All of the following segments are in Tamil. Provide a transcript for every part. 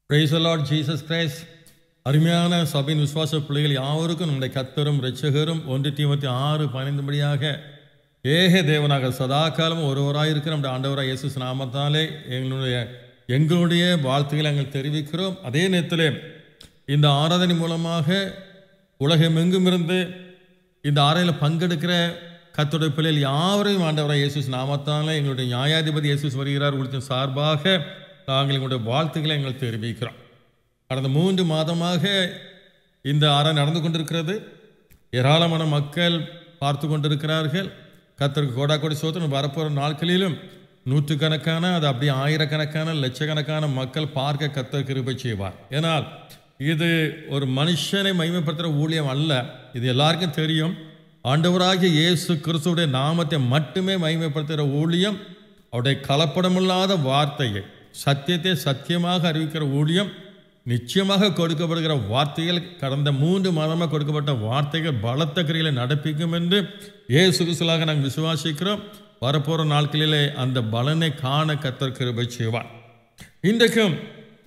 பிரைஸ் லார்ட் ஜீசஸ் கிரைஸ்ட் அருமையான சபையின் விசுவாச பிள்ளைகள் யாவருக்கும் நம்முடைய கத்தரும் இரட்சகரும் ஒன்று தீமத்தி ஆறு பதினைந்துபடியாக ஏக தேவனாக சதாகாலம் ஒருவராயிருக்கிற நம்முடைய ஆண்டவராக இயேசு நாமத்தாலே எங்களுடைய எங்களுடைய வாழ்த்துக்களை நாங்கள் தெரிவிக்கிறோம் அதே நேரத்தில் இந்த ஆராதனை மூலமாக உலகமெங்கும் இருந்து இந்த ஆராயில் பங்கெடுக்கிற கத்துடைய பிள்ளைகள் யாவரையும் ஆண்டவராக இயேசு நாமத்தாலே எங்களுடைய நியாயாதிபதி இயேசு வருகிறார் உள்ள சார்பாக நாங்கள் எங்களுடைய வாழ்த்துக்களை எங்கள் தெரிவிக்கிறோம் கடந்த மூன்று மாதமாக இந்த அறை நடந்து கொண்டிருக்கிறது ஏராளமான மக்கள் பார்த்து கொண்டிருக்கிறார்கள் கத்தருக்கு கோடா கோடி சோதனை வரப்போகிற நாட்களிலும் நூற்றுக்கணக்கான அது அப்படியே ஆயிரக்கணக்கான லட்சக்கணக்கான மக்கள் பார்க்க கத்தர் கிருபை செய்வார் ஏனால் இது ஒரு மனுஷனை மகிமைப்படுத்துகிற ஊழியம் அல்ல இது எல்லாருக்கும் தெரியும் ஆண்டவராகிய இயேசு கிறிஸ்துடைய நாமத்தை மட்டுமே மகிமைப்படுத்துகிற ஊழியம் அவருடைய கலப்படமில்லாத வார்த்தையை சத்தியத்தை சத்தியமாக அறிவிக்கிற ஊழியம் நிச்சயமாக கொடுக்கப்படுகிற வார்த்தைகள் கடந்த மூன்று மாதமாக கொடுக்கப்பட்ட வார்த்தைகள் பலத்த கிரிகளை நடப்பிக்கும் என்று ஏசு கிறிஸ்துவாக நாங்கள் விசுவாசிக்கிறோம் வரப்போகிற நாட்களிலே அந்த பலனை காண கத்தர் கிருபை செய்வார் இன்றைக்கும்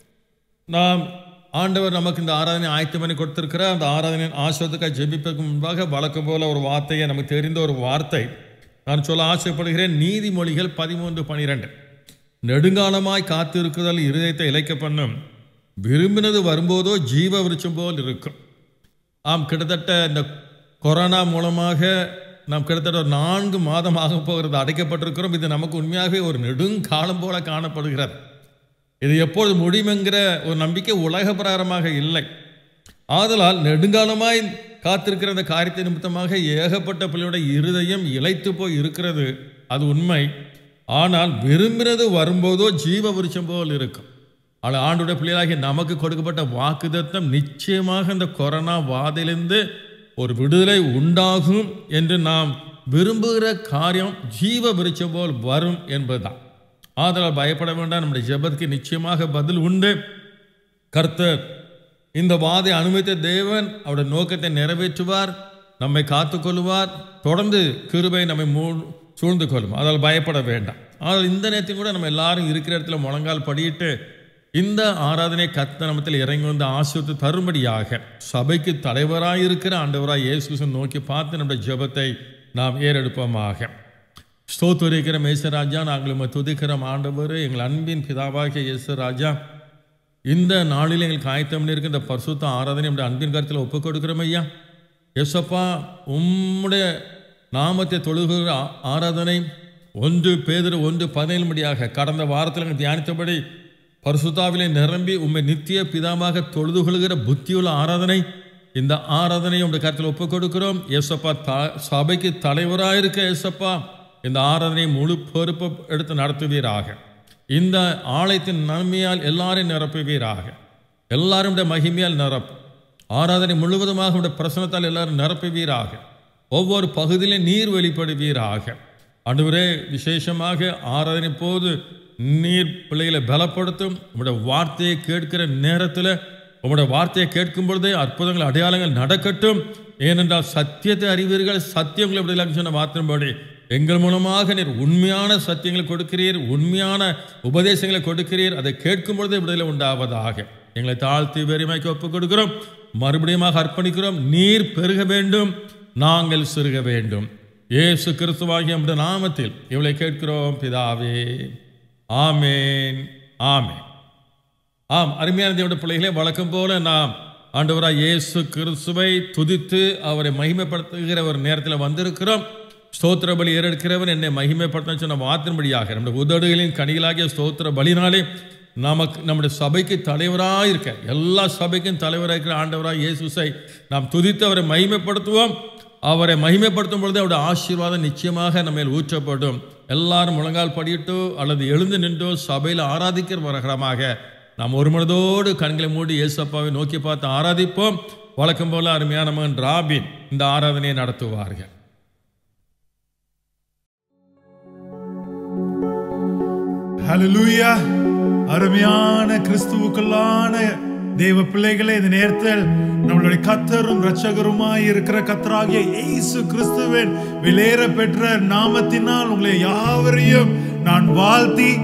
நாம் ஆண்டவர் நமக்கு இந்த ஆராதனை ஆயத்தம் பண்ணி கொடுத்திருக்கிறார் அந்த ஆராதனையின் ஆசிரியத்துக்காக ஜெபிப்பதற்கு முன்பாக வழக்கம் போல ஒரு வார்த்தையை நமக்கு தெரிந்த ஒரு வார்த்தை நான் சொல்ல ஆசைப்படுகிறேன் நீதிமொழிகள் பதிமூன்று பனிரெண்டு நெடுங்காலமாய் காத்திருக்குதல் இருதயத்தை இழைக்க பண்ணும் விரும்பினது வரும்போதோ ஜீவ விருட்சம் போல் இருக்கும் ஆம் கிட்டத்தட்ட இந்த கொரோனா மூலமாக நாம் கிட்டத்தட்ட ஒரு நான்கு மாதமாக போகிறது அடைக்கப்பட்டிருக்கிறோம் இது நமக்கு உண்மையாகவே ஒரு நெடுங்காலம் போல காணப்படுகிறது இது எப்பொழுது முடியும் என்கிற ஒரு நம்பிக்கை உலக பிரகாரமாக இல்லை ஆதலால் நெடுங்காலமாய் காத்திருக்கிற அந்த காரியத்தை நிமித்தமாக ஏகப்பட்ட பிள்ளையோட இருதயம் இழைத்து போய் இருக்கிறது அது உண்மை ஆனால் விரும்பினது வரும்போதோ ஜீவ விருட்சம் போல் இருக்கும் ஆனால் ஆண்டுடைய பிள்ளைகளாகிய நமக்கு கொடுக்கப்பட்ட வாக்குதத்தம் நிச்சயமாக இந்த கொரோனா வாதையிலிருந்து ஒரு விடுதலை உண்டாகும் என்று நாம் விரும்புகிற காரியம் ஜீவ விருட்சம் போல் வரும் என்பதுதான் ஆதலால் பயப்பட வேண்டாம் நம்முடைய ஜெபத்துக்கு நிச்சயமாக பதில் உண்டு கர்த்தர் இந்த வாதை அனுமதித்த தேவன் அவருடைய நோக்கத்தை நிறைவேற்றுவார் நம்மை காத்துக்கொள்வார் தொடர்ந்து கிருபை நம்மை மூ சூழ்ந்து கொள்ளும் அதால் பயப்பட வேண்டாம் ஆனால் இந்த நேரத்தையும் கூட நம்ம எல்லாரும் இருக்கிற இடத்துல முழங்கால் படியிட்டு இந்த ஆராதனை கத்த நமத்தில் இறங்கி வந்து ஆசிரியத்து தரும்படியாக சபைக்கு தலைவராக இருக்கிற ஆண்டவராக இயேசு நோக்கி பார்த்து நம்முடைய ஜெபத்தை நாம் ஏறெடுப்போமாக ஸ்தோத்துரிக்கிற மேசராஜா நாங்கள் உங்களை துதிக்கிறோம் ஆண்டவர் எங்கள் அன்பின் பிதாவாகிய இயேசு ராஜா இந்த நாளில் எங்களுக்கு ஆயத்தம் பண்ணியிருக்க இந்த பரிசுத்த ஆராதனை நம்முடைய அன்பின் கருத்தில் ஒப்புக் கொடுக்கிறோம் ஐயா எஸ்அப்பா உம்முடைய நாமத்தை தொழுகிற ஆராதனை ஒன்று பேதர் ஒன்று பதினேழு மணியாக கடந்த வாரத்தில் எங்கள் தியானித்தபடி பரிசுத்தாவிலே நிரம்பி உண்மை நித்திய பிதாமாக தொழுது கொள்கிற புத்தியுள்ள ஆராதனை இந்த ஆராதனையை உடைய கருத்தில் ஒப்புக் கொடுக்கிறோம் ஏசப்பா த சபைக்கு தலைவராக இருக்க ஏசப்பா இந்த ஆராதனையை முழு பொறுப்பு எடுத்து நடத்துவீராக இந்த ஆலயத்தின் நன்மையால் எல்லாரையும் நிரப்புவீராக எல்லாருடைய மகிமையால் நிரப்பு ஆராதனை முழுவதுமாக உடைய பிரசனத்தால் எல்லாரும் நிரப்புவீராக ஒவ்வொரு பகுதியிலும் நீர் வெளிப்படுவீராக அன்றுவரே விசேஷமாக ஆராதனை போது நீர் பிள்ளைகளை பலப்படுத்தும் உங்களுடைய வார்த்தையை கேட்கிற நேரத்தில் உங்களுடைய வார்த்தையை கேட்கும் பொழுதே அற்புதங்கள் அடையாளங்கள் நடக்கட்டும் ஏனென்றால் சத்தியத்தை அறிவீர்கள் சத்தியங்களை விடுதலை சொன்ன மாத்திரம்படி எங்கள் மூலமாக நீர் உண்மையான சத்தியங்களை கொடுக்கிறீர் உண்மையான உபதேசங்களை கொடுக்கிறீர் அதை கேட்கும் பொழுதே விடுதலை உண்டாவதாக எங்களை தாழ்த்தி வெறிமைக்கு ஒப்புக் கொடுக்கிறோம் மறுபடியும் அர்ப்பணிக்கிறோம் நீர் பெருக வேண்டும் நாங்கள் சிறுக வேண்டும் ஏசு கிறிஸ்துவாகிய நம்முடைய நாமத்தில் இவளை கேட்கிறோம் பிதாவே ஆமேன் ஆமேன் ஆம் அருமையான தேவடைய பிள்ளைகளே வழக்கம் போல நாம் ஆண்டவராக இயேசு கிறிஸ்துவை துதித்து அவரை மகிமைப்படுத்துகிற ஒரு நேரத்தில் வந்திருக்கிறோம் ஸ்தோத்திர பலி ஏறெடுக்கிறவன் என்னை மகிமைப்படுத்த சொன்ன வாத்தின்படியாக நம்முடைய உதடுகளின் கனிகளாகிய ஸ்தோத்திர பலினாலே நமக்கு நம்முடைய சபைக்கு தலைவராக இருக்க எல்லா சபைக்கும் தலைவராக இருக்கிற ஆண்டவராக இயேசுசை நாம் துதித்து அவரை மகிமைப்படுத்துவோம் அவரை மகிமைப்படுத்தும் பொழுது அவருடைய ஆசீர்வாதம் நிச்சயமாக நம்ம ஊற்றப்படும் எல்லாரும் முழங்கால் படியிட்டோ அல்லது எழுந்து நின்றோ சபையில் ஆராதிக்கிற வரகரமாக நாம் ஒரு மனதோடு கண்களை மூடி இயேசப்பாவை நோக்கி பார்த்து ஆராதிப்போம் வழக்கம் போல அருமையான மகன் ராபின் இந்த ஆராதனையை நடத்துவார்கள் ஹalleluya அருமையான கிறிஸ்துவுக்குள்ளான தேவ பிள்ளைகளே இந்த நேரத்தில் நம்மளுடைய கத்தரும் இரட்சகருமாய் இருக்கிற கத்தராகிய இயேசு கிறிஸ்துவின் விலையேற பெற்ற நாமத்தினால் உங்களை யாவரையும் நான் வாழ்த்தி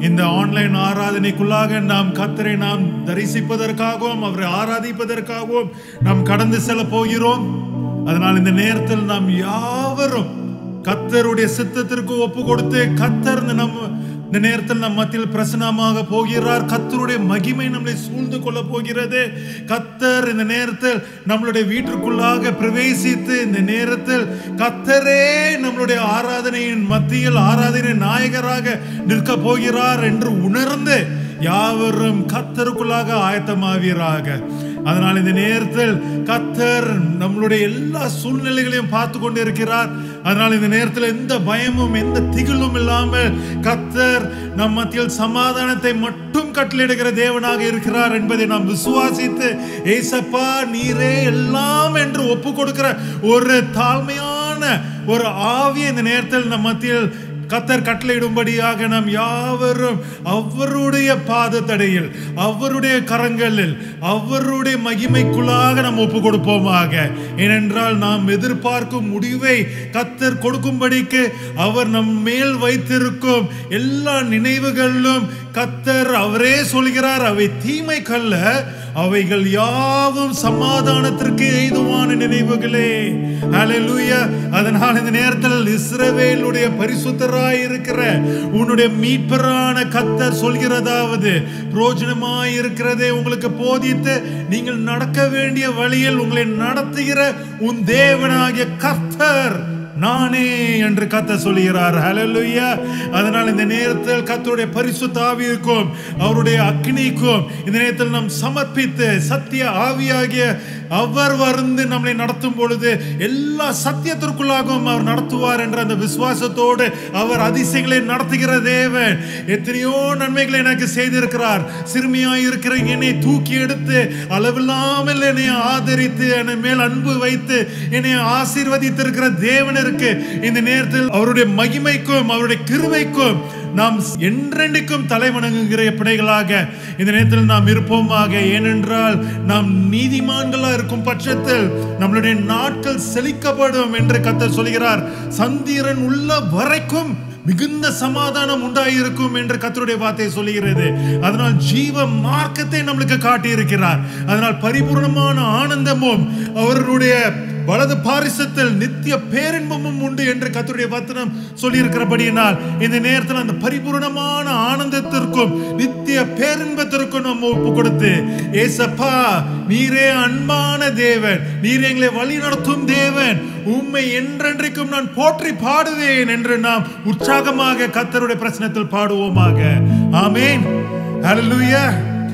இந்த ஆன்லைன் ஆராதனைக்குள்ளாக நாம் கத்தரை நாம் தரிசிப்பதற்காகவும் அவரை ஆராதிப்பதற்காகவும் நாம் கடந்து செல்ல போகிறோம் அதனால் இந்த நேரத்தில் நாம் யாவரும் கத்தருடைய சித்தத்திற்கு ஒப்பு கொடுத்து கத்தர் இந்த நம்ம இந்த நேரத்தில் நம் மத்தியில் பிரசனமாக போகிறார் கத்தருடைய மகிமை நம்மளை சூழ்ந்து கொள்ள போகிறது கத்தர் இந்த நேரத்தில் நம்மளுடைய வீட்டிற்குள்ளாக பிரவேசித்து இந்த நேரத்தில் கத்தரே நம்மளுடைய ஆராதனையின் மத்தியில் ஆராதனை நாயகராக நிற்க போகிறார் என்று உணர்ந்து யாவரும் கத்தருக்குள்ளாக ஆயத்தமாவீராக அதனால் இந்த நேரத்தில் கத்தர் நம்மளுடைய எல்லா சூழ்நிலைகளையும் பார்த்து கொண்டு இருக்கிறார் அதனால் இந்த நேரத்தில் எந்த பயமும் எந்த திகிலும் இல்லாமல் கத்தர் நம் மத்தியில் சமாதானத்தை மட்டும் கட்டளையிடுகிற தேவனாக இருக்கிறார் என்பதை நாம் விசுவாசித்து ஏசப்பா நீரே எல்லாம் என்று ஒப்பு கொடுக்கிற ஒரு தாழ்மையான ஒரு ஆவியை இந்த நேரத்தில் நம் மத்தியில் கத்தர் கட்டளையிடும்படியாக நாம் யாவரும் அவருடைய பாதத்தடையில் அவருடைய கரங்களில் அவருடைய மகிமைக்குள்ளாக நாம் ஒப்பு கொடுப்போமாக ஏனென்றால் நாம் எதிர்பார்க்கும் முடிவை கத்தர் கொடுக்கும்படிக்கு அவர் நம் மேல் வைத்திருக்கும் எல்லா நினைவுகளிலும் கத்தர் அவரே சொல்கிறார் அவை தீமை கல்ல அவைகள் யாவும் சமாதானத்திற்கு எய்துவான நினைவுகளே ஹalleluya அதனால் இந்த நேரத்தில் இஸ்ரவேலுடைய பரிசுத்தராய் இருக்கிற உன்னுடைய மீட்பரான கத்தர் சொல்கிறதாவது பிரோஜனமாய் இருக்கிறதே உங்களுக்கு போதித்து நீங்கள் நடக்க வேண்டிய வழியில் உங்களை நடத்துகிற உன் தேவனாகிய கர்த்தர் நானே என்று கத்த சொல்கிறார் ஹalleluya அதனால் இந்த நேரத்தில் கர்த்தருடைய பரிசுத்த ஆவிக்கும் அவருடைய அக்னிக்கும் இந்த நேரத்தில் நாம் சமர்ப்பித்து சத்திய ஆவியாகிய அவர் வந்து நம்மளை நடத்தும் பொழுது எல்லா சத்தியத்திற்குள்ளாகவும் அவர் நடத்துவார் என்ற அந்த விசுவாசத்தோடு அவர் அதிசயங்களை நடத்துகிற தேவன் எத்தனையோ நன்மைகளை எனக்கு செய்திருக்கிறார் சிறுமியாய் இருக்கிற என்னை தூக்கி எடுத்து அளவில்லாமல் என்னை ஆதரித்து என்னை மேல் அன்பு வைத்து என்னை ஆசீர்வதித்திருக்கிற தேவனருக்கு இந்த நேரத்தில் அவருடைய மகிமைக்கும் அவருடைய கிருபைக்கும் நாம் என்றென்றைக்கும் தலைவணங்குகிற பிடைகளாக இந்த நேரத்தில் நாம் இருப்போமாக ஏனென்றால் நாம் நீதிமான்களா இருக்கும் பட்சத்தில் நம்மளுடைய நாட்கள் செழிக்கப்படும் என்று கத்தர் சொல்கிறார் சந்திரன் உள்ள வரைக்கும் மிகுந்த சமாதானம் உண்டாயிருக்கும் என்று கத்தருடைய வார்த்தை சொல்லுகிறது அதனால் ஜீவ மார்க்கத்தை நம்மளுக்கு காட்டியிருக்கிறார் அதனால் பரிபூர்ணமான ஆனந்தமும் அவருடைய வலது பாரிசத்தில் நித்திய பேரின்பமும் உண்டு என்று கத்தருடைய வசனம் சொல்லியிருக்கிறபடியினால் இந்த நேரத்தில் அந்த பரிபூர்ணமான ஆனந்தத்திற்கும் நித்திய பேரின்பத்திற்கும் நம்ம ஒப்பு கொடுத்து ஏசப்பா நீரே அன்பான தேவன் நீர் எங்களை வழி நடத்தும் தேவன் உம்மை என்றென்றைக்கும் நான் போற்றி பாடுவேன் என்று நாம் உற்சாகமாக கத்தருடைய பிரச்சனத்தில் பாடுவோமாக ஆமேன் ஹalleluya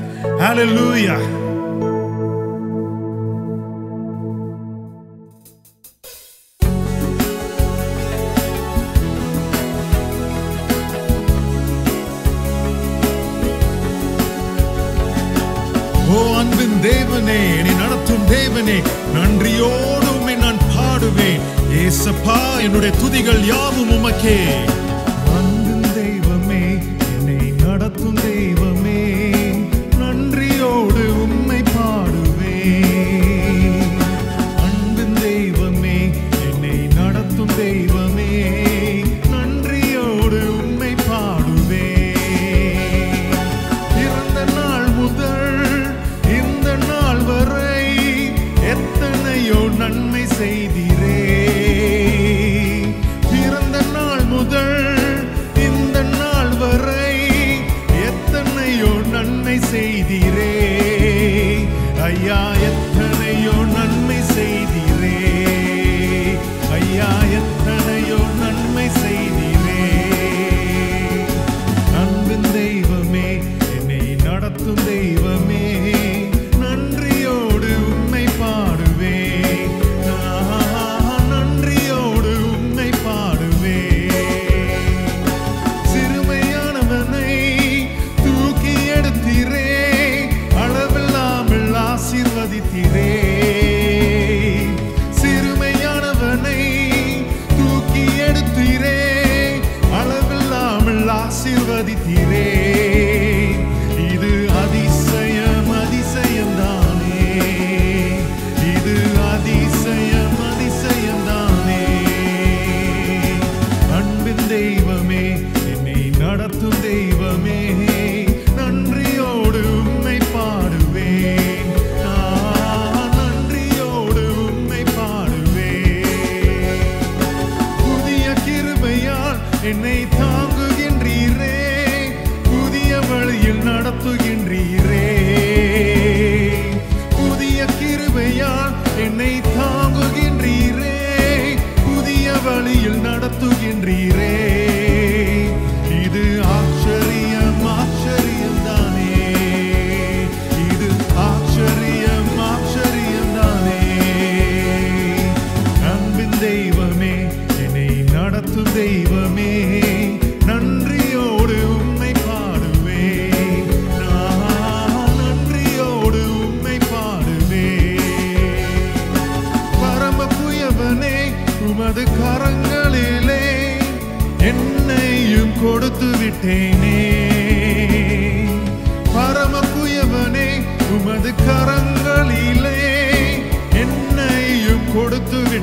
ஹalleluya ஓ அன்பின் தேவனே என்னை நடத்தும் தேவனே நன்றியோடு உம்மை நான் பாடுவேன் ஏசப்பா என்னுடைய துதிகள் யாவும் உமக்கே அன்பின் தெய்வமே என்னை நடத்தும் தெய்வமே நன்றியோடு உம்மை பாடுவேன் அன்பின் தெய்வமே என்னை நடத்தும் தெய்வமே நன்றியோடு உம்மை பாடுவேன் பிறந்த நாள் முதல் இந்த நாள் வரை எத்தனையோ நன்மை செய்தீரே பிறந்த நாள் முதல் இந்த நாள் வரை எத்தனையோ நன்மை செய்தீரே ஐயா எத்தனையோ நன்மை செய்தீரே ஐயா எத்தனையோ நன்மை செய்தீரே அன்பின் தெய்வமே என்னை நடத்தும் தெய்வமே நன்றியோடு உம்மை பாடுவேன் நான் நன்றியோடு உம்மை பாடுவேன் சிறுமையானவனை தூக்கி எடுத்தீரே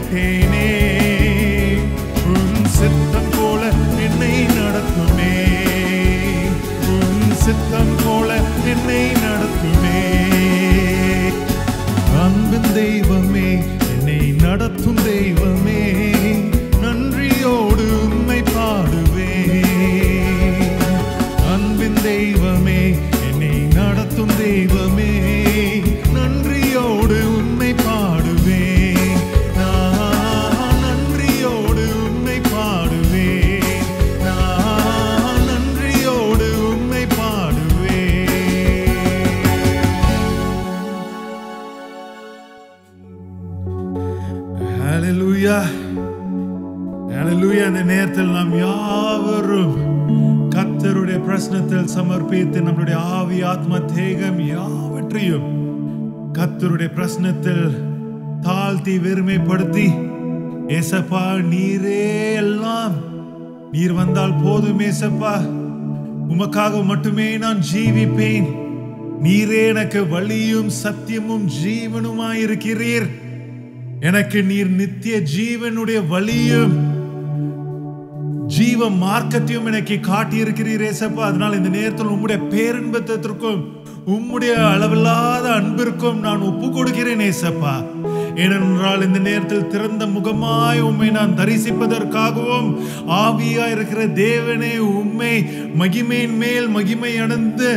விட்டேனே உன் சித்தம் போல என்னை நடத்துமே உன் சித்தம் போல என்னை நடத்துமே அன்பின் தெய்வமே என்னை நடத்தும் தெய்வமே நன்றியோடு உண்மை பாடுவேன் அன்பின் தெய்வமே என்னை நடத்தும் தெய்வமே நன்றியோடு உண்மை பாடுவேன் நான் நன்றியோடு உண்மை பாடுவேன் நான் நன்றியோடு உண்மை பாடுவேன் Hallelujah. Hallelujah. இந்த நேரத்தில் நாம் யாவரும் கத்தருடைய பிரശ്നத்தில் சமர்ப்பித்து நம்முடைய ஆவி ஆத்ம தேகம் யாவற்றையும் கத்தருடைய பிரശ്നத்தில் தாழ்த்தி வெறுமைப்படுத்தி ஏசப்பா நீரே எல்லாம் நீர் வந்தால் போதும் ஏசப்பா உமக்காக மட்டுமே நான் ஜீவிப்பேன் நீரே எனக்கு வழியும் சத்தியமும் ஜீவனுமாயிருக்கிறீர் எனக்கு நீர் நித்திய ஜீவனுடைய வழியும் ஜீவ மார்க்கத்தையும் எனக்கு காட்டி இருக்கிறீர் ஏசப்பா அதனால் இந்த நேரத்தில் உம்முடைய பேரின்பத்திற்கும் உம்முடைய அளவில்லாத அன்பிற்கும் நான் ஒப்பு கொடுக்கிறேன் ஏசப்பா ஏனென்றால் இந்த நேரத்தில் திறந்த முகமாய் உம்மை நான் தரிசிப்பதற்காகவும் ஆவியா இருக்கிற தேவனே உம்மை மகிமையின் மேல் மகிமை அடைந்து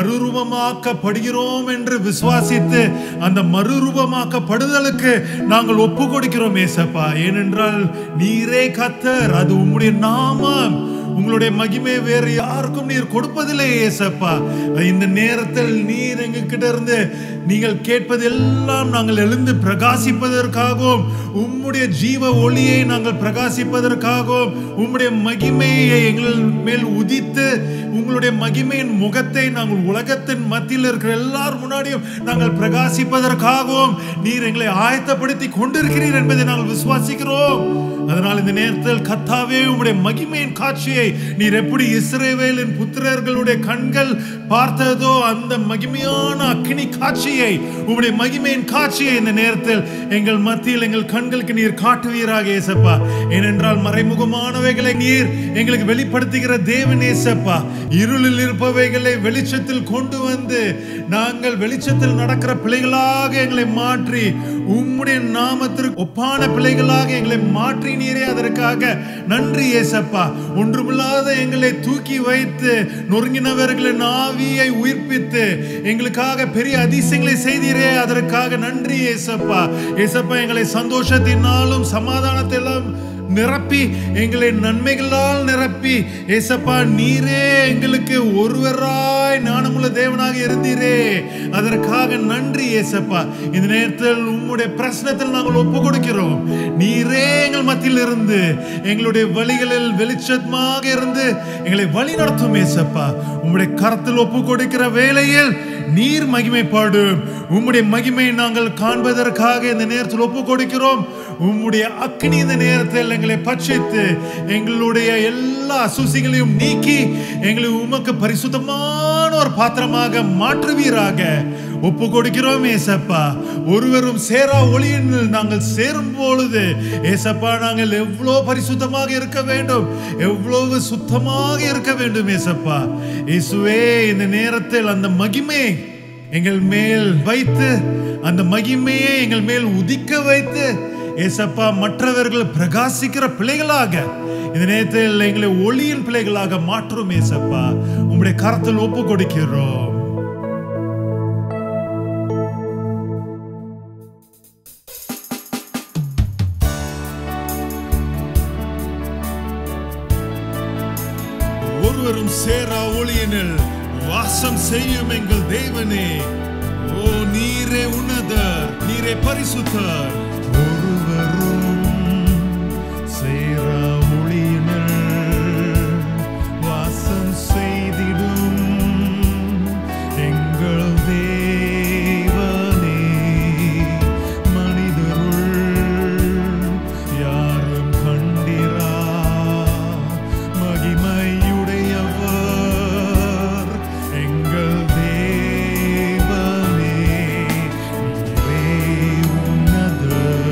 மறுரூபமாக்கப்படுகிறோம் என்று விசுவாசித்து அந்த மறுரூபமாக்கப்படுதலுக்கு நாங்கள் ஒப்பு கொடுக்கிறோம் ஏசப்பா ஏனென்றால் நீரே கத்தர் அது உம்முடைய நாமம் உங்களுடைய மகிமை வேறு யாருக்கும் நீர் கொடுப்பதில்லை ஏசப்பா இந்த நேரத்தில் நீர் எங்க கிட்ட இருந்து நீங்கள் கேட்பதெல்லாம் நாங்கள் எழுந்து பிரகாசிப்பதற்காகவும் உம்முடைய ஜீவ ஒளியை நாங்கள் பிரகாசிப்பதற்காகவும் உம்முடைய மகிமையை எங்கள் மேல் உதித்து உங்களுடைய மகிமையின் முகத்தை நாங்கள் உலகத்தின் மத்தியில் இருக்கிற எல்லார் முன்னாடியும் நாங்கள் பிரகாசிப்பதற்காகவும் நீர் எங்களை ஆயத்தப்படுத்தி கொண்டிருக்கிறீர் என்பதை நாங்கள் விசுவாசிக்கிறோம் அதனால் இந்த நேரத்தில் கத்தாவே உம்முடைய மகிமையின் காட்சியை நீர் எப்படி இஸ்ரேவேலின் புத்திரர்களுடைய கண்கள் பார்த்ததோ அந்த மகிமையான அக்கினி காட்சியை உம்முடைய மகிமையின் காட்சியை இந்த நேரத்தில் எங்கள் மத்தியில் எங்கள் கண்களுக்கு நீர் காட்டுவீராக ஏசப்பா ஏனென்றால் மறைமுகமானவைகளை நீர் எங்களுக்கு வெளிப்படுத்துகிற தேவன் ஏசப்பா இருளில் இருப்பவைகளை வெளிச்சத்தில் கொண்டு வந்து நாங்கள் வெளிச்சத்தில் நடக்கிற பிள்ளைகளாக எங்களை மாற்றி உம்முடைய நாமத்திற்கு ஒப்பான பிள்ளைகளாக எங்களை மாற்றி நீரே அதற்காக நன்றி ஏசப்பா ஒன்றுமில்லாத எங்களை தூக்கி வைத்து நொறுங்கினவர்களின் ஆவியை உயிர்ப்பித்து எங்களுக்காக பெரிய அதிசயங்களை செய்தீரே அதற்காக நன்றி ஏசப்பா ஏசப்பா எங்களை சந்தோஷத்தினாலும் சமாதானத்திலும் நிரப்பி எங்களை நன்மைகளால் நிரப்பி ஏசப்பா நீரே எங்களுக்கு ஒருவராய் ஞானமுள்ள தேவனாக இருந்தீரே அதற்காக நன்றி ஏசப்பா இந்த நேரத்தில் உம்முடைய பிரச்சனத்தில் நாங்கள் ஒப்பு கொடுக்கிறோம் நீரே எங்கள் மத்தியில் இருந்து எங்களுடைய வழிகளில் வெளிச்சமாக இருந்து எங்களை வழி நடத்தும் ஏசப்பா உம்முடைய கரத்தில் ஒப்பு கொடுக்கிற வேளையில் நீர் மகிமைப்பாடும் உம்முடைய மகிமையை நாங்கள் காண்பதற்காக இந்த நேரத்தில் ஒப்பு கொடுக்கிறோம் உம்முடைய அக்னி இந்த நேரத்தில் எங்களை பட்சித்து எங்களுடைய எல்லா அசூசிகளையும் நீக்கி எங்களை உமக்கு பரிசுத்தமான ஒரு பாத்திரமாக மாற்றுவீராக ஒப்பு கொடுக்கிறோம் ஏசப்பா ஒருவரும் சேரா ஒளியின் நாங்கள் சேரும் பொழுது ஏசப்பா நாங்கள் எவ்வளோ பரிசுத்தமாக இருக்க வேண்டும் எவ்வளவு சுத்தமாக இருக்க வேண்டும் ஏசப்பா இயேசுவே இந்த நேரத்தில் அந்த மகிமை எங்கள் மேல் வைத்து அந்த மகிமையை எங்கள் மேல் உதிக்க வைத்து ஏசப்பா மற்றவர்கள் பிரகாசிக்கிற பிள்ளைகளாக இந்த நேரத்தில் எங்களை ஒளியின் பிள்ளைகளாக மாற்றும் ஏசப்பா உம்முடைய கரத்தில் ஒப்பு கொடுக்கிறோம் ஒருவரும் சேரா ஒளியினில் வாசம் செய்யும் எங்கள் தேவனே ஓ நீரே உன்னதர் நீரே பரிசுத்தர் ஒருவரும் சேரா ஒளியினில் வாசம் செய்திடும் எங்கள் தேவனே மனிதருள் யாரும் கண்டிரா மகிமையுடையவர் எங்கள் தேவனே நீரே உன்னதர்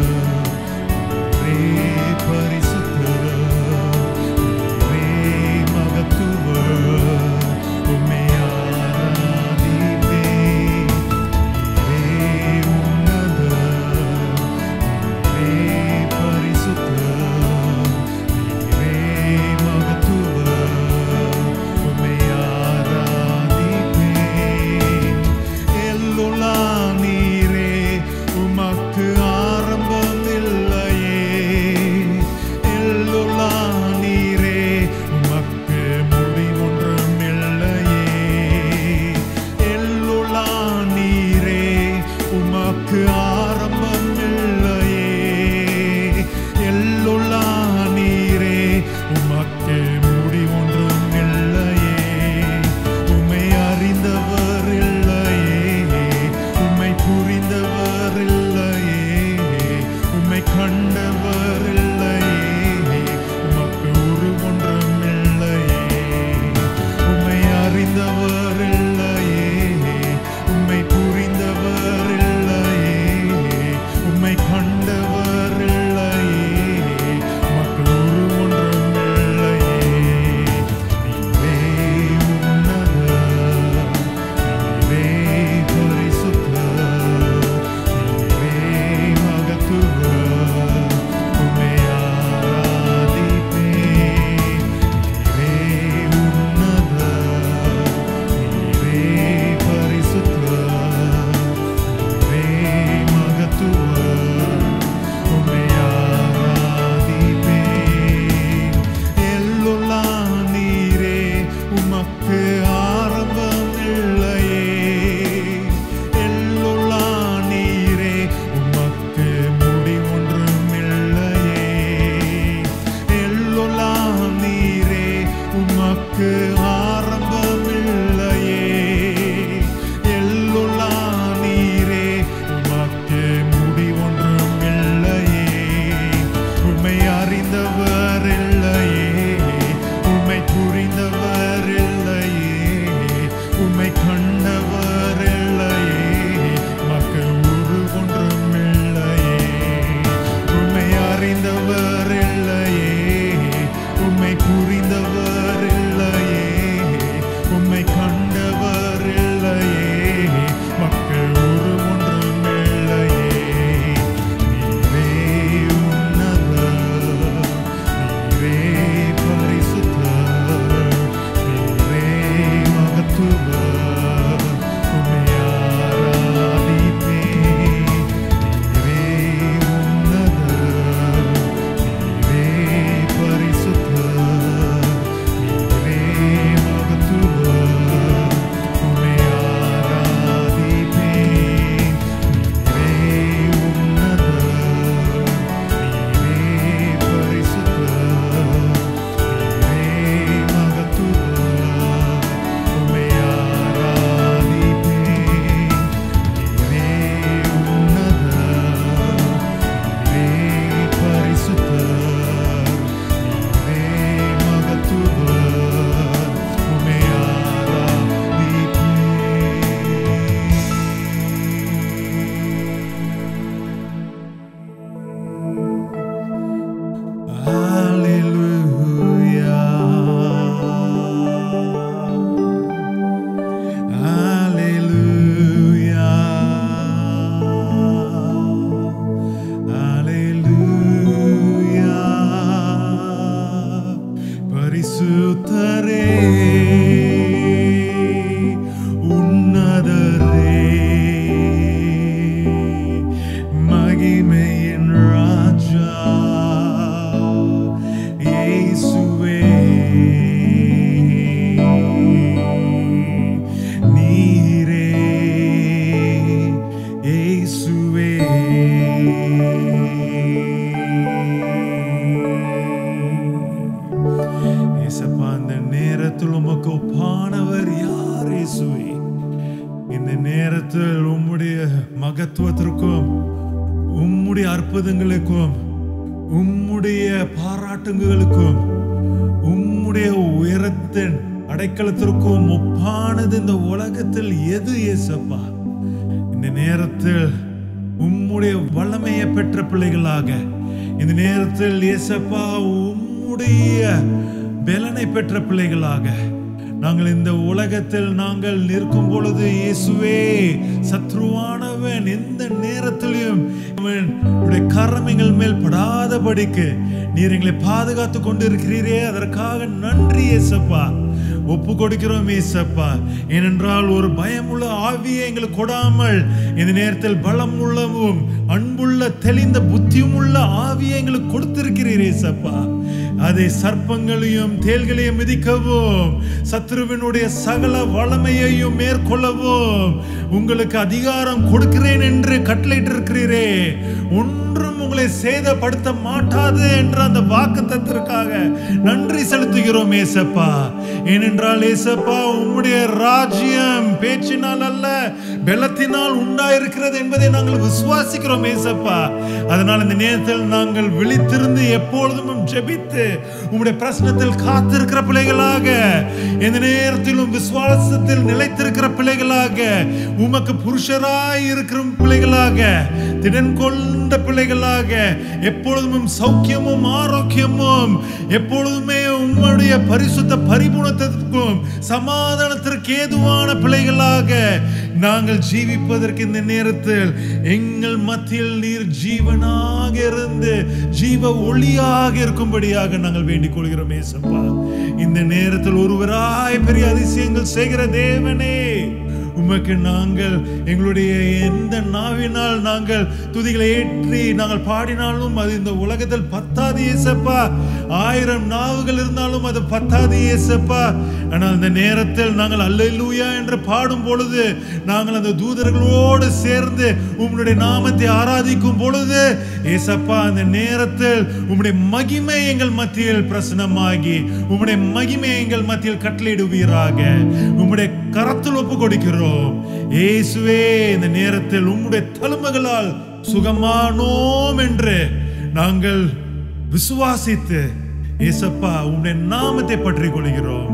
இந்த நேரத்தில் உம்முடைய மகத்துவத்திற்கும் உம்முடைய அற்புதங்களுக்கும் உம்முடைய பாராட்டுங்களுக்கும் உம்முடைய உயரத்தின் அடைக்கலத்திற்கும் ஒப்பானது இந்த உலகத்தில் எது ஏசப்பா இந்த நேரத்தில் உம்முடைய வல்லமையை பெற்ற பிள்ளைகளாக இந்த நேரத்தில் ஏசப்பா உம்முடைய பலனை பெற்ற பிள்ளைகளாக நாங்கள் இந்த உலகத்தில் நாங்கள் நிற்கும் பொழுது இயேசுவே சத்ருவானவன் எந்த நேரத்திலும் அவன் உடைய கரமைகள் மேல் படாதபடிக்கு நீர் எங்களை பாதுகாத்து கொண்டு இருக்கிறீரே அதற்காக நன்றி ஏசப்பா ஒப்பு கொடுக்கிறோம் ஏசப்பா ஏனென்றால் ஒரு பயமுள்ள ஆவியை எங்களுக்கு கொடாமல் இந்த நேரத்தில் பலம் உள்ளவும் அன்புள்ள தெளிந்த புத்தியும் உள்ள ஆவியை எங்களுக்கு கொடுத்திருக்கிறீர் ஏசப்பா அதை சர்ப்பங்களையும் தேள்களையும் மிதிக்கவும் சத்ருவினுடைய சகல வளமையையும் மேற்கொள்ளவும் உங்களுக்கு அதிகாரம் கொடுக்கிறேன் என்று கட்டளையிட்டிருக்கிறீரே ஒன்றும் உங்களை சேதப்படுத்த மாட்டாது என்ற அந்த வாக்கு தத்திற்காக நன்றி செலுத்துகிறோம் ஏசப்பா ஏனென்றால் ஏசப்பா உம்முடைய ராஜ்யம் பேச்சினால் அல்ல பலத்தினால் உண்டாயிருக்கிறது என்பதை நாங்கள் விசுவாசிக்கிறோம் ஏசப்பா அதனால் இந்த நேரத்தில் நாங்கள் விழித்திருந்து எப்பொழுதும் ஜெபித்து உம்முடைய பிரச்சனத்தில் காத்திருக்கிற பிள்ளைகளாக இந்த நேரத்திலும் விசுவாசத்தில் நிலைத்திருக்கிற பிள்ளைகளாக உமக்கு புருஷராய் இருக்கிற பிள்ளைகளாக திடன் கொண்ட பிள்ளைகளாக எப்பொழுதும் சௌக்கியமும் ஆரோக்கியமும் எப்பொழுதுமே உம்முடைய பரிசுத்த பரிபூணத்திற்கும் சமாதானத்திற்கு ஏதுவான பிள்ளைகளாக நாங்கள் ஜீவிப்பதற்கு இந்த நேரத்தில் எங்கள் மத்தியில் நீர் ஜீவனாக இருந்து ஜீவ ஒளியாக இருக்கும்படியாக நாங்கள் வேண்டிக் கொள்கிறோம் ஏசப்பா இந்த நேரத்தில் ஒருவராய் பெரிய அதிசயங்கள் செய்கிற தேவனே உமக்கு நாங்கள் எங்களுடைய எந்த நாவினால் நாங்கள் துதிகளை ஏற்றி நாங்கள் பாடினாலும் அது இந்த உலகத்தில் பத்தாது ஏசப்பா ஆயிரம் நாவுகள் இருந்தாலும் அது பத்தாது ஏசப்பா ஆனால் அந்த நேரத்தில் நாங்கள் அல்லேலூயா என்று பாடும் பொழுது நாங்கள் அந்த தூதர்களோடு சேர்ந்து உம்முடைய நாமத்தை ஆராதிக்கும் பொழுது ஏசப்பா அந்த நேரத்தில் உம்முடைய மகிமை எங்கள் மத்தியில் பிரசனமாகி உம்முடைய மகிமை எங்கள் மத்தியில் கட்டளையிடுவீராக உம்முடைய கரத்தில் ஒப்பு கொடுக்கிறோம் இயேசுவே இந்த நேரத்தில் உம்முடைய தழும்புகளால் சுகமானோம் என்று நாங்கள் விசுவாசித்து ஏசப்பா உம்முடைய நாமத்தை பற்றிக் கொள்கிறோம்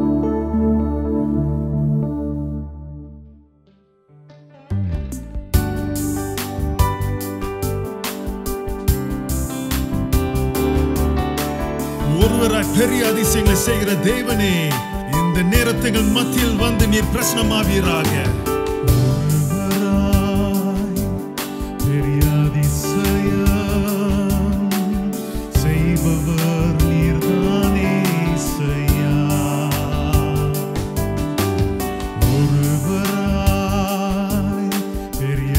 ஒருவராய் பெரிய அதிசயங்களை செய்கிற தேவனே இந்த நேரத்துகள் மத்தியில் வந்து நீர் பிரசனமாவீராக ஒருவராய் பெரிய அதிசயம் செய்பவர் நீர்தானே செய்யா ஒருவராய் பெரிய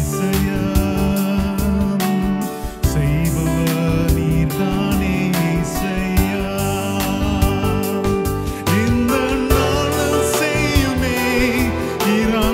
அதிசயம் செய்பவர் நீர்தானே செய்யா இந்த நாளும் செய்யுமே இரா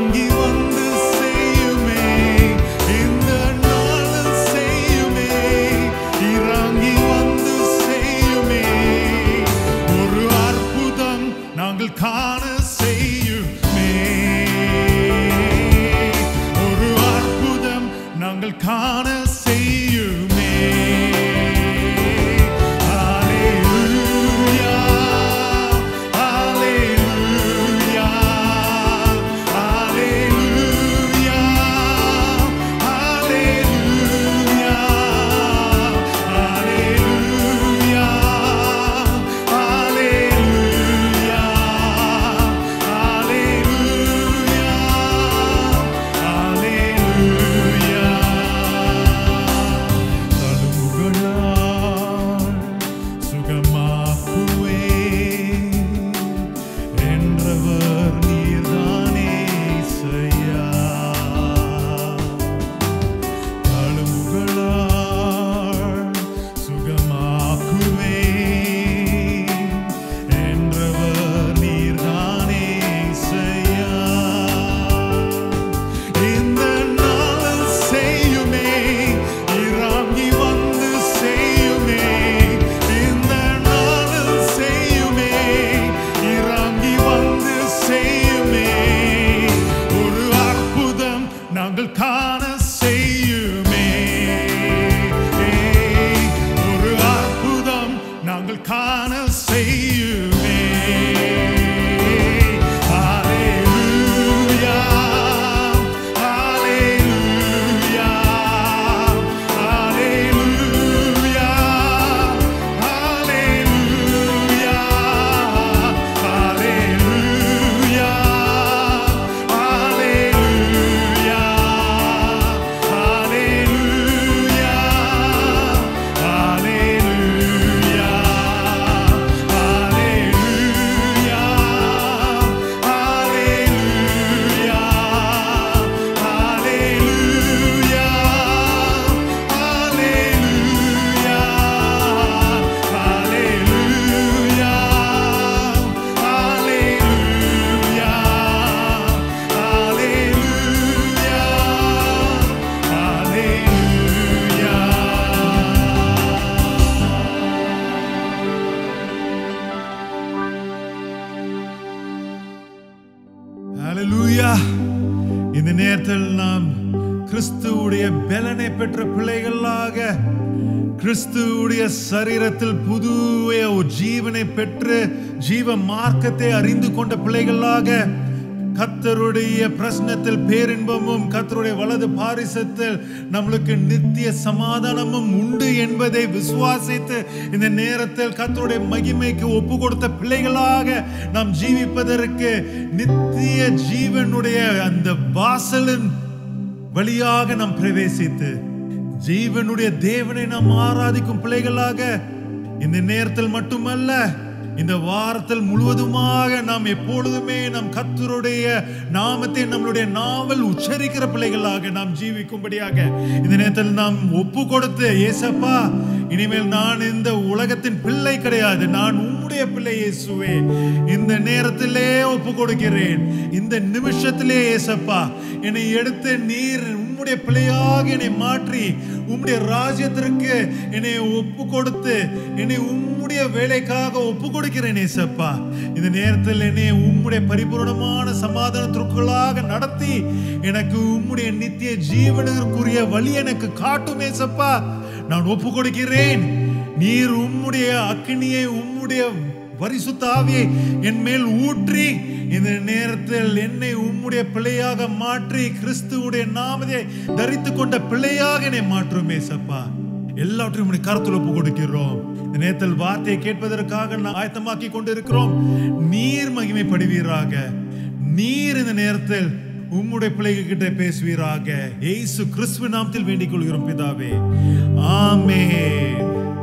இந்த நேரத்தில் நாம் கிறிஸ்துவுடைய பலனை பெற்ற பிள்ளைகளாக கிறிஸ்துவுடைய சரீரத்தில் புதுவைய ஒரு ஜீவனை பெற்று ஜீவ மார்க்கத்தை அறிந்து கொண்ட பிள்ளைகளாக கத்தருடைய பிரശ്നத்தில் பேரின்பமும் கத்தருடைய வலது பாரிசத்தில் நம்மளுக்கு நித்திய சமாதானமும் உண்டு என்பதை விசுவாசித்து இந்த நேரத்தில் கத்தருடைய மகிமைக்கு ஒப்பு கொடுத்த பிள்ளைகளாக நாம் ஜீவிப்பதற்கு நித்திய ஜீவனுடைய அந்த வாசலின் வழியாக நாம் பிரவேசித்து ஜீவனுடைய தேவனை நாம் ஆராதிக்கும் பிள்ளைகளாக இந்த நேரத்தில் மட்டுமல்ல இந்த வாரத்தில் முழுவதுமாக நாம் எப்பொழுதுமே நம் கத்தருடைய நாமத்தை நம்மளுடைய நாவல் உச்சரிக்கிற பிள்ளைகளாக நாம் ஜீவிக்கும்படியாக இந்த நேரத்தில் நாம் ஒப்பு கொடுத்து ஏசப்பா இனிமேல் நான் இந்த உலகத்தின் பிள்ளை கிடையாது நான் உம்முடைய பிள்ளை இயேசுவே இந்த நேரத்திலே ஒப்பு கொடுக்கிறேன் இந்த நிமிஷத்திலே ஏசப்பா என்னை எடுத்து நீர் உம்முடைய பிள்ளையாக என்னை மாற்றி உம்முடைய ராஜ்யத்திற்கு என்னை ஒப்பு கொடுத்து என்னை உம்முடைய வேலைக்காக ஒப்பு கொடுக்கிறேன் ஏசப்பா இந்த நேரத்தில் என்னை உம்முடைய பரிபூர்ணமான சமாதானத்திற்குள்ளாக நடத்தி எனக்கு உம்முடைய நித்திய ஜீவனுக்குரிய வழி எனக்கு காட்டும் ஏசப்பா நான் ஒப்பு கொடுக்கிறேன் நீர் உம்முடைய அக்னியை உம்முடைய பரிசுத்த ஆவியை என் மேல் ஊற்றி இந்த நேரத்தில் என்னை உம்முடைய பிள்ளையாக மாற்றி கிறிஸ்துவுடைய நாமத்தை தரித்து கொண்ட பிள்ளையாக என்னை மாற்றுமே சப்பா எல்லாவற்றையும் உடைய கருத்தில் ஒப்பு கொடுக்கிறோம் இந்த நேரத்தில் வார்த்தையை கேட்பதற்காக நான் ஆயத்தமாக்கி கொண்டிருக்கிறோம் நீர் மகிமைப்படுவீராக நீர் இந்த நேரத்தில் உம்முடைய பிள்ளைகள் கிட்ட பேசுவீராக ஏசு கிறிஸ்துவ நாமத்தில் வேண்டிக் கொள்கிறோம் பிதாவே ஆமென்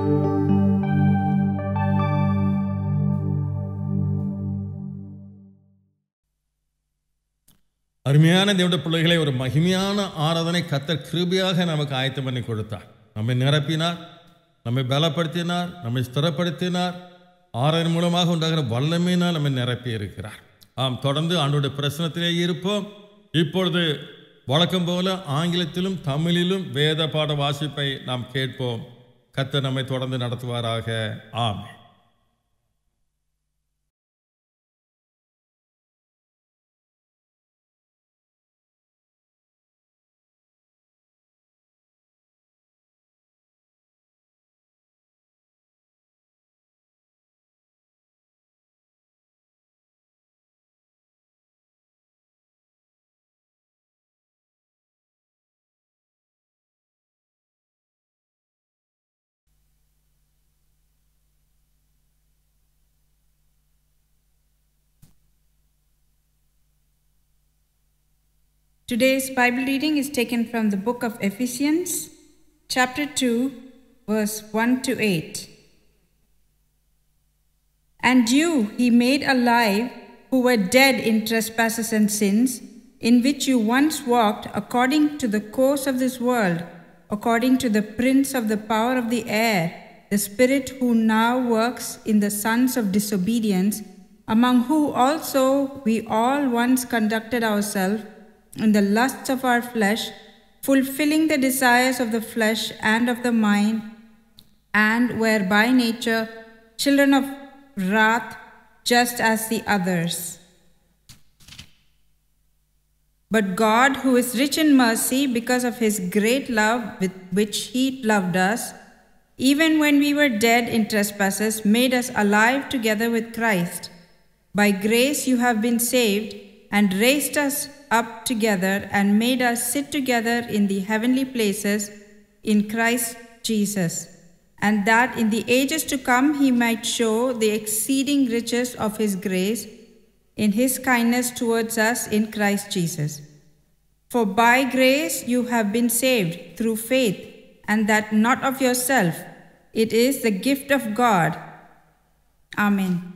அருமையான தேவனுடைய பிள்ளைகளை ஒரு மகிமையான ஆராதனை கத்தர் கிருபியாக நமக்கு ஆயத்தம் பண்ணி கொடுத்தார் நம்மை நிரப்பினார் நம்மை பலப்படுத்தினார் நம்மை ஸ்திரப்படுத்தினார் ஆராதனை மூலமாக உண்டாகிற வல்லமையினால் நம்மை நிரப்பி இருக்கிறார் ஆம் தொடர்ந்து ஆண்டோடைய பிரசனத்திலே இருப்போம் இப்பொழுது வழக்கம் போல ஆங்கிலத்திலும் தமிழிலும் வேத பாட வாசிப்பை நாம் கேட்போம் கத்தர் நம்மை தொடர்ந்து நடத்துவாராக ஆமென் Today's Bible reading is taken from the book of Ephesians, chapter 2, verse 1 to 8. And you he made alive who were dead in trespasses and sins, in which you once walked according to the course of this world, according to the prince of the power of the air, the spirit who now works in the sons of disobedience, among who also we all once conducted ourselves in the lusts of our flesh, fulfilling the desires of the flesh and of the mind, and were by nature children of wrath, just as the others. But God, who is rich in mercy because of his great love with which he loved us, even when we were dead in trespasses, made us alive together with Christ. By grace you have been saved, and raised us up together, and made us sit together in the heavenly places in Christ Jesus, and that in the ages to come he might show the exceeding riches of his grace in his kindness towards us in Christ Jesus. For by grace you have been saved through faith, and that not of yourself, it is the gift of God. Amen.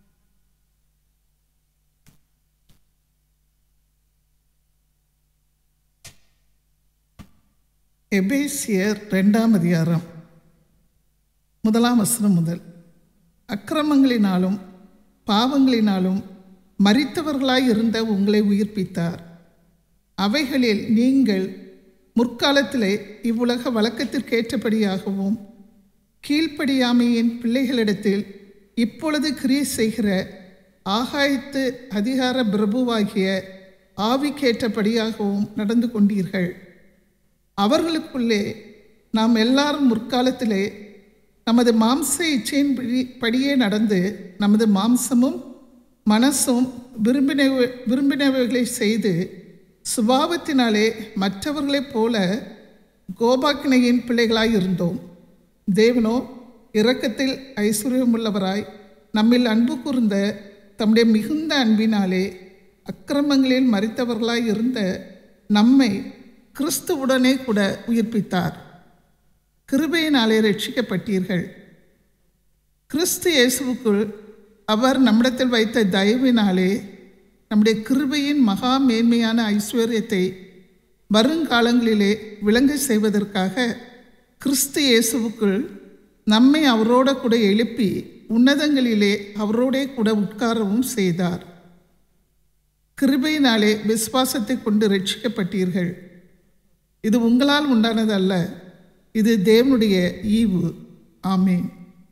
எபேசியர் ரெண்டாம் அதிகாரம் முதலாம் வசனம் முதல் அக்கிரமங்களினாலும் பாவங்களினாலும் மரித்தவர்களாய் இருந்த உங்களை உயிர்ப்பித்தார் அவைகளில் நீங்கள் முற்காலத்திலே இவ்வுலக வழக்கத்திற்கேற்றபடியாகவும் கீழ்ப்படியாமையின் பிள்ளைகளிடத்தில் இப்பொழுது கிரியை செய்கிற ஆகாயத்து அதிகார பிரபுவாகிய ஆவிக்கேற்றபடியாகவும் நடந்து கொண்டீர்கள் அவர்களுக்குள்ளே நாம் எல்லாரும் முற்காலத்திலே நமது மாம்ச இச்சையின் படி- படியே நடந்து நமது மாம்சமும் மனசும் விரும்பினவ விரும்பினவைகளை செய்து சுபாவத்தினாலே மற்றவர்களைப் போல கோபாக்கினையின் பிள்ளைகளாய் இருந்தோம் தேவனோ இரக்கத்தில் ஐஸ்வர்யமுள்ளவராய் நம்மில் அன்பு கூர்ந்த தம்முடைய மிகுந்த அன்பினாலே அக்கிரமங்களில் மறித்தவர்களாய் இருந்த நம்மை கிறிஸ்துவுடனே கூட உயிர்ப்பித்தார் கிருபையினாலே ரட்சிக்கப்பட்டீர்கள் கிறிஸ்து இயேசுவுக்குள் அவர் நம்மிடத்தில் வைத்த தயவினாலே நம்முடைய கிருபையின் மகா மேன்மையான ஐஸ்வர்யத்தை வருங்காலங்களிலே விளங்க செய்வதற்காக கிறிஸ்து இயேசுவுக்குள் நம்மை அவரோட கூட எழுப்பி உன்னதங்களிலே அவரோடே கூட உட்காரவும் செய்தார் கிருபையினாலே விசுவாசத்தை கொண்டு ரட்சிக்கப்பட்டீர்கள் இது உங்களால் உண்டானதல்ல இது தேவனுடைய ஈவு ஆமென்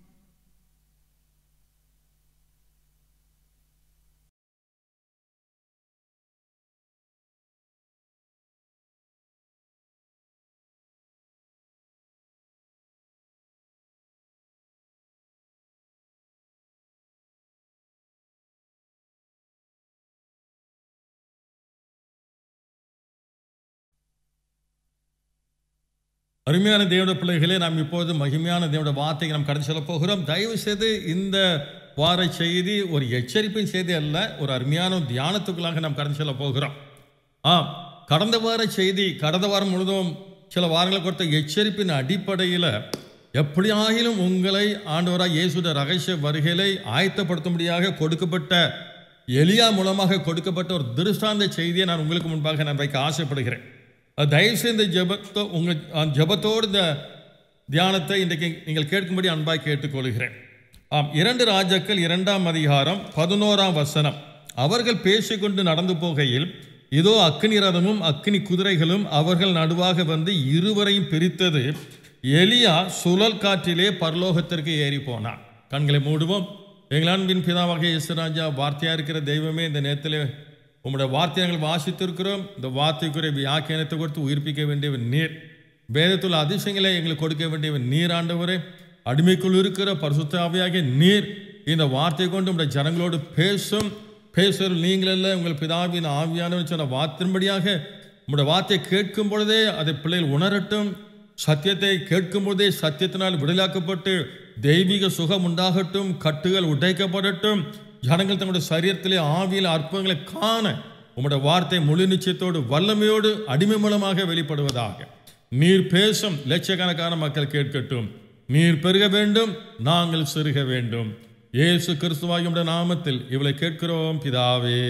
அருமையான தேவட பிள்ளைகளே நாம் இப்போது மகிமையான தேவட வார்த்தைக்கு நாம் கடந்து செல்ல போகிறோம் தயவு செய்து இந்த வார செய்தி ஒரு எச்சரிப்பின் செய்தி அல்ல ஒரு அருமையான ஒரு தியானத்துக்குள்ளாக நாம் கடந்து செல்ல போகிறோம் ஆம் கடந்த வார செய்தி கடந்த வாரம் முழுவதும் சில வாரங்களை கொடுத்த எச்சரிப்பின் அடிப்படையில் எப்படியாகிலும் உங்களை ஆண்டவராக இயேசுட ரகசிய வருகைகளை ஆயத்தப்படுத்தும்படியாக கொடுக்கப்பட்ட எலியா மூலமாக கொடுக்கப்பட்ட ஒரு திருஷ்டாந்த செய்தியை நான் உங்களுக்கு முன்பாக நான் வைக்க ஆசைப்படுகிறேன் அது தயவுசெய்து இந்த ஜெபத்தோ உங்கள் அந்த ஜெபத்தோடு இந்த தியானத்தை இன்றைக்கு நீங்கள் கேட்கும்படி அன்பாய் கேட்டுக்கொள்கிறேன் ஆம் இரண்டு ராஜாக்கள் இரண்டாம் அதிகாரம் பதினோராம் வசனம் அவர்கள் பேசிக்கொண்டு நடந்து போகையில் இதோ அக்கினி ரதமும் அக்கினி குதிரைகளும் அவர்கள் நடுவாக வந்து இருவரையும் பிரித்தது எலியா சுழல் காற்றிலே பரலோகத்திற்கு ஏறி போனான் கண்களை மூடுவோம் எங்கள் அன்பின் பிதாவாக இயேசுராஜா வார்த்தையா இருக்கிற தெய்வமே இந்த நேரத்திலே உம்முடைய வார்த்தையை நாங்கள் வாசித்திருக்கிறோம் இந்த வார்த்தைக்குரிய வியாக்கியானத்தை கொடுத்து உயிர்ப்பிக்க வேண்டியவன் நீர் வேதத்துள்ள அதிசயங்களை எங்களுக்கு கொடுக்க வேண்டியவன் நீர் ஆண்டவரே அடிமைக்குள் இருக்கிற பரிசுத்த ஆவியாகிய நீர் இந்த வார்த்தை கொண்டு உடைய ஜனங்களோடு பேசும் பேசுகிற நீங்கள் அல்ல உங்கள் பிதாவின் ஆவியானவர் சொன்ன வார்த்தையின்படியாக உங்களுடைய வார்த்தையை கேட்கும் பொழுதே அதை பிள்ளைகள் உணரட்டும் சத்தியத்தை கேட்கும் பொழுதே சத்தியத்தினால் விடுதலாக்கப்பட்டு தெய்வீக சுகம் உண்டாகட்டும் கட்டுகள் உடைக்கப்படட்டும் ஜனங்கள் தங்களுடைய சரீரத்திலே ஆவியில் அற்புதங்களை காண உம்முடைய வார்த்தை முழு நிச்சயத்தோடு வல்லமையோடு அடிமை மூலமாக வெளிப்படுவதாக நீர் பேசும் லட்சக்கணக்கான மக்கள் கேட்கட்டும் நீர் பெருக வேண்டும் நாங்கள் சிறுக வேண்டும் இயேசு கிறிஸ்துவாகிய நாமத்தில் இவளை கேட்கிறோம் பிதாவே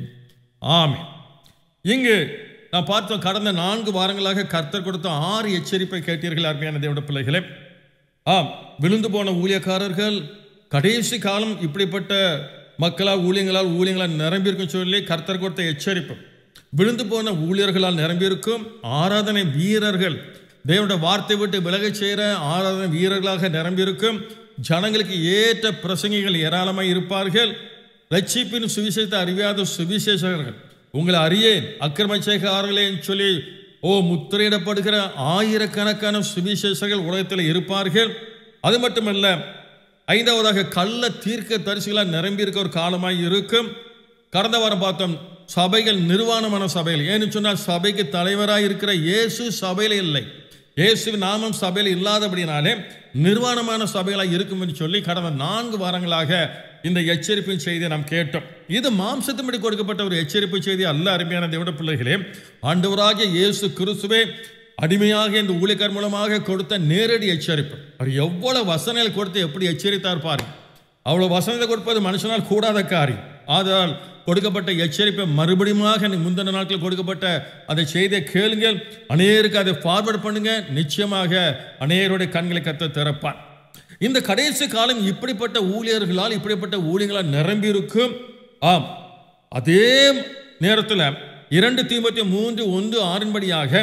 ஆமென் இங்கு நான் பார்த்தோம் கடந்த நான்கு வாரங்களாக கர்த்தர் கொடுத்த ஆறு எச்சரிப்பை கேட்டீர்கள் அருமையான தேவட பிள்ளைகளே ஆம் விழுந்து போன ஊழியக்காரர்கள் கடைசி காலம் இப்படிப்பட்ட மக்களால் ஊழியங்களால் ஊழியங்களால் நிரம்பியிருக்கும் சொல்லி கர்த்தர் கொடுத்த எச்சரிப்பு விழுந்து போன ஊழியர்களால் நிரம்பியிருக்கும் ஆராதனை வீரர்கள் தேவனுடைய வார்த்தை விட்டு விலகச் செய்கிற ஆராதனை வீரர்களாக நிரம்பியிருக்கும் ஜனங்களுக்கு ஏற்ற பிரசங்கிகள் ஏராளமாக இருப்பார்கள் ரட்சிப்பின் சுவிசேஷத்தை அறியாத சுவிசேஷகர்கள் உங்களை அறியேன் அக்கிரமச்சேகாரர்களே சொல்லி ஓ முத்திரையிடப்படுகிற ஆயிரக்கணக்கான சுவிசேஷர்கள் உலகத்தில் இருப்பார்கள் அது மட்டுமல்ல ஐந்தாவதாக கள்ள தீர்க்க தரிசிகளாக நிரம்பி இருக்க ஒரு காலமாய் இருக்கும் கடந்த வாரம் பார்த்தோம் சபைகள் நிர்வாணமான சபைகள் ஏன்னு சொன்னால் சபைக்கு தலைவராக இருக்கிற இயேசு சபையில் இல்லை இயேசு நாமம் சபையில் இல்லாதபடினாலே நிர்வாணமான சபைகளாக இருக்கும் என்று சொல்லி கடந்த நான்கு வாரங்களாக இந்த எச்சரிப்பின் செய்தியை நாம் கேட்டோம் இது மாம்சத்தின்படி கொடுக்கப்பட்ட ஒரு எச்சரிப்பு செய்தி அல்ல அருமையான தேவட பிள்ளைகளே ஆண்டவராகிய இயேசு கிறிஸ்துவே அடிமையாக இந்த ஊழியக்கார் மூலமாக கொடுத்த நேரடி எச்சரிப்பு அவர் எவ்வளவு வசனங்கள் கொடுத்து எப்படி எச்சரித்தார் பாருங்க அவ்வளவு வசனத்தை கொடுப்பது மனுஷனால் கூடாத காரியம் ஆதலால் கொடுக்கப்பட்ட எச்சரிப்பை மறுபடியுமாக முந்தின நாட்கள் கொடுக்கப்பட்ட அந்த செய்தியை கேளுங்கள் அநேருக்கு அதை ஃபார்வர்ட் பண்ணுங்க நிச்சயமாக அநேருடைய கண்களை கத்த திறப்பார் இந்த கடைசி காலம் இப்படிப்பட்ட ஊழியர்களால் இப்படிப்பட்ட ஊழியர்களால் நிரம்பி இருக்கும் ஆம் அதே நேரத்தில் இரண்டு தீமத்தி மூன்று ஒன்று ஆறின்படியாக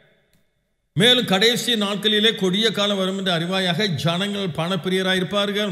மேலும் கடைசி நாட்களிலே கொடிய காலம் வரும் என்று அறிவாயாக ஜனங்கள் பணப்பிரியராக இருப்பார்கள்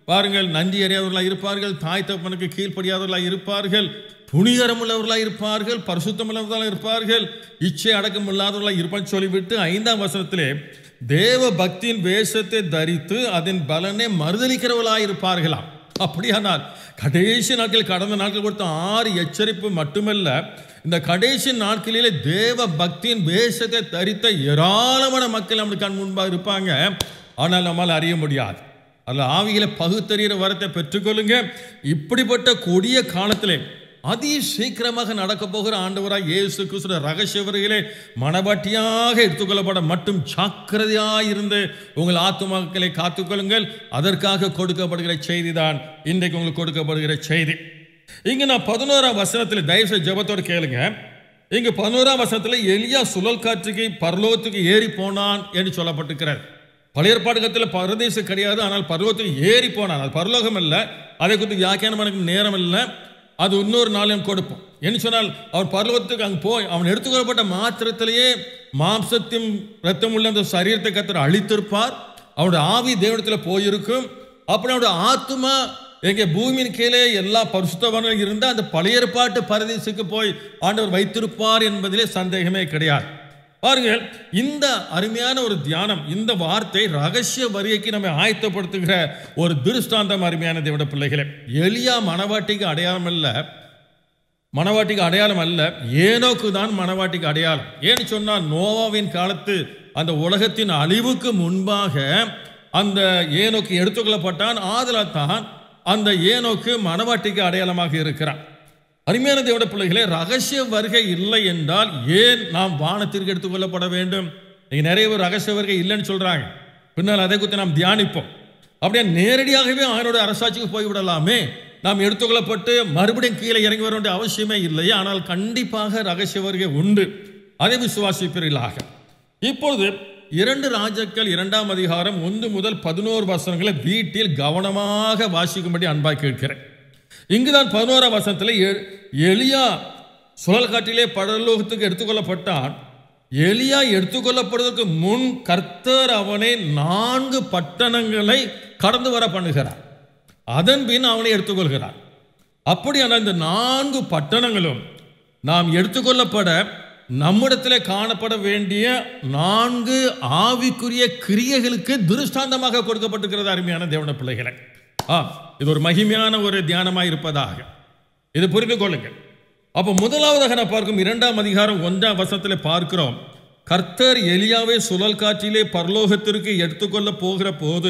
பாருங்கள் நன்றி அறியாதவர்களாக இருப்பார்கள் தாய் தப்பனுக்கு கீழ்ப்படியாதவர்களாக இருப்பார்கள் துணிகரம் உள்ளவர்களாக இருப்பார்கள் பரிசுத்தம் உள்ளவர்களாக இருப்பார்கள் இச்சை அடக்கம் இல்லாதவர்களாக இருப்பான்னு சொல்லிவிட்டு ஐந்தாம் வசனத்திலே தேவ பக்தியின் வேஷத்தை தரித்து அதன் பலனை மறுதளிக்கிறவர்களாக இருப்பார்களாம் அப்படியானால் கடைசி நாட்கள் கடந்த நாட்கள் கொடுத்த ஆறு எச்சரிப்பு மட்டுமல்ல இந்த கடைசி நாட்களிலே தேவ பக்தியின் வேஷத்தை தரித்த ஏராளமான மக்கள் நம்மளுக்கு கண் முன்பாக இருப்பாங்க ஆனால் நம்மால் அறிய முடியாது அதில் ஆவியில பகுத்தறிகிற வரத்தை பெற்றுக்கொள்ளுங்க இப்படிப்பட்ட கொடிய காலத்திலே அதி சீக்கிரமாக நடக்க போகிற ஆண்டவராக இயேசு கிறிஸ்துவ ரகசிய வருகையிலே மனவாட்டியாக எடுத்துக்கொள்ளப்பட மட்டும் ஜாக்கிரதையாக இருந்து உங்கள் ஆத்துமாக்களை காத்துக்கொள்ளுங்கள் அதற்காக கொடுக்கப்படுகிற செய்தி தான் இன்றைக்கு உங்களுக்கு கொடுக்கப்படுகிற செய்தி இங்க நான் பதினோராம் வசனத்தில் தயவுசெய்து ஜெபத்தோடு கேளுங்க இங்க பதினோராம் வசனத்தில் எலியா சுழல் காற்றுக்கு பரலோகத்துக்கு ஏறி போனான் என்று சொல்லப்பட்டிருக்கிறார் பழைய ஏற்பாடுகத்தில் பரதேசம் கிடையாது ஆனால் பரலோகத்துக்கு ஏறி போனான் அது பரலோகம் இல்லை அதை குறித்து வியாக்கியானம் எனக்கு நேரம் இல்லை அது இன்னொரு நாளையும் கொடுப்போம் என்ன சொன்னால் அவர் பரலோகத்துக்கு அங்கே போய் அவன் எடுத்துக்கொள்ளப்பட்ட மாத்திரத்திலேயே மாம்சத்தையும் ரத்தம் உள்ள அந்த சரீரத்தை கத்தர் அழித்திருப்பார் அவனுடைய ஆவி தேவனத்தில் போயிருக்கும் அப்புறம் அவனுடைய ஆத்மா எங்க பூமியின் கீழே எல்லா பரிசுத்தவனும் இருந்தால் அந்த பழைய ஏற்பாட்டு பரதேசுக்கு போய் ஆண்டவர் வைத்திருப்பார் என்பதிலே சந்தேகமே கிடையாது பாருங்கள் இந்த அருமையான ஒரு தியானம் இந்த வார்த்தை ரகசிய வருகைக்கு நம்மை ஆயத்தப்படுத்துகிற ஒரு திருஷ்டாந்தம் அருமையான தேவட பிள்ளைகளே எளியா மனவாட்டிக்கு அடையாளம் அல்ல மனவாட்டிக்கு அடையாளம் அல்ல ஏனோக்கு தான் மனவாட்டிக்கு அடையாளம் ஏன்னு சொன்னால் நோவாவின் காலத்து அந்த உலகத்தின் அழிவுக்கு முன்பாக அந்த ஏனோக்கு எடுத்துக்கொள்ளப்பட்டான் ஆதலால் தான் அந்த ஏனோக்கு மனவாட்டிக்கு அடையாளமாக இருக்கிறான் அருமையான தேவட பிள்ளைகளே ரகசிய வருகை இல்லை என்றால் ஏன் நாம் வானத்திற்கு எடுத்துக்கொள்ளப்பட வேண்டும் நீங்க நிறைய பேர் ரகசிய வருகை இல்லைன்னு சொல்றாங்க பின்னால் அதை குறித்து நாம் தியானிப்போம் அப்படியே நேரடியாகவே அவனோட அரசாட்சிக்கு போய்விடலாமே நாம் எடுத்துக்கொள்ளப்பட்டு மறுபடியும் கீழே இறங்கி வர வேண்டிய அவசியமே இல்லை ஆனால் கண்டிப்பாக ரகசிய வருகை உண்டு அதை விசுவாசிப்பீர்களாக இப்பொழுது இரண்டு ராஜாக்கள் இரண்டாம் அதிகாரம் ஒன்று முதல் பதினோரு வசனங்களை வீட்டில் கவனமாக வாசிக்கும்படி அன்பாய் கேட்கிறேன் இங்குதான் பதினோராம் வசனத்தில் எ- எலியா சுழல் காட்டிலே பரலோகத்துக்கு எடுத்துக்கொள்ளப்பட்டான் எலியா எடுத்துக்கொள்ளப்படுவதற்கு முன் கர்த்தர் அவனை நான்கு பட்டணங்களை கடந்து வர பண்ணுகிறார் அதன் பின் அவனை எடுத்துக்கொள்கிறார் அப்படியான இந்த நான்கு பட்டணங்களும் நாம் எடுத்துக்கொள்ளப்பட நம்மிடத்திலே காணப்பட வேண்டிய நான்கு ஆவிக்குரிய கிரியைகளுக்கு திருஷ்டாந்தமாக கொடுக்கப்பட்டிருக்கிறது அருமையான தேவன பிள்ளைகளை ஆ இது ஒரு மகிமையான ஒரு தியானமாக இருப்பதாக இது புரிந்து கொள்ளுங்கள் அப்போ முதலாவதாக நான் பார்க்கும் இரண்டாம் அதிகாரம் ஒன்றாம் வசனத்தில் பார்க்கிறோம் கர்த்தர் எலியாவை சுழல் காற்றிலே பரலோகத்திற்கு எடுத்துக்கொள்ள போகிற போது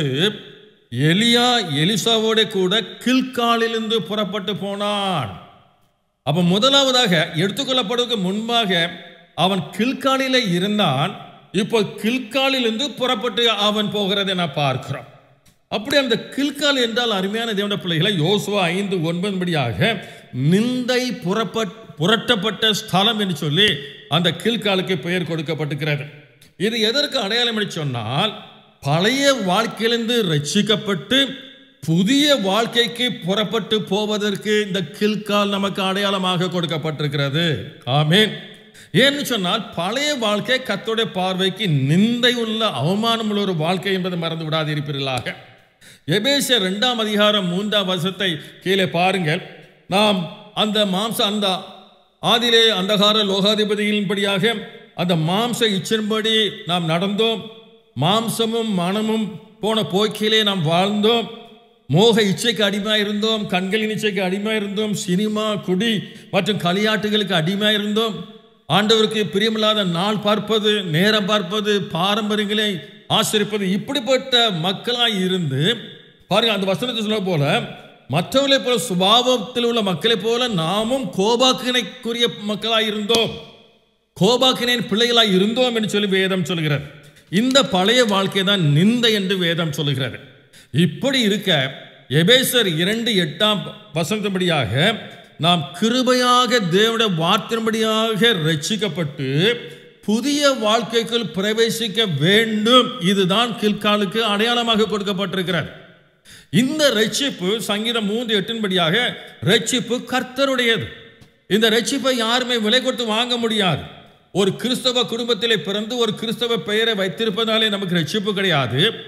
எலியா எலிசாவோட கூட கில்காலிலிருந்து புறப்பட்டு போனான் அப்ப முதலாவதாக எடுத்துக்கொள்ளப்படுவதற்கு முன்பாக அவன் கில்காலில இருந்தான் இப்போ கில்காலிலிருந்து புறப்பட்டு அவன் போகிறதை நான் பார்க்கிறோம் அப்படி அந்த கில்கால் என்றால் அருமையான தேவன பிள்ளைகளை யோசுவா ஐந்து ஒன்பது படியாக நிந்தை புறப்பட் புரட்டப்பட்ட ஸ்தலம் என்று சொல்லி அந்த கில்காலுக்கு பெயர் கொடுக்கப்பட்டிருக்கிறது இது எதற்கு அடையாளம் என்று சொன்னால் பழைய வாழ்க்கையிலிருந்து ரட்சிக்கப்பட்டு புதிய வாழ்க்கைக்கு புறப்பட்டு போவதற்கு இந்த கில்கால் நமக்கு அடையாளமாக கொடுக்கப்பட்டிருக்கிறது ஆமென் ஏன்னு சொன்னால் பழைய வாழ்க்கை கத்தோடைய பார்வைக்கு நிந்தை உள்ள அவமானம் உள்ள ஒரு வாழ்க்கை என்பதை மறந்து விடாதிருப்பீர்களாக எபேசியர் இரண்டாம் அதிகாரம் மூன்றாம் வருஷத்தை கீழே பாருங்கள் நாம் அந்த மாம்ச அந்த ஆதிலே அந்தகார லோகாதிபதியின்படியாக அந்த மாம்ச இச்சின்படி நாம் நடந்தோம் மாம்சமும் மனமும் போன போக்கிலே நாம் வாழ்ந்தோம் மோக இச்சைக்கு அடிமையாக இருந்தோம் கண்களின் இச்சைக்கு அடிமையாக இருந்தோம் சினிமா குடி மற்றும் களியாட்டுகளுக்கு அடிமையாக இருந்தோம் ஆண்டவருக்கு பிரியமில்லாத நாள் பார்ப்பது நேரம் பார்ப்பது பாரம்பரியங்களை ஆசிரிப்பது இப்படிப்பட்ட மக்களாய் இருந்து பாருங்க அந்த வசனத்தை சொல்ல போல மற்றவர்களை போல சுபாவத்தில் உள்ள மக்களைப் போல நாமும் கோபாக்கினைக்குரிய மக்களாய் இருந்தோம் கோபாக்கினின் பிள்ளைகளாய் இருந்தோம் என்று சொல்லி வேதம் சொல்கிறது இந்த பழைய வாழ்க்கை தான் நிந்தை என்று வேதம் சொல்கிறது இப்படி இருக்க எபேசர் இரண்டு எட்டாம் வசனத்தின்படியாக நாம் கிருபையாக தேவனுடைய வார்த்தையின்படியாக ரட்சிக்கப்பட்டு புதிய வாழ்க்கைக்குள் பிரவேசிக்க வேண்டும் இதுதான் கில்காலுக்கு அடையாளமாக கொடுக்கப்பட்டிருக்கிறது இந்த ரட்சிப்பு சங்கீதம் மூன்று எட்டின்படியாக ரட்சிப்பு கர்த்தருடையது இந்த ரட்சிப்பை யாருமே விலை கொடுத்து வாங்க முடியாது ஒரு கிறிஸ்தவ குடும்பத்திலே பிறந்து ஒரு கிறிஸ்தவ பெயரை வைத்திருப்பதாலே நமக்கு ரட்சிப்பு கிடையாது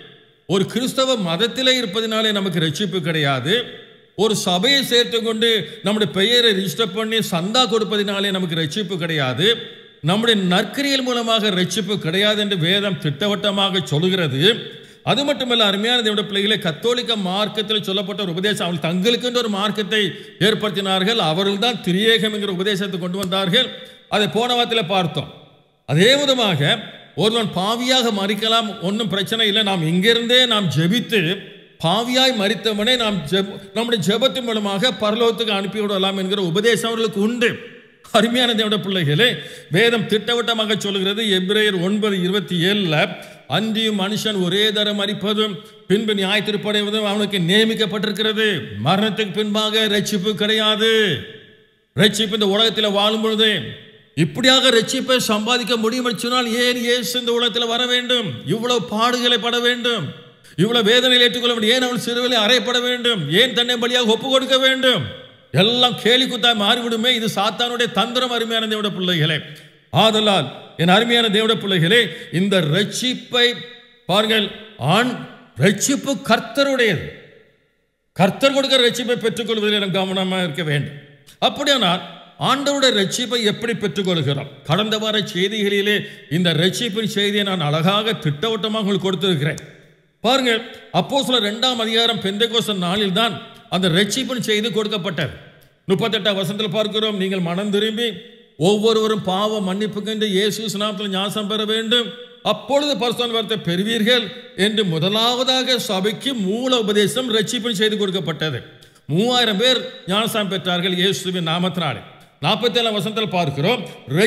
ஒரு கிறிஸ்தவ மதத்திலே இருப்பதினாலே நமக்கு ரட்சிப்பு கிடையாது ஒரு சபையை சேர்த்து கொண்டு நம்முடைய பெயரை ரிஜிஸ்டர் பண்ணி சந்தா கொடுப்பதினாலே நமக்கு ரட்சிப்பு கிடையாது நம்முடைய நற்கிரியல் மூலமாக ரட்சிப்பு கிடையாது என்று வேதம் திட்டவட்டமாக சொல்கிறது அது மட்டுமல்ல அருமையான தேவனுடைய பிள்ளைகளை கத்தோலிக்க மார்க்கத்தில் சொல்லப்பட்ட ஒரு உபதேசம் அவர்கள் தங்களுக்கென்று ஒரு மார்க்கத்தை ஏற்படுத்தினார்கள் அவர்கள் தான் திரியேகம் என்கிற உபதேசத்தை கொண்டு வந்தார்கள் அதை போன வாரத்தில் பார்த்தோம் அதே விதமாக ஒருவன் பாவியாக மறிக்கலாம் ஒன்றும் பிரச்சனை இல்லை நாம் இங்கிருந்தே நாம் ஜெபித்து பாவியாய் மறித்தவனை நாம் ஜெப நம்முடைய ஜெபத்தின் மூலமாக பரலோகத்துக்கு அனுப்பி விடலாம் என்கிற உபதேசம் அவர்களுக்கு உண்டு அருமையான தேவட பிள்ளைகளே வேதம் திட்டவட்டமாக சொல்கிறது எபிரேயர் ஒன்பது இருபத்தி ஏழுல அன்றியும் மனுஷன் ஒரே தரம் மறிப்பதும் பின்பு நியாய திருப்படைவதும் அவனுக்கு நியமிக்கப்பட்டிருக்கிறது மரணத்துக்கு பின்பாக ரட்சிப்பு கிடையாது ரட்சிப்பு இந்த உலகத்தில் வாழும் பொழுது இப்படியாக ரட்சிப்பை சம்பாதிக்க முடியும் என்று சொன்னால் ஏன் இயேசு இந்த உலகத்தில் வர வேண்டும் இவ்வளவு பாடுகளை பட வேண்டும் இவ்வளவு வேதனையில் ஏற்றுக்கொள்ள வேண்டும் ஏன் அவன் சிறுவிலை அறையப்பட வேண்டும் ஏன் தன்னை பலியாக ஒப்பு கொடுக்க வேண்டும் எல்லாம் கேலி குத்தாய் மாறிவிடுமே இது சாத்தானுடைய தந்திரம் அருமையான தேவட பிள்ளைகளே ஆதலால் என் அருமையான தேவட பிள்ளைகளே இந்த ரட்சிப்பை பாருங்கள் ஆண் ரட்சிப்பு கர்த்தருடையது கர்த்தர் கொடுக்கிற ரட்சிப்பை பெற்றுக்கொள்வதில் நாம் கவனமாக இருக்க வேண்டும் அப்படியானால் ஆண்டவருடைய ரட்சிப்பை எப்படி பெற்றுக்கொள்கிறோம் கடந்த வார செய்திகளிலே இந்த ரட்சிப்பின் செய்தியை நான் அழகாக திட்டவட்டமாக உங்களுக்கு கொடுத்திருக்கிறேன் பாருங்கள் அப்போ சில ரெண்டாம் அதிகாரம் பெந்தகோச நாளில் தான் அந்த ரட்சிப்பின் செய்தி கொடுக்கப்பட்டது முப்பத்தெட்டாம் வசனத்தில் பார்க்கிறோம் நீங்கள் மனம் திரும்பி ஒவ்வொருவரும் பாவ மன்னிப்புக்கென்று இயேசு ஸ்நாமத்தில் ஞாசம் பெற வேண்டும் அப்பொழுது பரிசுத்த வார்த்தை பெறுவீர்கள் என்று முதலாவதாக சபைக்கு மூல உபதேசம் ரட்சிப்பின் செய்து கொடுக்கப்பட்டது மூவாயிரம் பேர் ஞானசாம் பெற்றார்கள் இயேசுவின் நாமத்தினாலே நாற்பத்தி ஏழாம் வசனத்தில் பார்க்கிறோம்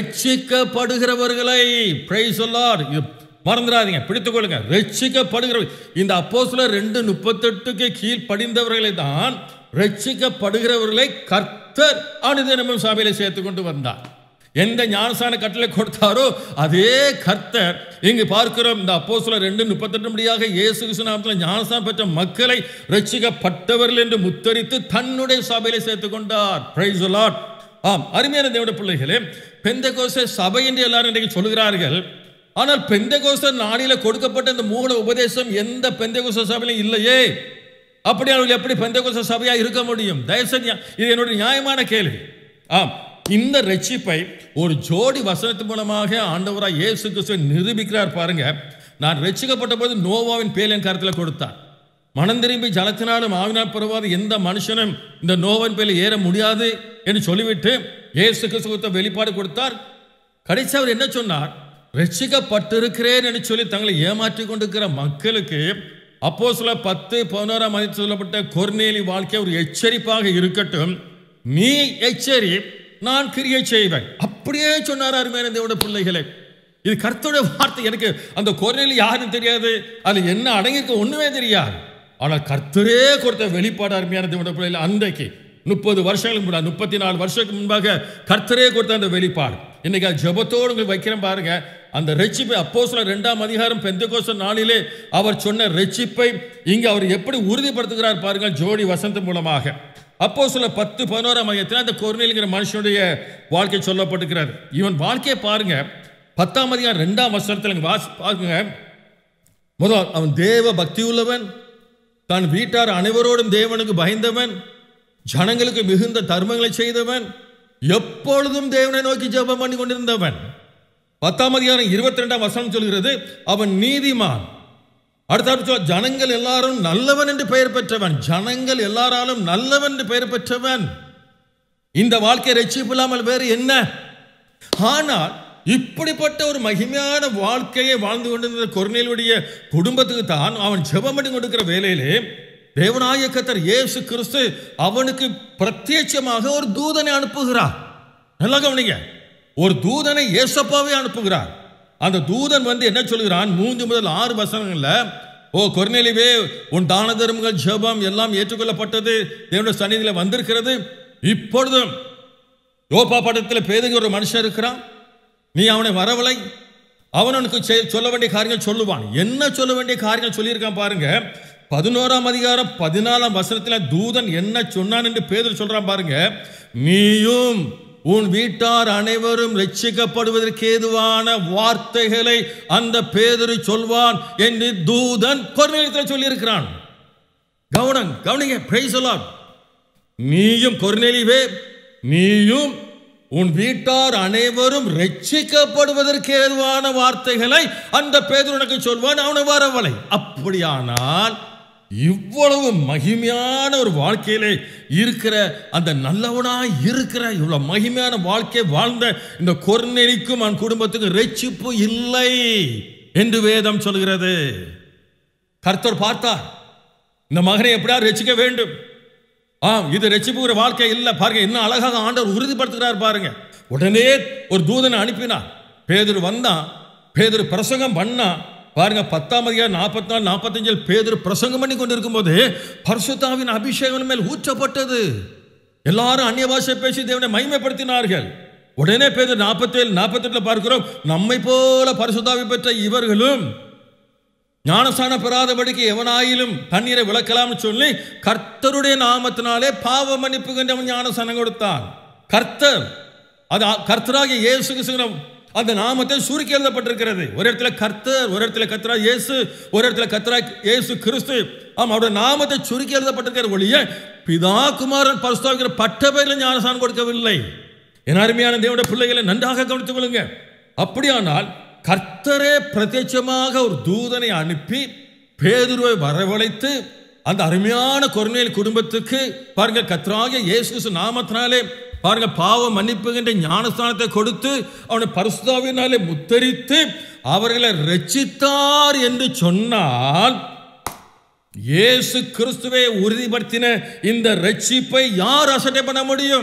ரட்சிக்கப்படுகிறவர்களை பிரைஸ் மறந்துடாதீங்க பிடித்துக் கொள்ளுங்க ரட்சிக்கப்படுகிற இந்த அப்போஸ்ல ரெண்டு முப்பத்தெட்டுக்கு கீழ் படிந்தவர்களை தான் ரட்சிக்கப்படுகிறவர்களை கர்த்தர் அனுதினமும் சபையில சேர்த்து கொண்டு வந்தார் எந்த ஞானசான கட்டளை கொடுத்தாரோ அதே கர்த்தர் இங்கு பார்க்கிறோம் இந்த அப்போ சில ரெண்டு முப்பத்தெட்டு முடியாக இயேசு கிருஷ்ணாமத்தில் ஞானசானம் பெற்ற மக்களை ரட்சிக்கப்பட்டவர்கள் என்று முத்தரித்து தன்னுடைய சபையில சேர்த்து கொண்டார் பிரைஸ் லாட் ஆம் அருமையான தேவட பிள்ளைகளே பெந்தகோச சபை என்று எல்லாரும் இன்றைக்கு சொல்கிறார்கள் ஆனால் பெந்தகோச நாளில கொடுக்கப்பட்ட இந்த மூல உபதேசம் எந்த பெந்தகோச சபையிலும் இல்லையே அப்படி அவர்கள் எப்படி பெந்தகோச சபையா இருக்க முடியும் தயவுசெய்து இது என்னுடைய நியாயமான கேள்வி ஆம் இந்த ரட்சிப்பை ஒரு ஜோடி வசனத்தின் மூலமாக ஆண்டவராக இயேசு கிறிஸ்துவை நிரூபிக்கிறார் பாருங்க நான் ரட்சிக்கப்பட்ட போது நோவாவின் பேலின் கருத்தில் கொடுத்தார் மனம் திரும்பி ஜலத்தினாலும் ஆவினால் பெறுவாத எந்த மனுஷனும் இந்த நோவன் பேலை ஏற முடியாது என்று சொல்லிவிட்டு இயேசு கிறிஸ்துவத்தை வெளிப்பாடு கொடுத்தார் கடைசி அவர் என்ன சொன்னார் ரட்சிக்கப்பட்டிருக்கிறேன் என்று சொல்லி தங்களை ஏமாற்றி கொண்டிருக்கிற மக்களுக்கு அப்போ சில பத்து பதினோராம் மதி சொல்லப்பட்ட கொர்நேலி வாழ்க்கை ஒரு எச்சரிப்பாக இருக்கட்டும் நீ எச்சரி நான் கிரியை செய்வேன் அப்படியே சொன்னார் அருமையான தேவட பிள்ளைகளே இது கர்த்தருடைய வார்த்தை எனக்கு அந்த கொர்நேலி யாருன்னு தெரியாது அது என்ன அடங்கியிருக்க ஒண்ணுமே தெரியாது ஆனால் கர்த்தரே கொடுத்த வெளிப்பாடு அருமையான தேவட பிள்ளைகள் அன்றைக்கு முப்பது வருஷங்களுக்கு முன்னாடி முப்பத்தி நாலு வருஷத்துக்கு முன்பாக கர்த்தரே கொடுத்த அந்த வெளிப்பாடு இன்னைக்கு அது ஜபத்தோடு உங்களுக்கு வைக்கிறேன் பாருங்க அந்த ரட்சிப்பை அப்போ சில ரெண்டாம் அதிகாரம் பெந்தகோச நாளிலே அவர் சொன்ன ரட்சிப்பை இங்க அவர் எப்படி உறுதிப்படுத்துகிறார் பாருங்க ஜோடி வசந்த மூலமாக அப்போ சில பத்து பதினோராம் மையத்தில் அந்த கொர்னேலுங்கிற மனுஷனுடைய வாழ்க்கை சொல்லப்பட்டிருக்கிறது இவன் வாழ்க்கையை பாருங்க பத்தாம் அதிகாரம் ரெண்டாம் வருஷத்தில் வாசி பாருங்க முதல் அவன் தேவ பக்தி உள்ளவன் தன் வீட்டார் அனைவரோடும் தேவனுக்கு பயந்தவன் ஜனங்களுக்கு மிகுந்த தர்மங்களை செய்தவன் எப்பொழுதும் தேவனை நோக்கி ஜெபம் பண்ணி கொண்டிருந்தவன் பத்தாம் அதிகாரம் இருபத்தி ரெண்டாம் வசனம் சொல்கிறது அவன் நீதிமான் அடுத்த ஜனங்கள் எல்லாரும் நல்லவன் என்று பெயர் பெற்றவன் ஜனங்கள் எல்லாராலும் நல்லவன் என்று பெயர் பெற்றவன் இந்த வாழ்க்கை ரட்சிப்பு இல்லாமல் வேறு என்ன ஆனால் இப்படிப்பட்ட ஒரு மகிமையான வாழ்க்கையை வாழ்ந்து கொண்டிருந்த கொர்நேலுடைய குடும்பத்துக்கு தான் அவன் ஜெபம் பண்ணி கொண்டிருக்கிற வேலையிலே தேவநாய கத்தர் இயேசு கிறிஸ்து அவனுக்கு பிரத்யட்சமாக ஒரு தூதனை அனுப்புகிறார் நல்லா கவனிங்க ஒரு தூதனை இயேசப்பாவே அனுப்புகிறார் அந்த தூதன் வந்து என்ன சொல்கிறான் மூன்று முதல் ஆறு வசனங்கள்ல ஓ கொர்நேலிவே உன் தான தர்மங்கள் ஜெபம் எல்லாம் ஏற்றுக்கொள்ளப்பட்டது தேவனுடைய சந்நிதியில் வந்திருக்கிறது இப்பொழுதும் யோபா படத்தில் பேதுங்க ஒரு மனுஷன் இருக்கிறான் நீ அவனை வரவலை அவன் உனக்கு செ- சொல்ல வேண்டிய காரியங்கள் சொல்லுவான் என்ன சொல்ல வேண்டிய காரியங்கள் சொல்லியிருக்கான் பாருங்க பதினோராம் அதிகாரம் பதினாலாம் வசனத்தில் தூதன் என்ன சொன்னான் என்று பேதர் சொல்றான் பாருங்க நீயும் உன் வீட்டார் அனைவரும் ரட்சிக்கப்படுவதற்கு ஏதுவான வார்த்தைகளை அந்த பேதுரு சொல்வான் என்று தூதன் கொர்நேலியத்தில் சொல்லியிருக்கிறான் கவனம் கவனிங்க பிரைஸ் நீயும் கொர்நேலிவே நீயும் உன் வீட்டார் அனைவரும் ரட்சிக்கப்படுவதற்கு ஏதுவான வார்த்தைகளை அந்த பேதுரு உனக்கு சொல்வான் அவனை வரவலை அப்படியானால் இவ்வளவு மகிமையான ஒரு வாழ்க்கையிலே இருக்கிற அந்த நல்லவனாய் இருக்கிற இவ்வளவு மகிமையான வாழ்க்கை வாழ்ந்த இந்த கொர்நெலிக்கும் அவன் குடும்பத்துக்கும் ரட்சிப்பு இல்லை என்று வேதம் சொல்கிறது கர்த்தர் பார்த்தார் இந்த மகனை எப்படியாவது ரட்சிக்க வேண்டும் ஆம் இது ரட்சிப்புகிற வாழ்க்கை இல்லை பாருங்க இன்னும் அழகாக ஆண்டவர் உறுதிப்படுத்துகிறார் பாருங்க உடனே ஒரு தூதனை அனுப்பினார் பேதுரு வந்தான் பேதுரு பிரசங்கம் பண்ணா பாருங்க பத்தாம் அதிகாரம் நாற்பத்தி நாலு நாற்பத்தஞ்சில் பேதுரு பிரசங்கம் பண்ணி கொண்டு இருக்கும்போது பரிசுத்தாவின் அபிஷேகம் மேல் ஊற்றப்பட்டது எல்லாரும் அந்நிய பாஷை பேசி தேவனை மகிமைப்படுத்தினார்கள் உடனே பேதர் நாற்பத்தேழு நாற்பத்தெட்டுல பார்க்கிறோம் நம்மை போல பரிசுத்தாவி பெற்ற இவர்களும் ஞானசான பெறாதபடிக்கு எவனாயிலும் தண்ணீரை விளக்கலாம்னு சொல்லி கர்த்தருடைய நாமத்தினாலே பாவ மன்னிப்பு அவன் ஞானசானம் கொடுத்தான் கர்த்தர் அது ஆ- கர்த்தராகிய இயேசு கிறிஸ்துவின் அந்த நாமத்தை சுருக்கி எழுதப்பட்டிருக்கிறது ஒரு இடத்துல கர்த்தர் ஒரு இடத்துல கர்த்தரா இயேசு ஒரு இடத்துல கர்த்தரா இயேசு கிறிஸ்து ஆமா அவருடைய நாமத்தை சுருக்கி எழுதப்பட்டிருக்கிற ஒழிய பிதா குமாரன் பரிசுத்தாவிக்கிற பட்ட பெயரில் ஞானசானம் கொடுக்கவில்லை என் அருமையான தேவனுடைய பிள்ளைகளை நன்றாக கவனித்துக் கொள்ளுங்க அப்படியானால் கர்த்தரே பிரத்யட்சமாக ஒரு தூதனை அனுப்பி பேதுருவை வரவழைத்து அந்த அருமையான கொர்நேல் குடும்பத்துக்கு பாருங்க கர்த்தராகிய இயேசு கிறிஸ்து நாமத்தினாலே பாருங்க பாவ மன்னிப்புகின்ற ஞானஸ்தானத்தை கொடுத்து அவனை பரிசுத்தாவினாலே முத்தரித்து அவர்களை ரட்சித்தார் என்று சொன்னால் இயேசு கிறிஸ்துவை உறுதிப்படுத்தின இந்த ரட்சிப்பை யார் அசட்டை பண்ண முடியும்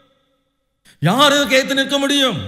யார் இதுக்கு ஏத்து நிற்க முடியும்